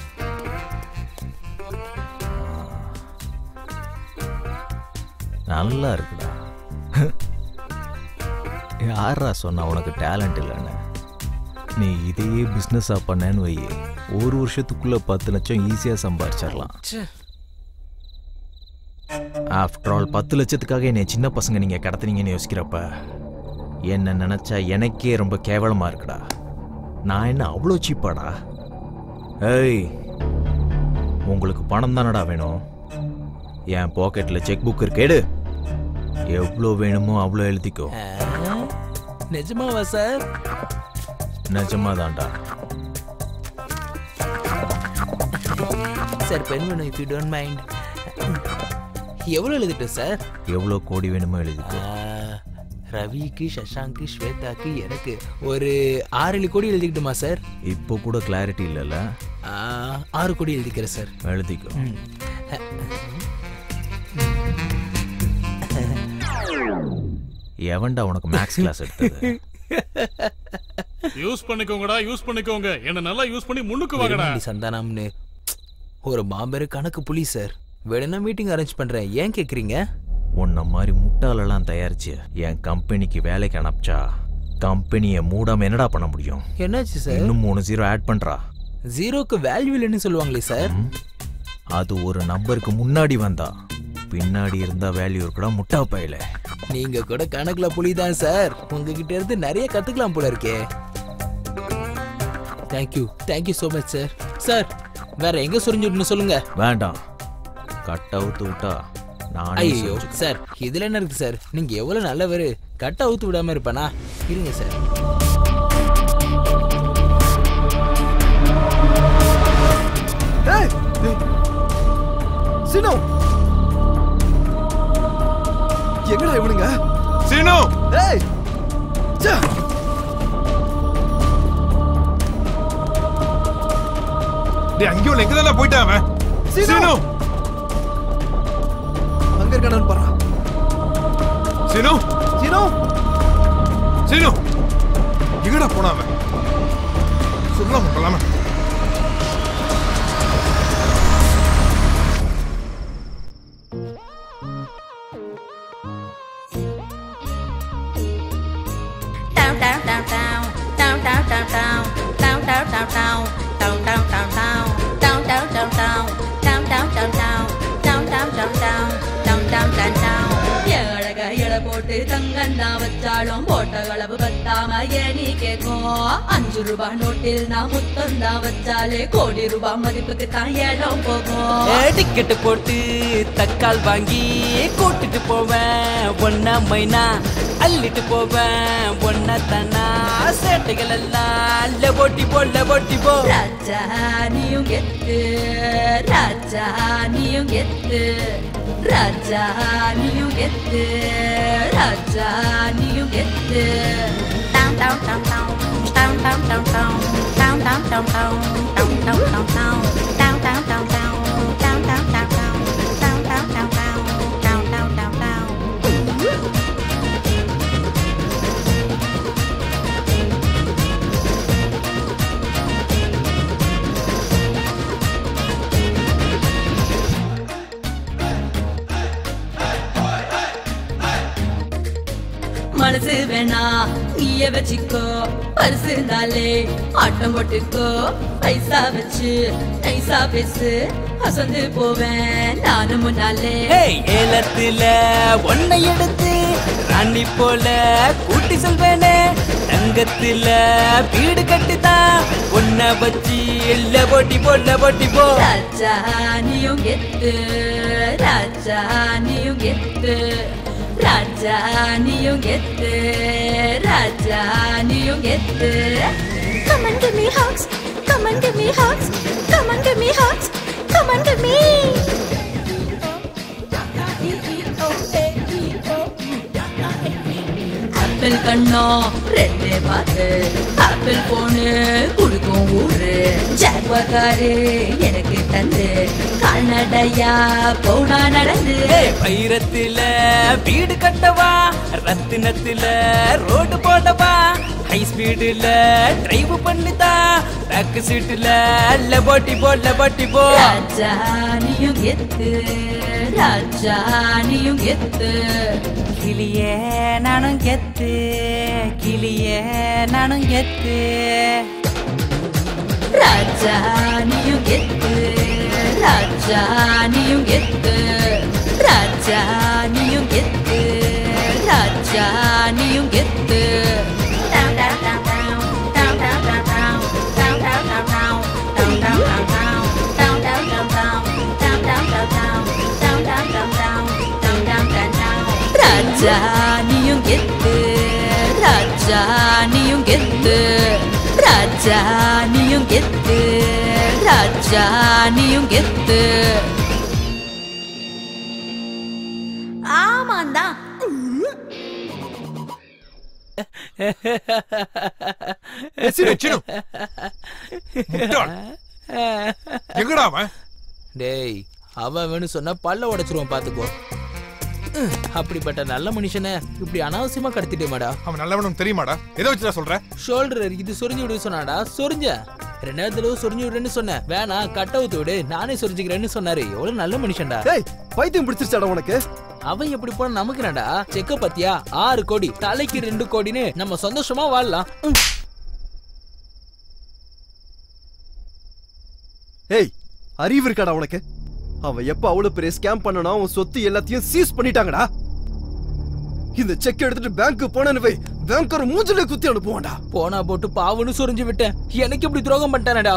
நல்லா இருக்குடா யாரா சொன்னா உனக்கு டேலண்ட் இல்லைன்னு நீ இதையே பிஸ்னஸா பண்ணேன்னு வை ஒரு வருஷத்துக்குள்ள பத்து லட்சம் ஈஸியா சம்பாரிச்சிடலாம் ச்சே. ஆஃப்டர் ஆல் பத்து லட்சத்துக்காக என்னை சின்ன பசங்க நீங்க கடத்துனீங்கன்னு யோசிக்கிறப்ப என்ன நினைச்சா எனக்கே ரொம்ப கேவலமா இருக்குடா நான் என்ன அவ்வளோ சீப்பாடா ஏய் உங்களுக்கு பணம் தானடா வேணும் என் பாக்கெட்ல செக் புக் இருக்கு எடு எவ்வளோ வேணுமோ அவ்வளோ எழுதிக்கோ ஆ, நிஜமாவா சார் நிஜமாதான்டா சார் பென் வேணும் இஃப் யூ டோன்ட் மைண்ட் எவ்வளோ எழுதிட்டேன் சார் எவ்வளோ கோடி வேணுமோ எழுதிக்கோ ரவிக்கு சஷாங்க்கு ஸ்வேதாக்கு எனக்கு ஒரு ஆறு ஏழு கோடி எழுதிக்கிட்டுமா சார் இப்போ கூட கிளாரிட்டி இல்லைல்ல ஆ, ஆறு கோடி எழுதிக்கிறேன் சார் எழுதிக்கோ ம். எவன்டா உனக்கு மேக்ஸ் கிளாஸ் எடுத்தது யூஸ் பண்ணிக்கோங்கடா யூஸ் பண்ணிக்கோங்க என்ன நல்லா யூஸ் பண்ணி முன்னுக்கு வாங்கடா வெறுமண்டி சந்தானம்னு ஒரு மாபெரும் கணக்கு புலி சார் வேணும்னா மீட்டிங் அரேஞ்ச் பண்றேன் ஏன் கேக்குறீங்க உன்ன மாதிரி முட்டாளெல்லாம் தயாரிச்சு என் கம்பெனிக்கு வேலைக்கு அனுப்பிச்சா கம்பெனியை மூடாம என்னடா பண்ண முடியும் என்னாச்சு சார் இன்னும் மூணு ஜீரோ ஆட் பண்றா ஜீரோக்கு வேல்யூ இல்லைன்னு சொல்லுவாங்களே சார் அது ஒரு நம்பருக்கு முன்னாடி வந்தா பின்னாடி இருந்தா வேல்யூ இருக்குடா முட்டா பையில நீங்க கூட கணக்குல புலி தான் சார் உங்ககிட்ட இருந்து நிறைய கத்துக்கலாம் போல இருக்கே thank you thank you so much sir sir வேற எங்க சொரிஞ்சுடணும் சொல்லுங்க வேண்டாம் கட் அவுத்து விட்டா நானே ஐயோ செஞ்சுக்கிறேன். சார் இதுல என்ன இருக்கு சார் நீங்க எவ்வளவு நல்லவரு கட்ட அவுத்து விடாம இருப்பானா இருங்க சார் ஏய் சீனோ எங்கடா இவனுங்க சீனு ஏய் ச்சே டேய் அங்கேயும் இல்லை எங்க தான் போயிட்டான் அவன் சீனு அங்க இருக்கானு பாரு சீனு சீனோ சீனு எங்கடா போனான் அவன் சொல்லாம கொள்ளாம எழக எடை போட்டு தங்கண்ணா வச்சாலும் போட்ட களவு பத்தாம ஏனி கேக்கும் அஞ்சு ரூபாய் நோட்டில் நான் முத்தந்தா வச்சாலே கோடி ரூபாய் மதிப்புக்கு தான் இடம் போகும் டிக்கெட்டு போட்டு தக்கால் வாங்கி கூட்டிட்டு போவேன் ஒன்னா மைனா அள்ளிட்டு போவேன் ஒன்னா தானா சேட்டைகள் எல்லாம் லெபோட்டி போ லெபோட்டி போ ராஜா நீயும் கெத்து ராஜா நீயும் கெத்து ராஜா நீயும் கெத்து ராஜா நீயும் கெத்து Down, down, down, down. Down, down, down, down. Down, down, down, down. Down, down, down, down. Down, down, down, down. Down, down, down, down. Down, down, down, down. Down, down, down, down. மனசு வேணா நீய வச்சுக்கோ பரிசு இருந்தாலே ஆட்டம் போட்டுக்கோ பைசா வச்சு நைசா பேசு அசந்து போவேன் நானும் முன்னாலே ஏய், ஏலத்துல ஒன்னை எடுத்து ராணி போல கூட்டி செல்வேனே தங்கத்துல வீடு கட்டிதான் ஒன்ன வச்சு இல்ல போட்டி போல போட்டி போ ராஜா நீயும் கெத்து ராஜா நீயும் கெத்து ராஜா நீயும் கெத்து ராஜா நீயும் கெத்து Come and give me hugs. Come and give me hugs. Come and give me hugs. Come and give me. Apple கண்ணோ ரெண்டு பார்த்து ஆப்பிள் போனு குடுக்கும் ஊரு ஜாக்வார் காரு எனக்கு தந்து கால்நடையா போனா நடந்து ஏய், வைரத்துல வீடு கட்டவா ரத்தினத்துல ரோடு போடவா ஹை ஸ்பீடுல டிரைவ் பண்ணுதா பேக் சீட்டுல லபோட்டி போ லபோட்டி போ ராஜா நீயும் கெத்து ராஜா நீயும் கெத்து கிளியே நானும் கெத்து கிளியே நானும் கெத்து ராஜா நீயும் கெத்து ராஜா நீயும் கெத்து ராஜா நீயும் கெத்து ராஜா நீயும் கெத்து ராஜா நீயும் கெத்து ராஜா நீயும் கெத்து ராஜா நீயும் கெத்து ராஜா நீயும் கெத்து ஆமாந்தான் சினு, சினு. முட்டாள். எங்கடா அவன் டேய் அவன் வேணும் சொன்னா பல்ல உடைச்சிருவான் பாத்துக்கோ உம், அப்படிப்பட்ட நல்ல மனுஷனை இப்படி அனாவசியமா கடத்திட்டே மாடா அவன் நல்லவனும் தெரியுமாடா எதை வச்சுடா சொல்ற ஷோல்டர் இது சொரிஞ்சு விடு சொன்னாடா சொரிஞ்ச ரெண்டாவது தடவை சொரிஞ்சு விடுன்னு சொன்னேன் வேணாம் கட்ட ஊத்து விடு நானே சொரிஞ்சுக்கிறேன்னு சொன்னாரு எவ்வளவு நல்ல மனுஷன்டா டேய் பைத்தியம் பிடிச்சிருச்சாடா உனக்கு அவன் எப்படி போன நமக்கு என்னடா செக்க பத்தியா ஆறு கோடி தலைக்கு ரெண்டு கோடின்னு நம்ம சந்தோஷமா வாழலாம் உம். ஏய் அறிவு இருக்காடா உனக்கு அவன் எப்ப அவ்வளவு பெரிய ஸ்கேம் பண்ணனா அவன் சொத்து எல்லாத்தையும் சீஸ் பண்ணிட்டாங்கடா இந்த செக் எடுத்துட்டு பேங்க் போனேன்னு வை பேங்கர் மூஞ்சிலே குத்தி அனுப்புவான்டா போனா போட்டு பாவுன்னு சொரிஞ்சு விட்டேன் எனக்கு இப்படி துரோகம் பண்ணிட்டானடா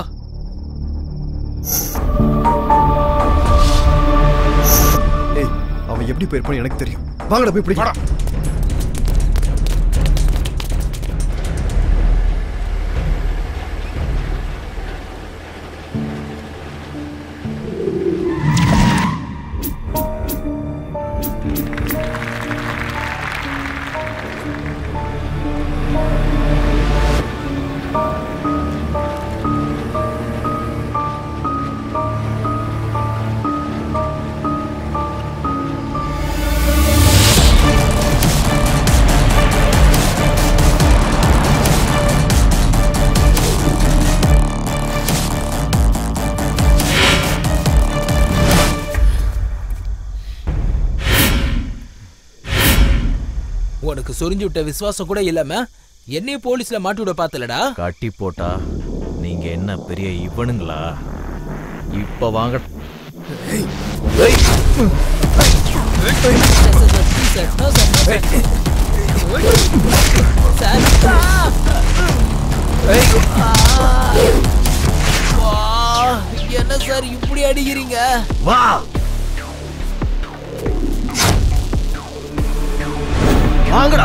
ஏய் அவன் எப்படி போயிருப்பான்னு எனக்கு தெரியும் வாங்கடா போய் பிடிக்கடா உனக்கு சொரிஞ்சு விட்ட விசுவாசம் கூட இல்லாம என்னைய போலீஸ்ல மாட்டி விட பார்த்தலடா கட்டி போட்டா நீங்க என்ன பெரிய இவனுங்களா இப்ப வாங்க என்ன சார் இப்படி அடிக்கிறீங்க வா வாங்கடா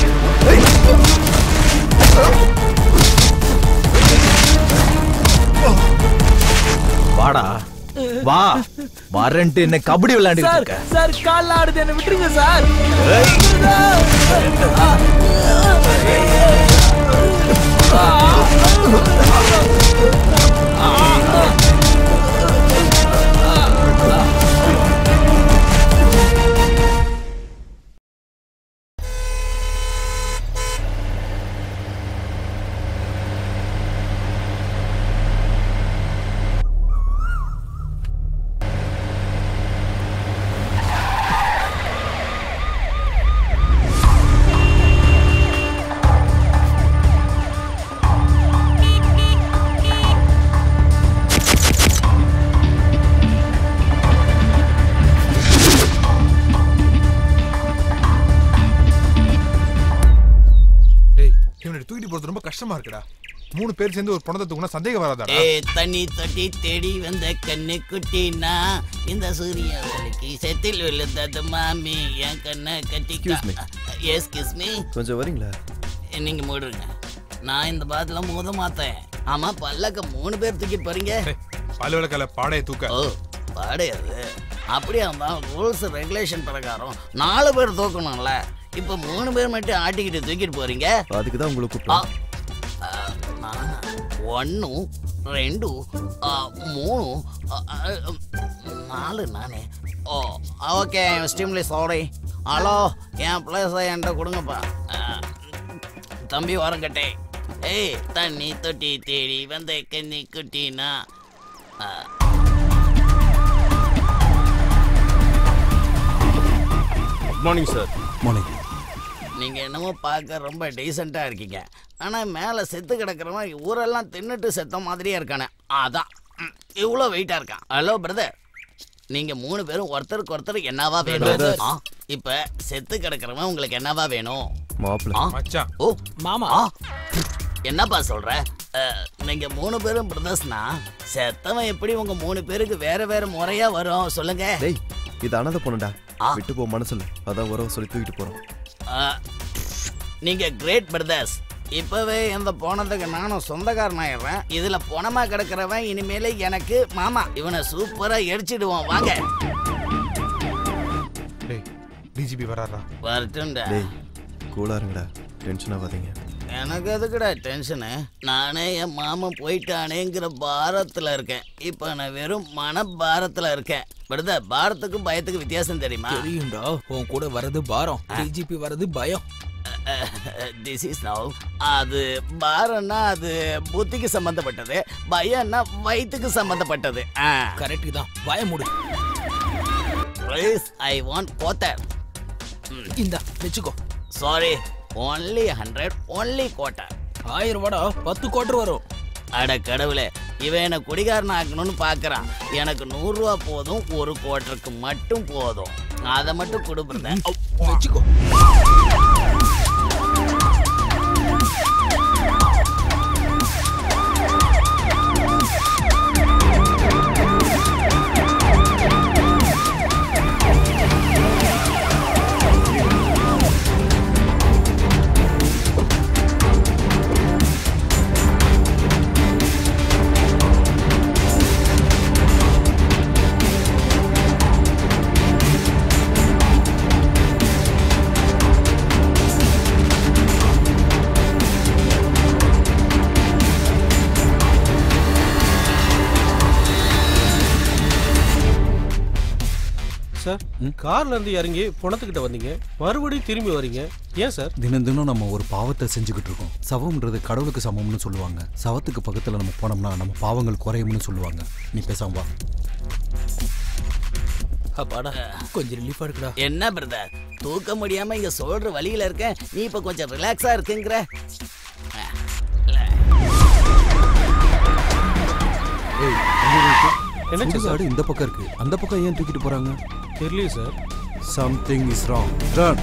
வாடா வா வரன்ட்டு என்ன கபடி விளையாண்டுட்டு சார் இருக்க சார் கால் ஆடுது என்ன விட்டுருங்க சார் கஷ்டமா இருக்குடா மூணு பேர் சேர்ந்து ஒரு பணத்தை தூக்குனா சந்தேகம் வராதாடா ஏ தண்ணி தொட்டி தேடி வந்த கண்ணு குட்டினா இந்த சூரிய ஒளிக்கு செத்தில் விழுந்தது மாமி என் கண்ணை கட்டிக்கா Excuse me. Excuse me கொஞ்சம் வரீங்களா நீங்க மூடுங்க நான் இந்த பாத்துல மோத மாத்தேன் ஆமா பல்லக்க மூணு பேர் தூக்கிட்டு போறீங்க பல்லு விளக்கல பாடையை தூக்க ஓ பாடையாது அப்படியா இருந்தா ரூல்ஸ் ரெகுலேஷன் பிரகாரம் நாலு பேர் தூக்கணும்ல இப்ப மூணு பேர் மட்டும் ஆட்டிக்கிட்டு தூக்கிட்டு போறீங்க அதுக்கு தான் உங்களை கூப்பிட்டேன் ஒன்று ரெண்டு ఆ, మూడు ఆ, ఆ, నాలుగు నానే ஓ ஓகே ஸ்டீம்லி சாரி ஹலோ என் பிளேஸை என்கிட்ட கொடுங்கப்பா ஆ, தம்பி வரங்கட்டே ஏய் தண்ணி தொட்டி தேடி வந்த கண்ணி குட்டினா ஆ, குட் மார்னிங் சார் மார்னிங் நீங்க என்னமோ பார்க்க ரொம்ப டீசெண்டா இருக்கீங்க ஆனா மேல செத்து கிடக்கிறவன் ஊரெல்லாம் தின்னுட்டு செத்த மாதிரியே இருக்கானே அதான் ம், இவ்வளோ வெயிட்டா இருக்கான் ஹலோ பிரதர் நீங்க மூணு பேரும் ஒருத்தருக்கு ஒருத்தர் என்னவா வேணும் Brother. ஆ, இப்ப செத்து கிடக்கிறவன் உங்களுக்கு என்னவா வேணும் மாப்பிள்ள ஆ? மச்சான் ஓ மாமா என்னப்பா சொல்ற அஹ், நீங்க மூணு பேரும் பிரதர்ஸ்னா செத்தவன் எப்படி உங்க மூணு பேருக்கு வேற வேற முறையா வரும் சொல்லுங்க டேய் இது அனாதை பொண்ணுடா விட்டு போ மனசுல அதான் உறவு சொல்லி தூக்கிட்டு போறோம் அஹ், நீங்க கிரேட் பிரதர்ஸ் இப்பவே இந்த போனதுக்கு நானும் சொந்தக்காரன் ஆயிடுறேன் இதுல பொணமா கிடக்கிறவன் இனிமேல எனக்கு மாமா இவனை சூப்பரா எரிச்சிடுவோம் வாங்க டேய் டிஜிபி வராரா வரட்டும்டா டேய் கூலா இருங்கடா டென்ஷன் ஆகாதீங்க எனக்கு எதுக்குடா டென்ஷனு நானே என் மாமன் போயிட்டானேங்கிற பாரத்துல இருக்கேன் இப்போ நான் வெறும் மன பாரத்துல இருக்கேன் விடுத பாரத்துக்கும் பயத்துக்கும் வித்தியாசம் தெரியுமா தெரியும்டா உன் கூட வர்றது பாரம் டிஜிபி வர்றது பயம் திஸ் இஸ் நவ் அது பாரம்னா அது புத்திக்கு சம்பந்தப்பட்டது பயம்னா வயிற்றுக்கு சம்பந்தப்பட்டது கரெக்ட் தான் வாய மூடு ப்ளீஸ் ஐ வாண்ட் கோத்தர் இந்த வச்சுக்கோ sorry only hundred only quarter ஆயிரம் ரூபாடா பத்து கோட்டர் வரும் அட கடவுளே இவன் என்ன குடிகாரன் ஆக்கணும்னு பார்க்கறான் எனக்கு நூறு ரூபா போதும் ஒரு குவார்டருக்கு மட்டும் போதும் அதை மட்டும் கொடுப்பேன் வச்சுக்கோ சார் கார்ல இருந்து இறங்கி பணத்துக்கிட்ட வந்தீங்க மறுபடியும் திரும்பி வரீங்க ஏன் சார் தினம் தினம் நம்ம ஒரு பாவத்தை செஞ்சுக்கிட்டு இருக்கோம் சவம்ன்றது கடவுளுக்கு சமம்னு சொல்லுவாங்க சவத்துக்கு பக்கத்துல நம்ம போனோம்னா நம்ம பாவங்கள் குறையும்னு சொல்லுவாங்க நீ பேசாம வா அப்பாடா கொஞ்சம் ரிலீஃபா இருக்குடா என்ன பிரதர் தூக்க முடியாம இங்க சொல்ற வழியில இருக்கேன் நீ இப்ப கொஞ்சம் ரிலாக்ஸா இருக்குங்கிற ஏய் எங்க இருக்கு? என்னாச்சு சார்? சுடுகாடு இந்த பக்கம் இருக்கு அந்த பக்கம் ஏன் தூக்கிட்டு போறாங்க தெரியலையே sir something is wrong turn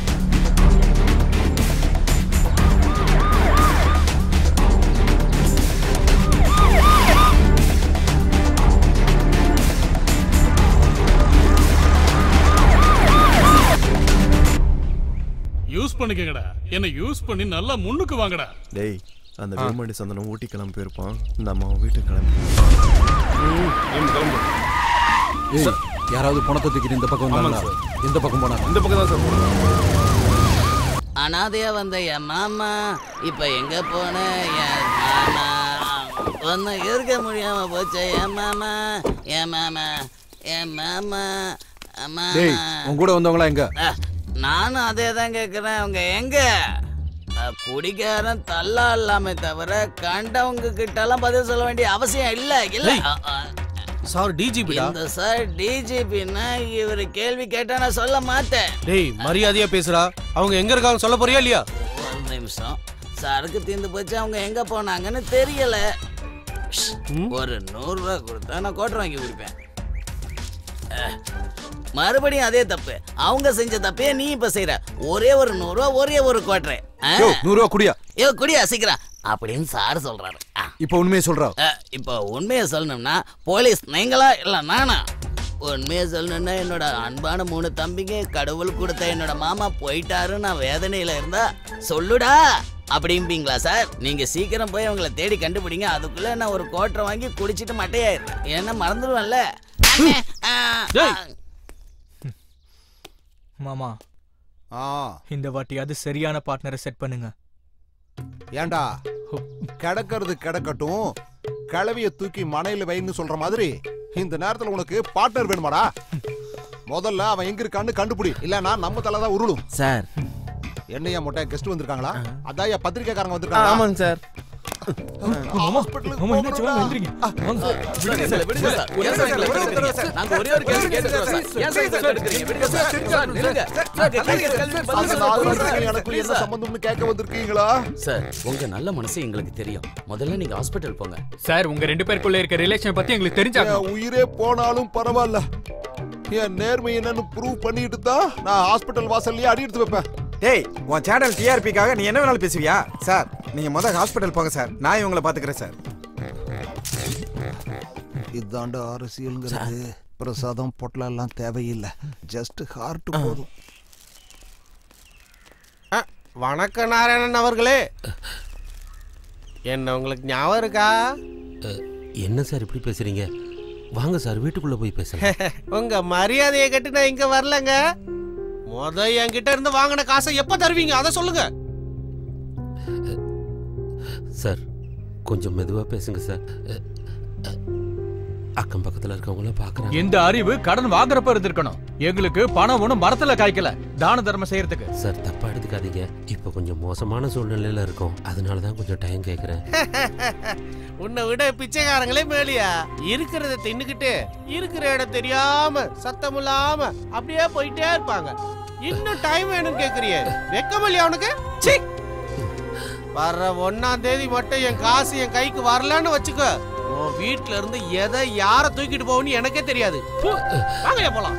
use பண்ணிக்கங்கடா என்ன யூஸ் பண்ணி நல்லா முன்னுக்கு வாங்கடா டேய் அந்த ஆ. வேமாண்டி சந்தனம் ஊட்டி கிளம்பி போயிருப்பான் நம்ம அவன் வீட்டுக்கு கிளம்பி கிளம்பு ஏய் யாராவது பணத்தை தூக்கிட்டு இந்த பக்கம் ஆமாங்க வந்தாங்களா இந்த பக்கம் போனாங்க இந்த பக்கம் தான் சார் அனாதையா வந்த என் மாமா இப்ப எங்க போன என் மாமா ஒன்னு இருக்க முடியாம போச்சு என் மாமா என் மாமா என் மாமா மாமா டேய் உன் கூட வந்தவங்களா எங்க அஹ், நானும் அதே தான் கேட்குறேன் அவங்க எங்க அஹ், குடிகாரன் தள்ளா இல்லாம தவிர கண்டவங்க கிட்டலாம் பதில் சொல்ல வேண்டிய அவசியம் இல்ல இல்ல டேய், அஹ், அஹ், சார் டிஜிபிடா இந்த சார் டிஜிபின்னா இவர் கேள்வி கேட்டா நான் சொல்ல மாட்டேன் டேய் மரியாதையா பேசுடா அவங்க எங்க இருக்காங்க சொல்ல போறியா இல்லையா ஒரு நிமிஷம் சரக்கு தீர்ந்து போச்சு அவங்க எங்க போனாங்கன்னு தெரியல ஷ், ஒரு நூறு ரூபா கொடுத்தா நான் கோட்டை வாங்கி குடிப்பேன் அஹ், மறுபடியும் அதே தப்பு அவங்க செஞ்ச தப்பே நீ இப்ப செய்யற ஒரே ஒரு நூறு ரூபா ஒரே ஒரு கோட்டரை யோ நூறு ரூபா குடியா ஐயோ குடியா சீக்கிரம் அப்படின்னு சார் சொல்றாரு ஆ. இப்போ உண்மையை சொல்றா அஹ், இப்போ உண்மையை சொல்லணும்னா போலீஸ் நீங்களா இல்ல நானா உண்மையை சொல்லணும்னா என்னோட அன்பான மூணு தம்பிங்க கடவுள் கொடுத்த என்னோட மாமா போயிட்டாரு நான் வேதனையில இருந்தா சொல்லுடா அப்படிம்பீங்களா சார் நீங்க சீக்கிரம் போய் அவங்கள தேடி கண்டுபிடிங்க அதுக்குள்ள நான் ஒரு கோட்டரை வாங்கி குடிச்சிட்டு மட்டையாயிடுறேன் ஏன்னா மறந்துடுவேன்ல அண்ணே, ஆ, ஆ. மாமா ஆ இந்த வாட்டியாவது சரியான பார்ட்னரை செட் பண்ணுங்க ஏண்டா கிடக்கிறது கிடக்கட்டும் கிளவிய தூக்கி மனையில வைன்னு சொல்ற மாதிரி இந்த நேரத்துல உனக்கு பார்ட்னர் வேணுமாடா முதல்ல அவன் எங்க இருக்கான்னு கண்டுபிடி இல்லனா நம்ம தலை தான் உருளும் சார் என்னையா மொட்டை கெஸ்ட் வந்திருக்காங்களா அதான் ஏன் பத்திரிக்கைக்காரங்க வந்திருக்காங்க ஆமாங்க சார் ஹாஸ்பிட்டலுக்கு மாமா, என்னாச்சு? வாங்க, எந்திரிங்க. வாங்க. விடுங்க சார், விடுங்க சார். ஏன் சார் எங்களை தடுக்கிறீங்க? நாங்க ஒரே ஒரு கேள்வி கேட்டுக்கிறோம் சார். ஏன் சார் எங்களை தடுக்கிறீங்க? விடுங்க சார். சார், நில்லுங்க. சார், கேட்கிற கேள்வி பதில் அந்த சொல்லுங்க. நாகராஜனுக்கும் எனக்கும் என்ன சம்பந்தம்னு கேட்க வந்திருக்கீங்களா சார் உங்க நல்ல மனசு எங்களுக்கு தெரியும் முதல்ல நீங்க ஹாஸ்பிட்டல் போங்க சார் உங்க ரெண்டு பேருக்குள்ள இருக்க ரிலேஷன் பத்தி எங்களுக்கு தெரிஞ்சாங்க என் உயிரே போனாலும் பரவாயில்ல என் நேர்மை என்னன்னு ப்ரூவ் பண்ணிட்டு தான் நான் ஹாஸ்பிட்டல் வாசல்லயே அடி எடுத்து வைப்பேன் டேய் உன் சேனல் டிஆர்பிக்காக நீ என்ன வேணாலும் பேசுவியா சார் நீங்க முதல் ஹாஸ்பிட்டல் போங்க சார் நான் இவங்களை பாத்துக்கிறேன் சார் இதாண்ட அரசியல்ங்கிறது பிரசாதம் பொட்டலம் எல்லாம் தேவையில்லை ஜஸ்ட் ஹார்ட் போதும் வணக்கம் நாராயணன் அவர்களே என்ன உங்களுக்கு ஞாபகம் இருக்கா அஹ், என்ன சார் இப்படி பேசுறீங்க வாங்க சார் வீட்டுக்குள்ள போய் பேசலாம் உங்க மரியாதையை கட்டு நான் இங்க வரலங்க முத என்கிட்ட இருந்து வாங்கின காசை எப்ப தருவீங்க அதை சொல்லுங்க சார் கொஞ்சம் மெதுவா பேசுங்க சார் அஹ், அஹ், அக்கம் பக்கத்துல இருக்கவங்கள பாக்குறாங்க இந்த அறிவு கடன் வாங்குறப்ப இருந்திருக்கணும் எங்களுக்கு பணம் ஒண்ணும் மரத்துல காய்க்கல தான தர்மம் செய்யறதுக்கு சார் தப்பா எடுத்துக்காதீங்க இப்போ கொஞ்சம் மோசமான சூழ்நிலையில இருக்கோம் அதனால தான் கொஞ்சம் டைம் கேட்குறேன் உன்னை விட பிச்சைக்காரங்களே மேலியா இருக்கிறத தின்னுக்கிட்டு இருக்கிற இடம் தெரியாம சத்தம் இல்லாம அப்படியே போயிட்டே இருப்பாங்க இன்னும் டைம் வேணும்னு கேக்குறியே வெக்கமல்லையா அவனுக்கு சீ வர்ற ஒன்னாம் தேதி மட்டும் என் காசு என் கைக்கு வரலன்னு வச்சுக்கோ உன் வீட்ல இருந்து எதை யார தூக்கிட்டு போகணும்னு எனக்கே தெரியாது பு, வாங்கய்யா போலாம்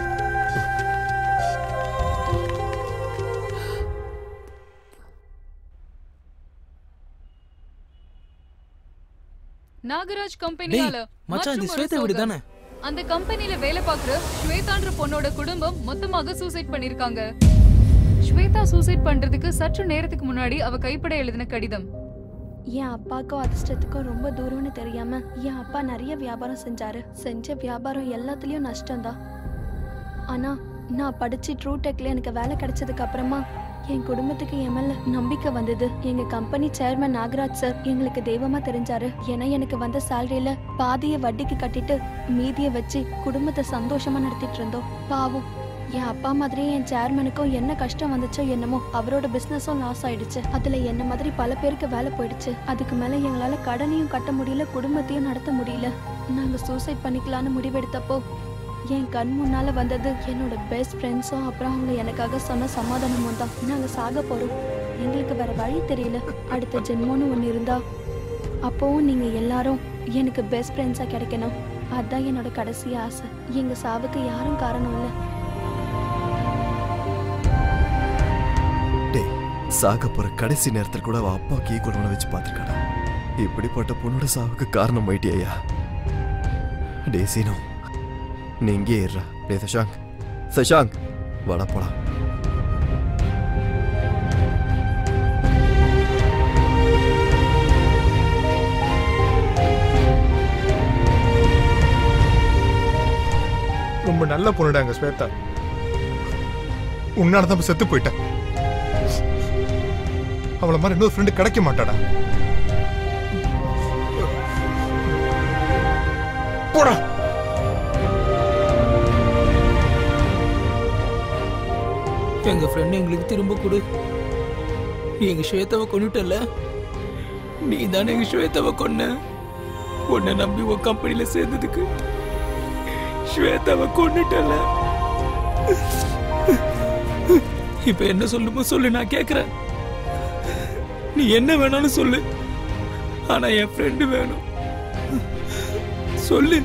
நாகராஜ் கம்பெனியால மச்சான், இது மற்றும் ஒரு ஸ்வேதா வீடு சோகம். தானே? அந்த கம்பெனில வேலை பார்க்குற ஸ்வேதான்ற பொண்ணோட குடும்பம் மொத்தமாக சூசைட் பண்ணிருக்காங்க ஸ்வேதா சூசைட் பண்றதுக்கு சற்று நேரத்துக்கு முன்னாடி அவ கைப்பட எழுதின கடிதம் என் அப்பாவுக்கும் அதிர்ஷ்டத்துக்கும் ரொம்ப தூரம்னு தெரியாம என் அப்பா நிறைய வியாபாரம் செஞ்சாரு செஞ்ச வியாபாரம் எல்லாத்துலயும் நஷ்டம்தான் ஆனா நான் படிச்சு ட்ரூ டெக்ல எனக்கு வேலை கிடைச்சதுக்கு அப்புறமா என் குடும்பத்துக்கு என் மேல நம்பிக்கை வந்தது எங்க கம்பெனி சேர்மன் நாகராஜ் சார் எங்களுக்கு தெய்வமா தெரிஞ்சாரு ஏன்னா எனக்கு வந்த சேலரியில பாதிய வட்டிக்கு கட்டிட்டு மீதியை வச்சு குடும்பத்தை சந்தோஷமா நடத்திட்டு இருந்தோம் பாவம் என் அப்பா மாதிரியே என் சேர்மனுக்கும் என்ன கஷ்டம் வந்துச்சோ என்னமோ அவரோட பிசினஸும் லாஸ் ஆயிடுச்சு அதுல என்ன மாதிரி பல பேருக்கு வேலை போயிடுச்சு அதுக்கு மேல எங்களால கடனையும் கட்ட முடியல குடும்பத்தையும் நடத்த முடியல நாங்க சூசைட் பண்ணிக்கலாம்னு முடிவெடுத்தப்போ என் கண் முன்னால வந்தது என்னோட பெஸ்ட் ஃப்ரெண்ட்ஸும் அப்புறம் அவங்க எனக்காக சொன்ன சமாதானமும் தான் நாங்க சாக போறோம் எங்களுக்கு வேற வழி தெரியல அடுத்த ஜென்மம்னு ஒன்று இருந்தா அப்போவும் நீங்க எல்லாரும் எனக்கு பெஸ்ட் ஃப்ரெண்ட்ஸா கிடைக்கணும் அதான் என்னோட கடைசி ஆசை எங்க சாவுக்கு யாரும் காரணம் இல்லை டேய் சாக போற கடைசி நேரத்தில் கூட அவ அப்பாவுக்கு ஈக்குவல் வச்சு பார்த்துருக்காடா இப்படிப்பட்ட பொண்ணோட சாவுக்கு காரணம் ஆயிட்டியா டே சீனோ நீ இங்கே ஏறா டே சஷாங்க் சஷாங்க் வாடா போலாம் ரொம்ப நல்ல பொண்ணுடாங்க ஸ்வேதா உன்னால தான் செத்து போயிட்டேன் அவளை மாதிரி இன்னொரு ஃப்ரெண்டு கிடைக்க மாட்டாடா போடா எங்க ஃப்ரெண்ட் எங்களுக்கு திரும்ப கொடு நீ எங்க ஸ்வேதாவை கொண்டுட்டல நீ தானே எங்க ஸ்வேதாவை கொன்ன உன்னை நம்பி உன் கம்பெனில சேர்ந்ததுக்கு ஸ்வேதாவை கொண்டுட்டல இப்ப என்ன சொல்லுமோ சொல்லு நான் கேக்குறேன் நீ என்ன வேணாலும் சொல்லு ஆனா என் ஃப்ரெண்டு வேணும் சொல்லு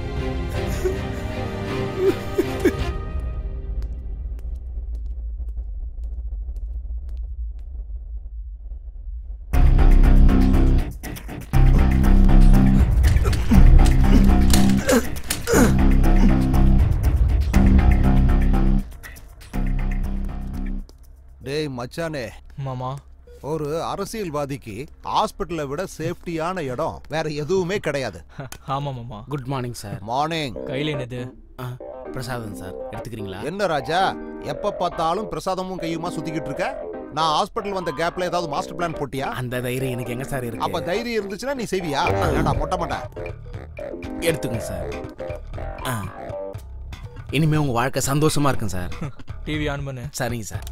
டேய் மச்சானே மாமா ஒரு அரசியல்வாதிக்கு ஹாஸ்பிட்டலை விட சேஃப்டியான இடம் வேற எதுவுமே கிடையாது ஆமா மாமா குட் மார்னிங் சார் மார்னிங் கையில என்னது பிரசாதம் சார் எடுத்துக்கிறீங்களா என்ன ராஜா எப்ப பார்த்தாலும் பிரசாதமும் கையுமா சுத்திக்கிட்டு இருக்க நான் ஹாஸ்பிட்டல் வந்த கேப்ல ஏதாவது மாஸ்டர் பிளான் போட்டியா அந்த தைரியம் எனக்கு எங்க சார் இருக்கு அப்ப தைரியம் இருந்துச்சுன்னா நீ செய்வியா ஏன்டா மொட்டை மொட்டை எடுத்துக்கங்க சார் ஆ. இனிமே உங்க வாழ்க்கை சந்தோஷமா இருக்கும் சார் டிவி ஆன் பண்ணு சரிங்க சார்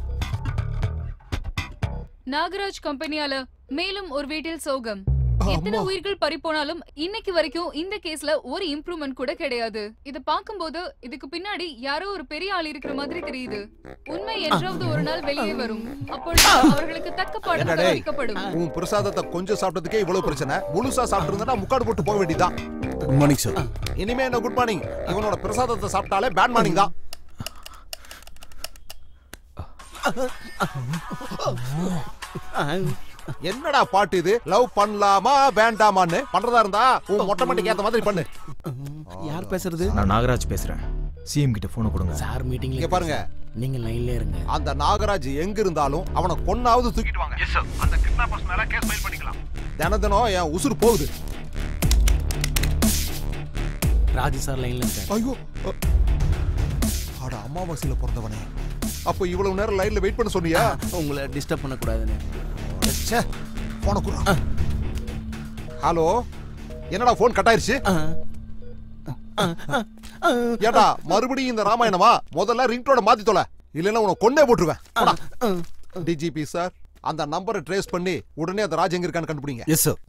நாகராஜ் கம்பெனியால மேலும் ஒரு வீட்டில் சோகம் எத்தனை உயிர்கள் பறிப்போனாலும் இன்னைக்கு வரைக்கும் இந்த கேஸ்ல ஒரு இம்ப்ரூவ்மெண்ட் கூட கிடையாது இத பாக்கும்போது இதுக்கு பின்னாடி யாரோ ஒரு பெரிய ஆள் இருக்கிற மாதிரி தெரியுது உண்மை என்றாவது ஒரு நாள் வெளியே வரும் அப்பொழுது அவர்களுக்கு தக்க பாடம் என்ன டேய் விதிக்கப்படும் உன் பிரசாதத்தை கொஞ்சம் சாப்பிட்டதுக்கே இவ்வளவு பிரச்சனை முழுசா சாப்பிட்டு முக்காடு போட்டு போக வேண்டியதுதான் குட் மார்னிங் சார் இனிமே என்ன குட் மார்னிங் இவனோட பிரசாதத்தை சாப்பிட்டாலே பேட் மார்னிங் தான் என்னடா பாட்டு இது லவ் பண்ணலாமா வேண்டாமான்னு பண்றதா இருந்தா உன் மொட்டை மட்டிக்கு ஏத்த மாதிரி பண்ணு யார் பேசுறது நான் நாகராஜ் பேசுறேன் சிஎம் கிட்ட போனை கொடுங்க சார் மீட்டிங்ல இங்க பாருங்க நீங்க லைன்ல இருங்க அந்த நாகராஜ் எங்க இருந்தாலும் அவனை கொன்னாவது தூக்கிட்டு வாங்க அந்த கிட்னாப்பர்ஸ் மேல கேஸ் ஃபைல் பண்ணிக்கலாம் தின தினம் என் உசுறு போகுது ராஜு சார் லைன்ல இருக்காரு ஐயோ அ- அட அமாவாசையில பிறந்தவனே அப்போ இவ்வளவு நேரம் லைன்ல வெயிட் பண்ண சொன்னியா உங்களை டிஸ்டர்ப் பண்ண கூடாதுன்னு ச்சே போன குடுறா ஹலோ என்னடா போன் கட் ஆயிருச்சு ஏடா மறுபடியும் இந்த ராமாயணமா முதல்ல ரிங்டோட மாத்தி தொலை இல்லைன்னா உன கொன்னே போட்டுருவேன் டிஜிபி சார் அந்த நம்பரை ட்ரேஸ் பண்ணி உடனே அந்த ராஜ் எங்க இருக்கான்னு கண்டுபிடிங்க எஸ் சார்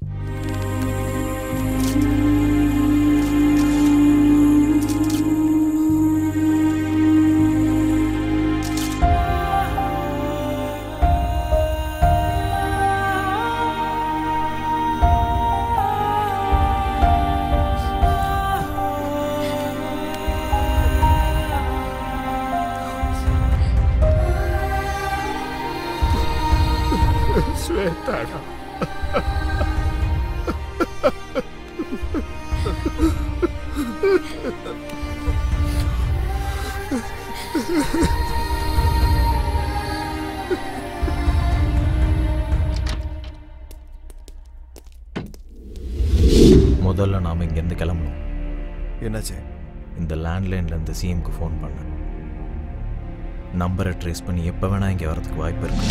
ஸ்வேதாடா முதல்ல நாம இங்கேருந்து கிளம்பணும் என்னாச்சு இந்த லேண்ட்லைன்ல இருந்து சிஎம்க்கு ஃபோன் பண்ணேன் நம்பரை ட்ரேஸ் பண்ணி எப்போ வேணா இங்கே வரதுக்கு வாய்ப்பு இருக்கு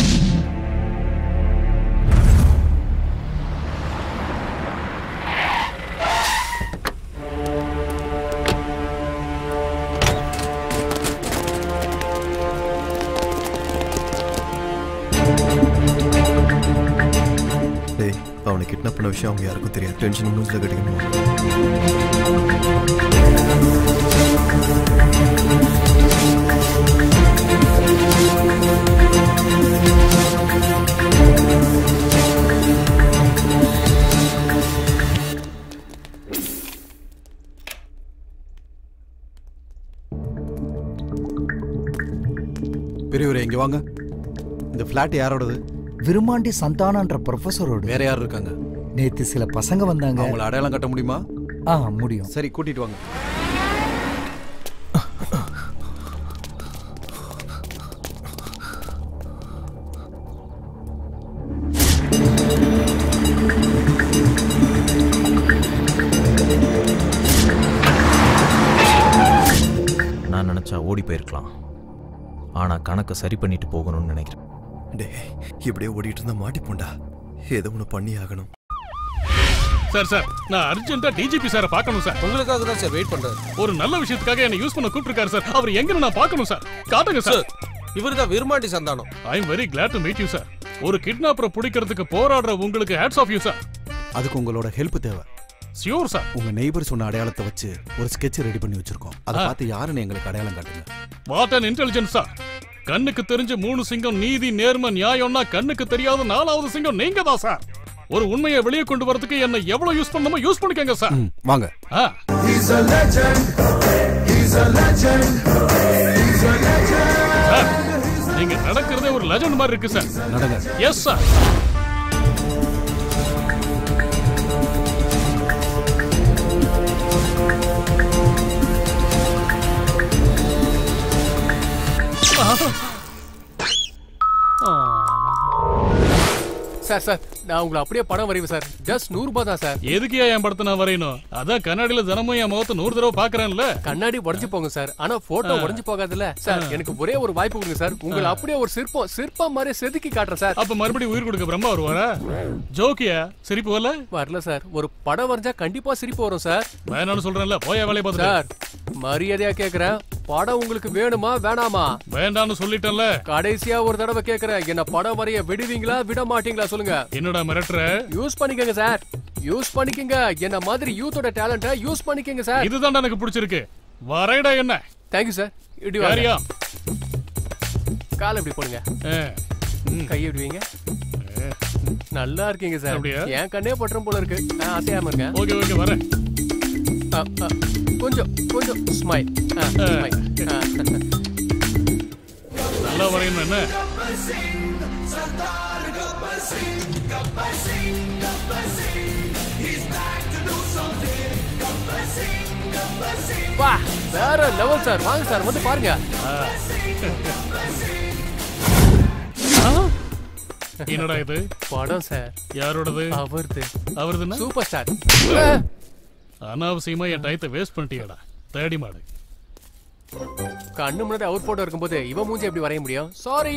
டேய் அவனை கிட்னாப் பண்ண விஷயம் அவங்க யாருக்கும் தெரியாது டென்ஷன் நியூஸில் கிடைக்கணும் பெரியவரே இங்க வாங்க இந்த ஃபிளாட் யாரோடது விருமாண்டி சந்தானன்ற ப்ரொஃபஸரோட வேற யார் இருக்காங்க நேத்து சில பசங்க வந்தாங்க அவங்கள அடையாளம் கட்ட முடியுமா ஆ முடியும் சரி கூட்டிட்டு வாங்க நான் நினச்சா ஓடி போயிருக்கலாம் ஆனால் கணக்கை சரி பண்ணிட்டு போகணும்னு நினைக்கிறேன் டேய் இப்படியே ஓடிட்டு இருந்தா மாட்டிப்போண்டா ஏதோ ஒன்று பண்ணி ஆகணும் சார் சார் நான் அர்ஜென்ட்டா டிஜிபி சாரை பார்க்கணும் சார் உங்களுக்காக தான் சார் வெயிட் பண்றேன் ஒரு நல்ல விஷயத்துக்காக என்ன யூஸ் பண்ண கூப்பிட்டுருக்காரு சார் அவர் எங்கன்னு நான் பார்க்கணும் சார் காட்டுங்க சார் இவர் தான் Virumandi Santhanam I am very glad to meet you sir ஒரு கிட்னாப்பரை பிடிக்கிறதுக்கு போராடுற உங்களுக்கு ஹேட்ஸ் ஆஃப் யூ சார் அதுக்கு உங்களோட ஹெல்ப் தேவை சியூர் சார் உங்க நெய்பர் சொன்ன அடையாளத்தை வச்சு ஒரு ஸ்கெட்ச் ரெடி பண்ணி வச்சிருக்கோம் அதை ஆ. பார்த்து யாருன்னு எங்களுக்கு அடையாளம் காட்டுங்க வாட் அன் இன்டெலிஜென்ஸ் சார் கண்ணுக்கு தெரிஞ்ச மூணு சிங்கம் நீதி நேர்மை நியாயம்னா கண்ணுக்கு தெரியாத நாலாவது சிங்கம் நீங்க தான் சார் ஒரு உண்மையை வெளியே கொண்டு வரதுக்கு என்ன எவ்வளவு யூஸ் பண்ணணுமோ யூஸ் பண்ணிக்கங்க சார் வாங்க ஆ சார் நீங்க நடக்கிறதே ஒரு லெஜண்ட் மாதிரி இருக்கு சார் நடங்க எஸ் சார் சார் சார் நான் உங்களை அப்படியே படம் வரைவேன் சார் ஜஸ்ட் நூறு ரூபாய் தான் சார் எதுக்கியா என் படத்தை நான் வரையணும் அதான் கண்ணாடியில தினமும் என் முகத்தை நூறு தடவை பாக்குறேன்ல கண்ணாடி உடைஞ்சு போங்க சார் ஆனா போட்டோ ஆ. உடைஞ்சு போகாதுல்ல சார் ஆ. எனக்கு ஒரே ஒரு வாய்ப்பு கொடுங்க சார் உங்களை ஆ. அப்படியே ஒரு சிற்பம் சிற்பம் மாதிரி செதுக்கி காட்டுறேன் சார் அப்ப மறுபடியும் உயிர் கொடுக்க பிரம்மா வருவாரா ஜோக்கியா சிரிப்பு வரல வரல சார் ஒரு படம் வரைஞ்சா கண்டிப்பா சிரிப்பு வரும் சார் வேணாம்னு சொல்றேன்ல போயா வேலையை பார்த்துட்டு சார் மரியாதையா கேக்குறேன் படம் உங்களுக்கு வேணுமா வேணாமா வேண்டாம்னு சொல்லிட்டேன்ல கடைசியா ஒரு தடவை கேக்குறேன் என்ன படம் வரைய விடுவீங்களா விட மாட்டீங்களா சொல்லுங்க என்னடா மிரட்டுற யூஸ் பண்ணிக்கங்க சார் யூஸ் பண்ணிக்கங்க என்ன மாதிரி யூத்தோட டேலண்ட யூஸ் பண்ணிக்கங்க சார் இதுதான் எனக்கு பிடிச்சிருக்கு வரைடா என்ன தேங்க்யூ சார் இப்படி யாரியா? வாங்க கால் இப்படி போடுங்க கையை இப்படி வைங்க நல்லா இருக்கீங்க சார் அப்படியா? என் கண்ணே பட்டுரும் போல இருக்கு ஆ, அசையாம இருங்க ஓகே ஓகே வரேன் ஆ, ஆ, கொஞ்சம் கொஞ்சம் ஸ்மைல் ஸ்மைல் நல்லா வரையணும் என்ன வா வேற லெவல் சார் வாங்க சார் வந்து பாருங்க என்னடா இது படம் சார் யாரோடது அவர்து அவரதுன்னா சூப்பர் ஸ்டார் அனாவசியமா என் டயத்தை வேஸ்ட் பண்ணிட்டியாடா தேடி மாடு கண்ணு முன்னாடி அவர் போட்டோ இருக்கும்போது இவன் மூஞ்சி எப்படி வரைய முடியும் சாரி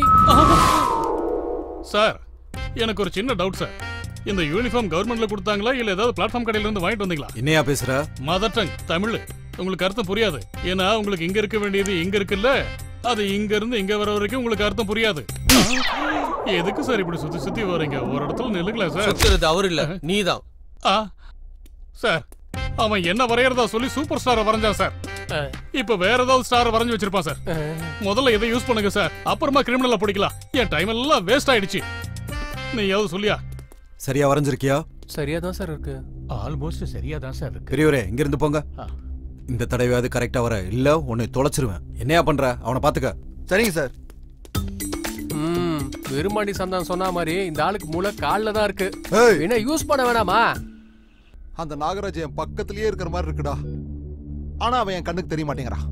சார் எனக்கு ஒரு சின்ன டவுட் சார் இந்த யூனிஃபார்ம் கவர்மெண்ட்ல கொடுத்தாங்களா இல்ல ஏதாவது பிளாட்ஃபார்ம் கடையில இருந்து வாங்கிட்டு வந்தீங்களா என்னையா பேசுற மதர் டங் தமிழ் உங்களுக்கு அர்த்தம் புரியாது ஏன்னா உங்களுக்கு இங்க இருக்க வேண்டியது இங்க இருக்குல்ல அது இங்க இருந்து இங்க வர வரைக்கும் உங்களுக்கு அர்த்தம் புரியாது எதுக்கு சார் இப்படி சுத்தி சுத்தி வரீங்க ஒரு இடத்துல நில்லுங்களா சார் சுத்துறது அவர் இல்ல நீதான் ஆ சார் அவன் என்ன வரையறதா சொல்லி சூப்பர் ஸ்டாரை வரைஞ்சான் சார் இப்ப வேற ஏதாவது ஸ்டாரை வரைஞ்சு வச்சிருப்பான் சார் முதல்ல இதை யூஸ் பண்ணுங்க சார் அப்புறமா கிரிமினல்ல பிடிக்கலாம் என் டைம் எல்லாம் வேஸ்ட் ஆயிடுச்சு நீயாவது சொல்லியா சரியா வரைஞ்சிருக்கியா சரியா தான் சார் இருக்கு ஆல்மோஸ்ட் சரியா தான் சார் இருக்கு பெரியவரே இங்க இருந்து போங்க ஆ. இந்த தடவையாவது கரெக்டா வர இல்ல உன்னை தொலைச்சிருவேன் என்னையா பண்ற அவனை பாத்துக்க சரிங்க சார் ம் விரும்மாண்டி சந்தான் சொன்ன மாதிரி இந்த ஆளுக்கு மூளை கால்ல தான் இருக்கு ஏய். என்ன யூஸ் பண்ண வேணாமா அந்த நாகராஜ் என் பக்கத்திலேயே இருக்கிற மாதிரி இருக்குடா ஆனா அவன் என் கண்ணுக்கு தெரிய மாட்டேங்கிறான்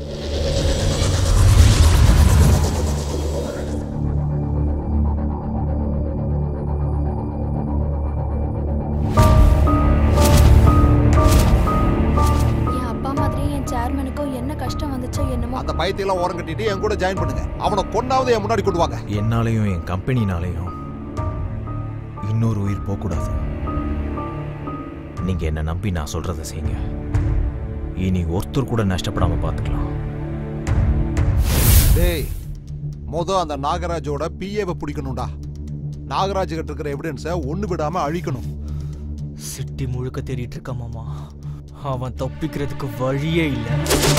என் அப்பா மாதிரியே என் சேர்மனுக்கும் என்ன கஷ்டம் வந்துச்சோ என்னமோ அந்த பயத்தையெல்லாம் ஓரம் கட்டிட்டு என் கூட ஜாயின் பண்ணுங்க அவனை கொண்டாவது என் முன்னாடி கொண்டு வாங்க என்னாலையும் என் கம்பெனினாலையும் இன்னொரு உயிர் போகக்கூடாது நீங்க என்ன நம்பி நான் சொல்றதை செய்யுங்க இனி ஒருத்தர் கூட நஷ்டப்படாம பார்த்துக்கலாம் டேய் மொத அந்த நாகராஜோட பிஏவை பிடிக்கணும்டா நாகராஜ் கிட்ட இருக்கிற எவிடன்ஸை ஒண்ணு விடாம அழிக்கணும் சிட்டி முழுக்க தேடிட்டு இருக்க மாமா அவன் தப்பிக்கிறதுக்கு வழியே இல்ல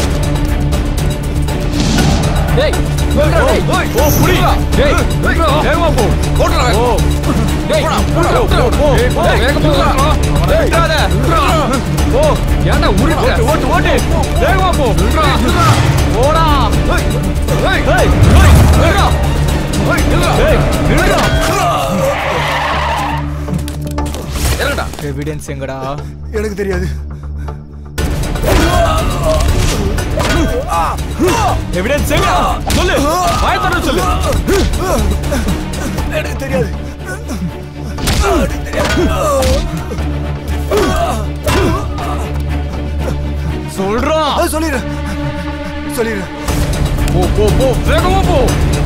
டேய் நில்றா, டேய். ஓ புடி டேய் நில்றா. வேகமா போ ஓடுறா ஓ டேய் போ போ டேய் வேகமா போ டேய் விடாத ஓ ஏன்டா உருட்டு ஓட்டு ஓட்டு வேகமா போ நில்றா ஓடா ஏய் ஏய் ஏய் நில்றா ஏய் நில்றா ஏய் நில்றா இறங்கடா எவிடன்ஸ் எங்கடா எனக்கு தெரியாது எவிடன்ஸ் எங்க சொல்லு வாயத்தர சொல்லு எனக்கு தெரியாது சொல்றா சொல்லிடு சொல்லிடு போ போ போ வேகமா போ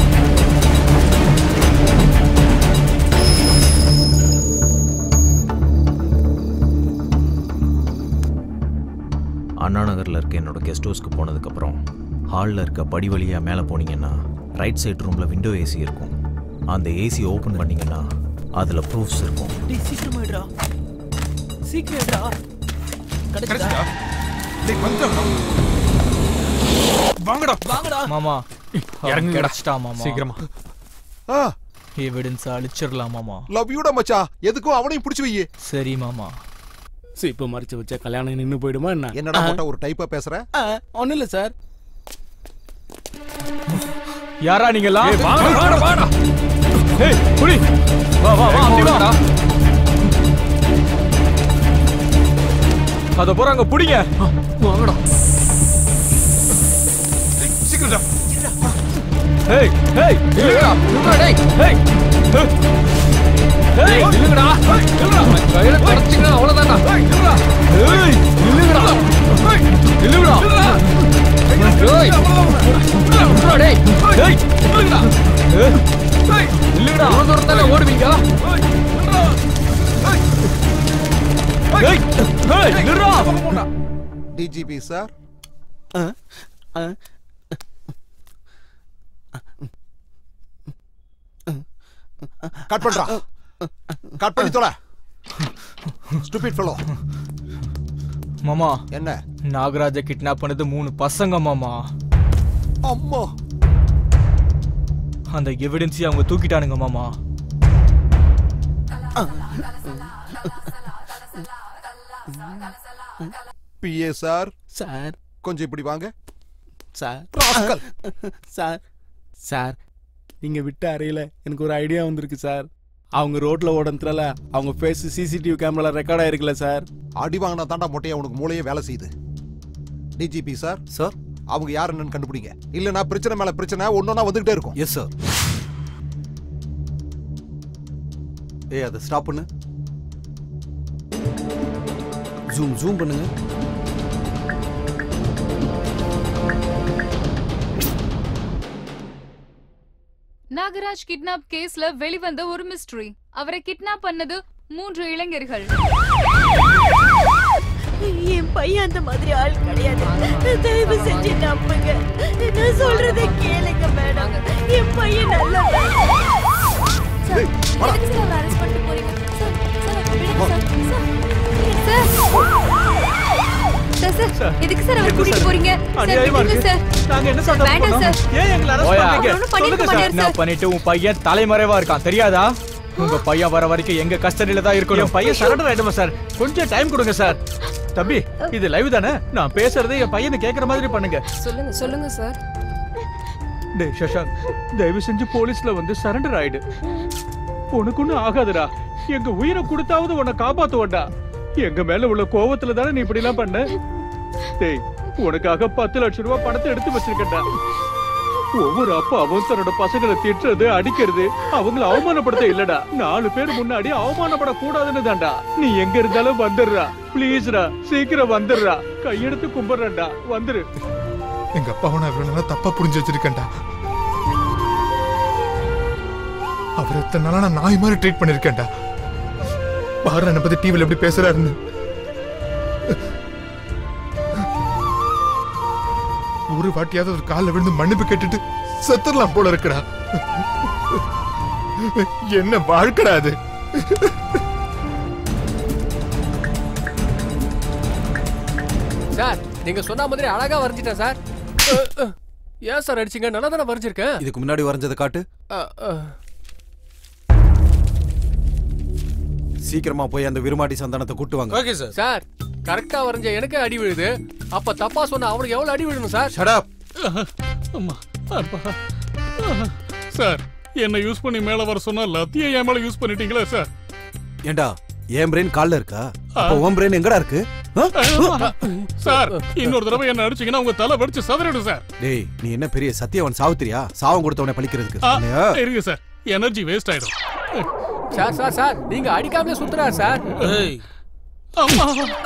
அண்ணா நகரில் இருக்க என்னோட கெஸ்ட் ஹவுஸ்க்கு போனதுக்கப்புறம் ஹாலில் இருக்க படி வழியாக மேலே போனீங்கன்னா ரைட் சைடு ரூமில் விண்டோ ஏசி இருக்கும் அந்த ஏசி ஓப்பன் பண்ணீங்கன்னா அதில் ப்ரூஃப்ஸ் இருக்கும் டேய் சீக்கிரமாயிடுறா சீக்கிரம்டா கிடைச்சதா டேய் வந்துடா வாங்கடா வாங்கடா மாமா இறங்குங்கடா. கிடைச்சிட்டா மாமா சீக்கிரமா. ஆ எவிடன்ஸ் அழிச்சிடலாம் மாமா லவ் யூடா மச்சான் எதுக்கும் அவனையும் பிடிச்சு வை சரி மாமா இப்போ மறைச்சு வச்சா கல்யாணம் நின்னு போயிடுமா என்ன என்னடா போட்ட ஒரு டைப்பா பேசுற ஒன்றும் இல்லை சார் யாரா நீங்கலாம் ஏய், வாங்கடா, வாங்கடா, வாங்கடா. ஏய் புடி வா வா வா அப்படி வா அத போறாங்க புடிங்க வாங்கடா சீக்கிரம் ஏய் ஏய் இல்லடா டேய் ஏய் ஏய் நில்லுங்கடா நில்லுடா கையில தொடச்சிங்க அவ்வளவுதான்டா ஏய் நில்லுங்கடா நில்லுங்கடா ஏய் நில்லுடா டேய் ஏய் நில்லுங்கடா ஏய் நில்லுங்கடா எவ்வளவு தூரம் தானே ஓடுவீங்க ஏய் ஏய் நில்லுடா டிஜிபி சார் கட் பண்றா கட் பண்ணி தொலை ஸ்டூபிட் ஃபெலோ மாமா என்ன நாகராஜ கிட்னாப் பண்ணது மூணு பசங்க மாமா அம்மா அந்த எவிடன்ஸையும் அவங்க தூக்கிட்டானுங்க மாமா பிஏ சார் சார் கொஞ்சம் இப்படி வாங்க சார் Rascal. சார் சார் நீங்க விட்ட அறையில எனக்கு ஒரு ஐடியா வந்திருக்கு சார் அவங்க ரோட்ல ஓடனதுல அவங்க ஃபேஸ் சிசிடிவி கேமரால ரெக்கார்ட் ஆயிருக்குல்ல சார் அடி வாங்கினா தாண்டா மொட்டையா உனக்கு மூளையே வேலை செய்யுது டிஜிபி சார் சார் அவங்க யார் என்னன்னு கண்டுபிடிங்க இல்லனா பிரச்சனை மேல பிரச்சனை ஒன்னொன்னா வந்துகிட்டே இருக்கும் எஸ் சார் ஏய் அதை ஸ்டாப் பண்ணு ஜூம் ஜூம் பண்ணுங்க நாகராஜ் கிட்னாப் கேஸ்ல வெளிவந்த ஒரு மிஸ்ட்ரி அவரை கிட்னாப் பண்ணது மூன்று இளைஞர்கள் என் பையன் அந்த மாதிரி ஆள் கிடையாது தயவு செஞ்சு நம்புங்க நான் சொல்றதை கேளுங்க மேடம் என் பையன் நல்லவன் சார் சார் எதுக்கு சார் அவர் கூட்டிட்டு போறீங்க சார் அநியாயமா விட்டுருங்க இருக்கு சார் நாங்க என்ன சார் தப்பு வேண்டாம் பண்ணோம் சார். ஏன் எங்களை அரெஸ்ட் ஓயா. பண்றீங்க அவர் ஒண்ணும் பண்ணிருக்க சொல்லுங்க சார் மாட்டாரு நான் சார். பண்ணிட்டு உன் பையன் தலைமறைவா இருக்கான் தெரியாதா உங்க பையன் வர வரைக்கும் எங்க கஸ்டடியில தான் இருக்கணும் என் பையன் சரண்டர் ஆயிடுமா சார் கொஞ்சம் டைம் கொடுங்க சார் தம்பி இது லைவ் தானே நான் பேசுறதை என் பையனை கேக்குற மாதிரி பண்ணுங்க சொல்லுங்க சொல்லுங்க சார் டேய் சஷாங்க் தயவு செஞ்சு போலீஸ்ல வந்து சரண்டர் ஆயிடு உனக்கு ஒண்ணும் ஆகாதுடா எங்க உயிரை கொடுத்தாவது உன்னை காப்பாத்துவண்டா எங்க மேல உள்ள கோவத்துல தானே நீ இப்படி எல்லாம் பண்ண டேய் உனக்காக பத்து லட்சம் ரூபாய் பணத்தை எடுத்து வச்சிருக்கேன்டா ஒவ்வொரு அப்பாவும் தன்னோட பசங்களை திட்டுறது அடிக்கிறது அவங்கள அவமானப்படுத்த இல்லடா நாலு பேர் முன்னாடி அவமானப்படக்கூடாதுன்னு தான்டா நீ எங்க இருந்தாலும் வந்துடுறா ப்ளீஸ்ரா சீக்கிரம் வந்துடுறா கையெடுத்து கும்பிடுறேன்டா வந்துரு எங்க அப்பாவை நான் இவ்வளவு நாளா தப்பா புரிஞ்சு வச்சிருக்கேன்டா அவர் எத்தனை நாளா நான் நாய் மாதிரி ட்ரீட் பண்ணிருக்கேன்டா பாரு என்னை பத்தி டிவில எப்படி பேசுறாருன்னு ஒரு வாட்டியாவது ஒரு காலில் விழுந்து மன்னிப்பு கேட்டுட்டு செத்துடலாம் போல இருக்குடா என்ன வாழ்க்கடா அது சார் நீங்க சொன்ன மாதிரி அழகா வரைஞ்சிட்டேன் சார் அஹ், அஹ். ஏன் சார் அடிச்சீங்க நல்லா தானே வரைஞ்சிருக்கேன் இதுக்கு முன்னாடி வரைஞ்சதை காட்டு அஹ், அஹ். சீக்கிரமா போய் அந்த விருமாட்டி சந்தானத்தை கூட்டு வாங்க ஓகே சார் சார் கரெக்டா வரைஞ்ச எனக்கே அடி விழுது அப்ப தப்பா சொன்ன அவனுக்கு எவ்வளவு அடி விழணும் சார் ஷட் அப் அம்மா அப்பா சார் என்ன யூஸ் பண்ணி மேல வர சொன்னா லத்திய என் மேல யூஸ் பண்ணிட்டீங்களா சார் ஏண்டா என் பிரெயின் கால்ல இருக்கா அப்ப உன் பிரெயின் எங்கடா இருக்கு ஆ? சார் இன்னொரு தடவை என்ன அடிச்சீங்கன்னா உங்க தலை வெடிச்சு சதறிடும் சார் டேய் நீ என்ன பெரிய சத்தியவன் சாவுத்திரியா சாவம் கொடுத்தவனை பழிக்கிறதுக்கு ஆ, இல்லையா? இருங்க சார் எனர்ஜி வேஸ்ட் ஆயிடும் சார் சார் சார் நீங்க அடிக்காமலே சுத்துறாரு சார் ஏய் அம்மா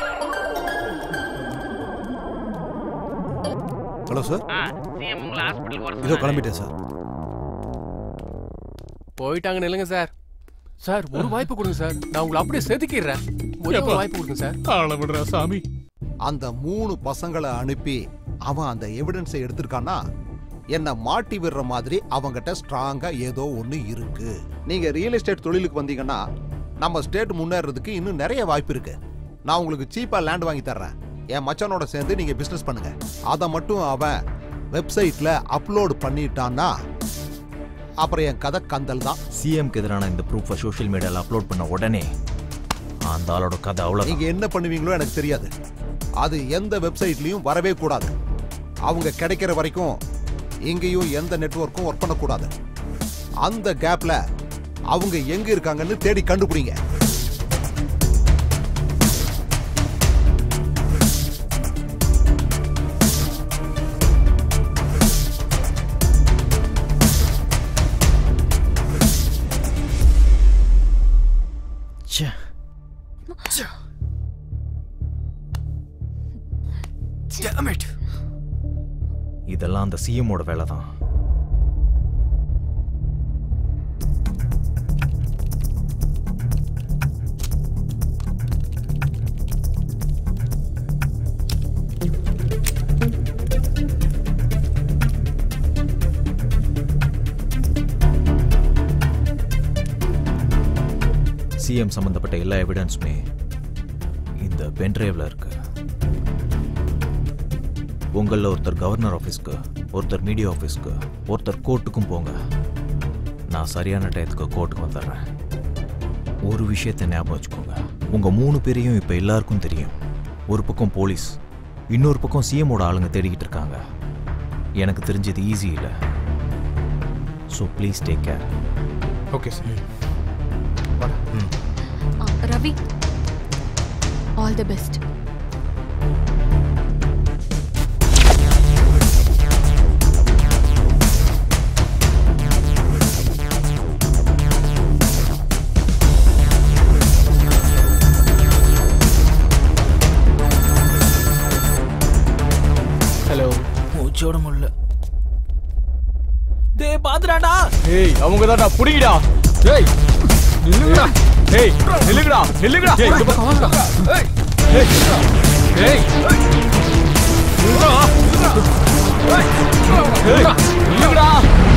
ஹலோ சார் இதோ கிளம்பிட்டேன் சார் போயிட்டாங்கன்னு இல்லைங்க சார் சார் ஒரு வாய்ப்பு கொடுங்க சார் நான் உங்களை அப்படியே செதுக்கிடுறேன் ஒரே ஒரு எப்பா? வாய்ப்பு கொடுங்க சார் ஆள விடுறா சாமி அந்த மூணு பசங்களை அனுப்பி அவன் அந்த எவிடன்ஸை எடுத்திருக்கான்னா என்ன மாட்டி விடுற மாதிரி அவங்கிட்ட ஸ்ட்ராங்கா ஏதோ ஒண்ணு இருக்கு நீங்க ரியல் எஸ்டேட் தொழிலுக்கு வந்தீங்கன்னா நம்ம ஸ்டேட் முன்னேறதுக்கு இன்னும் நிறைய வாய்ப்பு இருக்கு நான் உங்களுக்கு சீப்பா லேண்ட் வாங்கி தர்றேன் என் மச்சானோட சேர்ந்து நீங்க பிசினஸ் பண்ணுங்க அதை மட்டும் அவன் வெப்சைட்ல அப்லோட் பண்ணிட்டான்னா அப்புறம் என் கதை கந்தல் தான் சிஎம்க்கு எதிரான இந்த ப்ரூஃபை சோஷியல் மீடியாவில் அப்லோட் பண்ண உடனே அந்த ஆளோட கதை அவ்வளோ நீங்க என்ன பண்ணுவீங்களோ எனக்கு தெரியாது அது எந்த வெப்சைட்லயும் வரவே கூடாது அவங்க கிடைக்கிற வரைக்கும் எங்கேயும் எந்த நெட்வொர்க்கும் ஒர்க் பண்ணக்கூடாது அந்த கேப்ல அவங்க எங்க இருக்காங்கன்னு தேடி கண்டுபிடிங்க இதெல்லாம் அந்த சிஎம்மோட வேலை தான் சிஎம் சம்பந்தப்பட்ட எல்லா எவிடன்ஸுமே இந்த பென்ட்ரைவ்ல இருக்கு உங்களில் ஒருத்தர் கவர்னர் ஆஃபீஸ்க்கு ஒருத்தர் மீடியா ஆஃபீஸ்க்கு ஒருத்தர் கோர்ட்டுக்கும் போங்க நான் சரியான டயத்துக்கு கோர்ட்டுக்கு வந்துடுறேன் ஒரு விஷயத்தை ஞாபகம் வச்சுக்கோங்க உங்க மூணு பேரையும் இப்போ எல்லாருக்கும் தெரியும் ஒரு பக்கம் போலீஸ் இன்னொரு பக்கம் சிஎம்மோட ஆளுங்க தேடிக்கிட்டு இருக்காங்க எனக்கு தெரிஞ்சது ஈஸி இல்லை so please take care okay sir Ravi all the best hello மூச்சோட முடியல டேய் பாத்துறாடா ஏய் அவங்க தான்டா புடிங்கடா ஏய் நில்லுங்கடா ஏய் நில்லுங்கடா நில்லுங்கடா ஏய், இந்த பக்கம் வாங்கடா. ஏய் ஏய் ஏய் நில்லுடா ஏய் ஏய் நில்லுங்கடா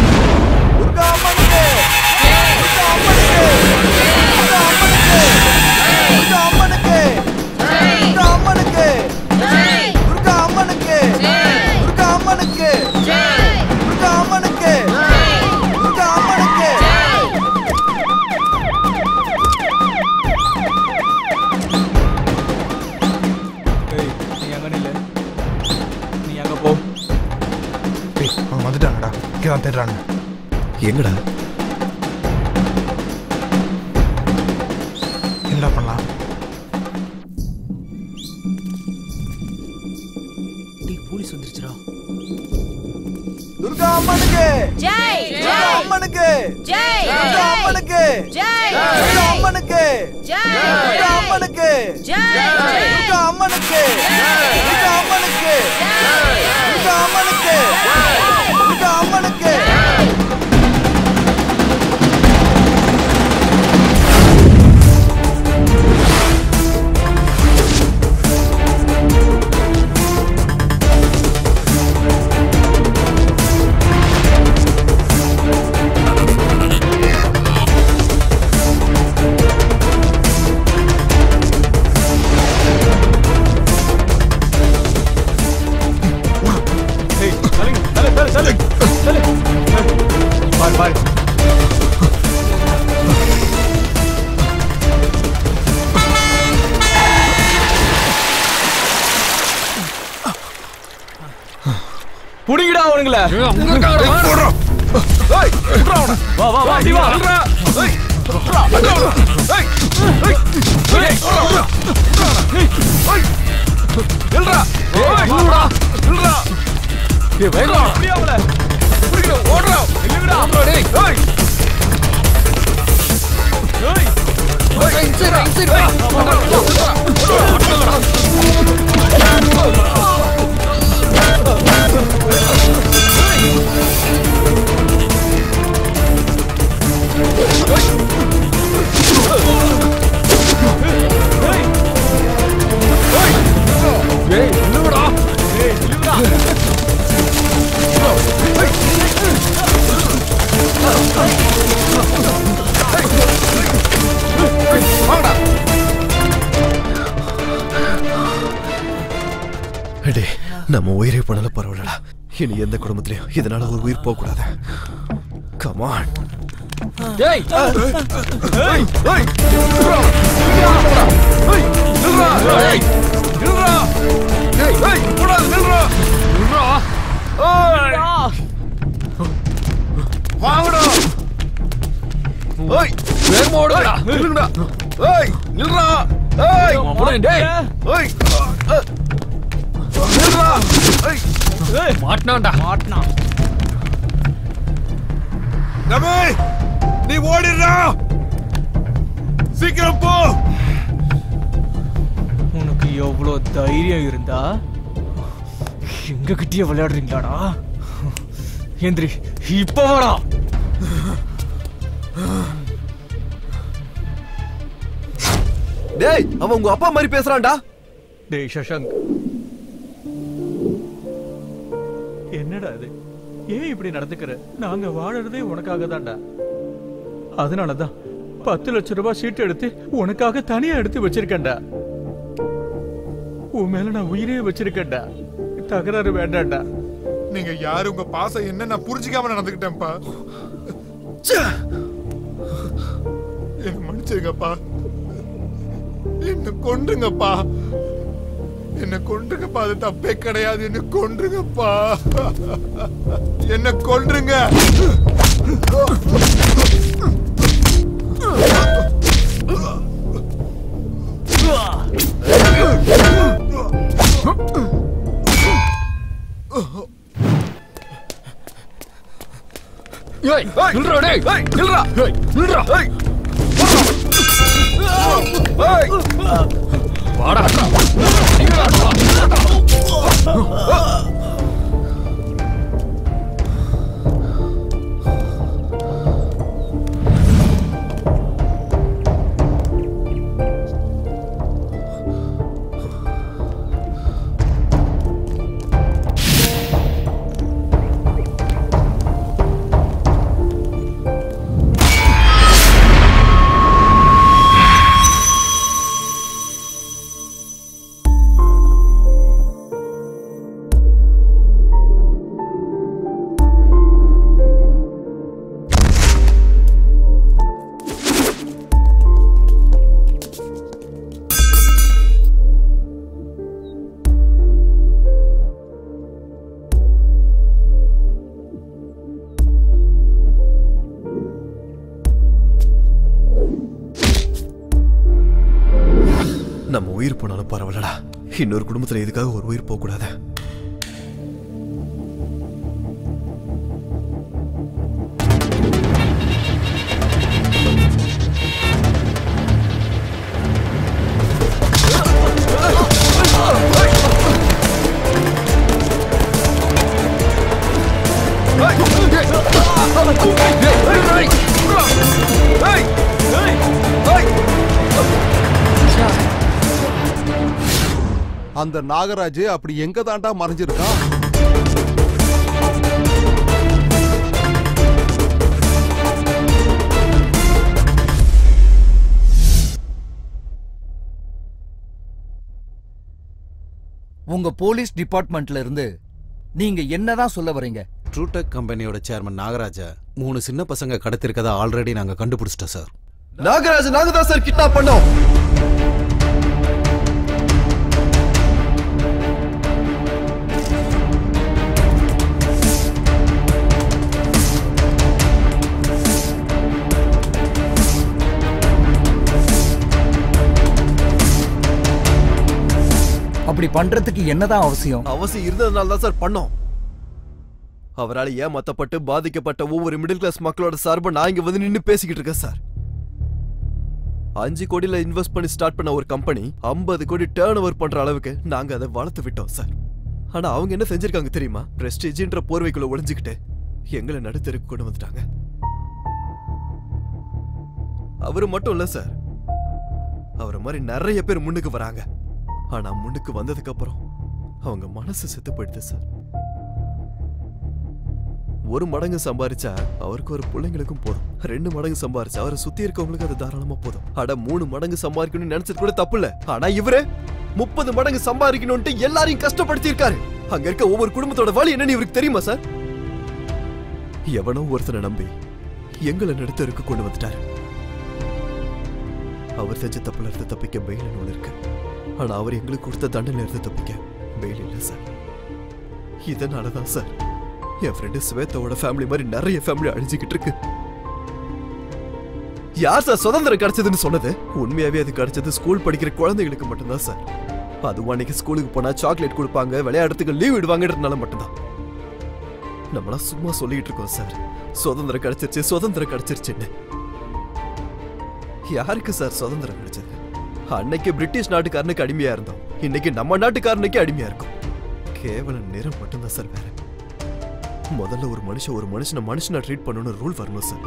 ஏய் நீ அங்க நில்லு நீ அங்க போ ஏய் அவன் வந்துட்டாங்கடா இங்கே தான் தேடுறாங்க எங்கடா என்னடா பண்ணலாம் டேய் போலீஸ் வந்துருச்சுடா துர்கா அம்மனுக்கு ஜெய் துர்கா அம்மனுக்கு ஜெய் துர்கா அம்மனுக்கு ஜெய் துர்கா அம்மனுக்கு ஜெய் துர்கா அம்மனுக்கு ஜெய் துர்கா அம்மனுக்கு துர்கா அம்மனுக்கு துர்கா அம்மனுக்கு துர்கா அம்மனுக்கு ஏய் தள்ளுங்க தள்ளு தள்ளு தள்ளு தள்ளு பாரு பாரு புடிங்கடா அவனுங்கள ஏய் விட்றா அவனை. வா வா வா அப்படி வா ஏய் விட்றா, விட்றா அவனை. ஏய் ஏய் ஏய் ஏய் ஏய் நில்றா ஏய் நில்றா நில்றா ஏய் வேகமா அப்படியே அவள புடிங்கடா ஓடுறா இல்லங்கடா டேய் ஏய் ஏய் ஏய் இன்சைட் இன்சைட் ஏய் நில்லுடா ஏய் நில்லுடா வாங்கடா அடே நம்ம உயிரை போனாலும் பரவாயில்லடா இனி எந்த குடும்பத்திலையும் இதனால ஒரு உயிர் போக கூடாது கமான் ஏய் ஏய் ஏய் நில்றா நில்றா ஏய் நில்றா ஏய் நில்றா ஏய் ஏய் போடா நில்றா நில்றா ஏய் வாங்கடா ஏய் வேகமா ஓடுடா நில்லுங்கடா ஏய் நில்றா ஏய் போடா டேய் ஏய் நில்றா ஏய் ஏய் மாட்டனாடா மாட்டனா ரமே நீ ஓடிடுறா சீக்கிரம் போ உனக்கு எவ்வளோ தைரியம் இருந்தா எங்க கிட்டயே விளையாடுறீங்களாடா எந்திரி இப்போ வாடா டேய் அவன் உங்க அப்பா மாதிரி பேசுறான்டா டேய் சஷாங்க் என்னடா இது ஏன் இப்படி நடந்துக்கிற நாங்க வாழறதே உனக்காக தான்டா அதனாலதான் பத்து லட்சம் ரூபாய் சீட்டு எடுத்து உனக்காக தனியா எடுத்து வச்சிருக்கேன்டா உன் மேல நான் உயிரே வச்சிருக்கேன்டா தகராறு வேண்டாம்டா நீங்க யாரு உங்க பாசம் என்ன நான் புரிஞ்சுக்காம நடந்துக்கிட்டேன்ப்பா என்ன மன்னிச்சிருங்கப்பா என்ன கொன்றுங்கப்பா என்ன கொன்றுங்கப்பா அது தப்பே கிடையாது என்ன கொன்றுங்கப்பா என்ன கொன்றுங்க ஏய் நில்றா டேய் நில்றா நில்றா வாடா நம்ம உயிர் போனாலும் பரவாயில்லடா இன்னொரு குடும்பத்துல இதுக்காக ஒரு உயிர் போக கூடாது அந்த நாகராஜ் அப்படி எங்க தாண்டா மறைஞ்சிருக்கான் உங்க போலீஸ் டிபார்ட்மெண்ட்ல இருந்து நீங்க என்னதான் சொல்ல வரீங்க ட்ரூடெக் கம்பெனியோட சேர்மன் நாகராஜா மூணு சின்ன பசங்க கடத்திருக்கதா ஆல்ரெடி நாங்க கண்டுபிடிச்சிட்டோம் சார் நாகராஜ் நாங்க தான் சார் கிட்னாப் பண்ணோம் அப்படி பண்றதுக்கு என்னதான் அவசியம் அவசியம் இருந்ததுனால தான் சார் பண்ணோம் அவரால் ஏமாத்தப்பட்டு பாதிக்கப்பட்ட ஒவ்வொரு மிடில் கிளாஸ் மக்களோட சார்பா நான் இங்க வந்து நின்னு பேசிக்கிட்டு இருக்கேன் சார் அஞ்சு கோடியில இன்வெஸ்ட் பண்ணி ஸ்டார்ட் பண்ண ஒரு கம்பெனி ஐம்பது கோடி டேர்ன் ஓவர் பண்ற அளவுக்கு நாங்க அதை வளர்த்து விட்டோம் சார் ஆனா அவங்க என்ன செஞ்சிருக்காங்க தெரியுமா பிரஸ்டீஜ்ன்ற போர்வைக்குள்ள ஒளிஞ்சுக்கிட்டு எங்களை நடுத்தருக்கு கொண்டு வந்துட்டாங்க அவரு மட்டும் இல்ல சார் அவரை மாதிரி நிறைய பேர் முன்னுக்கு வராங்க ஆனா முன்னுக்கு வந்ததுக்கு அப்புறம் அவங்க மனசு செத்து போயிடுது சார் ஒரு மடங்கு சம்பாரிச்சா அவருக்கு ஒரு பிள்ளைங்களுக்கும் போதும் ரெண்டு மடங்கு சம்பாரிச்சா அவரை சுத்தி இருக்கவங்களுக்கு அது தாராளமா போதும் அட மூணு மடங்கு சம்பாதிக்கணும்னு நினைச்சது கூட தப்பு இல்ல ஆனா இவரு முப்பது மடங்கு சம்பாதிக்கணும்ட்டு எல்லாரையும் கஷ்டப்படுத்தி இருக்காரு அங்க இருக்க ஒவ்வொரு குடும்பத்தோட வழி என்னன்னு இவருக்கு தெரியுமா சார் எவனோ ஒருத்தனை நம்பி எங்களை நடுத்தருக்கு கொண்டு வந்துட்டாரு அவர் செஞ்ச தப்புல இருந்து தப்பிக்க பெயில் ஒன்று இருக்கு ஆனா அவர் எங்களுக்கு கொடுத்த தண்டனை இருந்து தப்பிக்க பெயில் இல்லை சார் இதனாலதான் சார் என் ஃப்ரெண்டு ஸ்வேதாவோட ஃபேமிலி மாதிரி நிறைய ஃபேமிலி அழிஞ்சுக்கிட்டு இருக்கு யார் சார் சுதந்திரம் கிடைச்சதுன்னு சொன்னது உண்மையாவே அது கிடைச்சது ஸ்கூல் படிக்கிற குழந்தைகளுக்கு மட்டும்தான் சார் அதுவும் அன்னைக்கு ஸ்கூலுக்கு போனா சாக்லேட் கொடுப்பாங்க விளையாடுறதுக்கு லீவ் விடுவாங்கன்றதுனால மட்டும்தான் நம்மளாம் சும்மா சொல்லிட்டு இருக்கோம் சார் சுதந்திரம் கிடைச்சிருச்சு சுதந்திரம் கிடைச்சிருச்சுன்னு யாருக்கு சார் சுதந்திரம் கிடைச்சது அன்னைக்கு பிரிட்டிஷ் நாட்டுக்காரனுக்கு அடிமையா இருந்தோம் இன்னைக்கு நம்ம நாட்டுக்காரனுக்கு அடிமையா இருக்கும் கேவலம் நிறம் மட்டும்தான் சார் வேற முதல்ல ஒரு மனுஷன் ஒரு மனுஷனை மனுஷனை ட்ரீட் பண்ணணும்னு ரூல் வரணும் சார்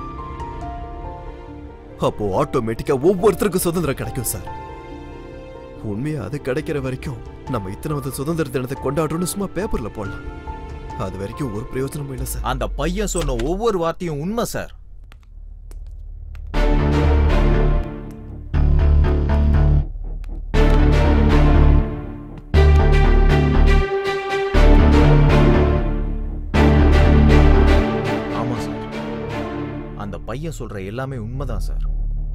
அப்போ ஆட்டோமேட்டிக்கா ஒவ்வொருத்தருக்கும் சுதந்திரம் கிடைக்கும் சார் உண்மையா அது கிடைக்கிற வரைக்கும் நம்ம இத்தனாவது சுதந்திர தினத்தை கொண்டாடுறோம்னு சும்மா பேப்பர்ல போடலாம் அது வரைக்கும் ஒரு பிரயோஜனமும் இல்லை சார் அந்த பையன் சொன்ன ஒவ்வொரு வார்த்தையும் உண்மை சார் ஆமா சார் அந்த பையன் சொல்ற எல்லாமே உண்மைதான் சார்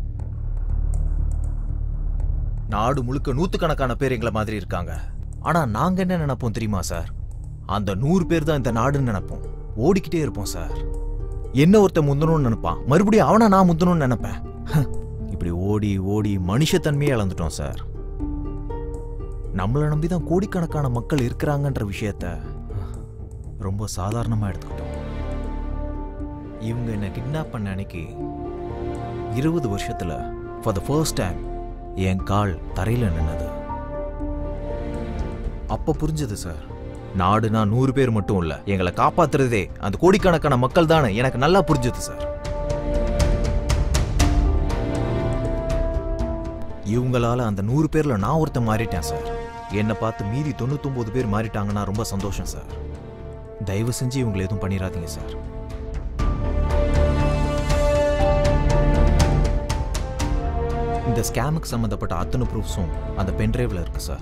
நாடு முழுக்க நூத்துக்கணக்கான பேர் எங்களை மாதிரி இருக்காங்க ஆனா நாங்க என்ன நினைப்போம் தெரியுமா சார் அந்த நூறு பேர் தான் இந்த நாடுன்னு நினைப்போம் ஓடிக்கிட்டே இருப்போம் சார் என்ன ஒருத்தன் முந்தணும்னு நினைப்பான் மறுபடியும் அவனை நான் முந்தணும்னு நினைப்பேன் இப்படி ஓடி ஓடி மனுஷத்தன்மையே இழந்துட்டோம் சார் நம்மளை நம்பி தான் கோடிக்கணக்கான மக்கள் இருக்கிறாங்கன்ற விஷயத்த ரொம்ப சாதாரணமா எடுத்துக்கிட்டோம் இவங்க என்ன கிட்னாப் பண்ண அன்னைக்கு இருபது வருஷத்துல ஃபார் த ஃபர்ஸ்ட் டைம் என் கால் தரையில நின்னது அப்ப புரிஞ்சது சார் நாடுனா நூறு பேர் மட்டும் இல்ல எங்களை காப்பாத்துறதே அந்த கோடிக்கணக்கான மக்கள் தானே எனக்கு நல்லா புரிஞ்சது சார் இவங்களால அந்த நூறு பேர்ல நான் ஒருத்தன் மாறிட்டேன் சார் என்னை பார்த்து மீதி தொண்ணூத்தொன்பது பேர் மாறிட்டாங்கன்னா ரொம்ப சந்தோஷம் சார் தயவு செஞ்சு இவங்களை எதுவும் பண்ணிடாதீங்க சார் இந்த ஸ்கேமுக்கு சம்பந்தப்பட்ட அத்தனை ப்ரூஃப்ஸும் அந்த பென்ட்ரைவ்ல இருக்கு சார்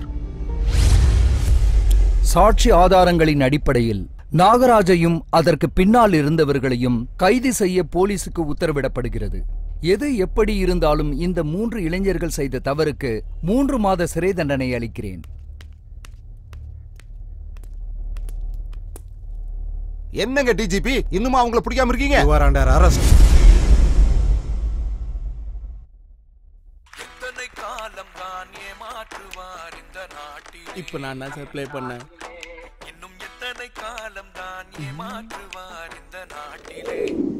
சாட்சி ஆதாரங்களின் அடிப்படையில் நாகராஜையும் அதற்கு பின்னால் இருந்தவர்களையும் கைது செய்ய போலீசுக்கு உத்தரவிடப்படுகிறது எது எப்படி இருந்தாலும் இந்த மூன்று இளைஞர்கள் செய்த தவறுக்கு மூன்று மாத சிறை தண்டனை அளிக்கிறேன் என்னங்க டிஜிபி இன்னுமா அவங்கள பிடிக்காம இருக்கீங்க You are under arrest. இப்போ நான் என்ன சார் ப்ளே பண்ணேன் எத்தனை காலம் தான் ஏமாற்றுவார் இந்த நாட்டிலே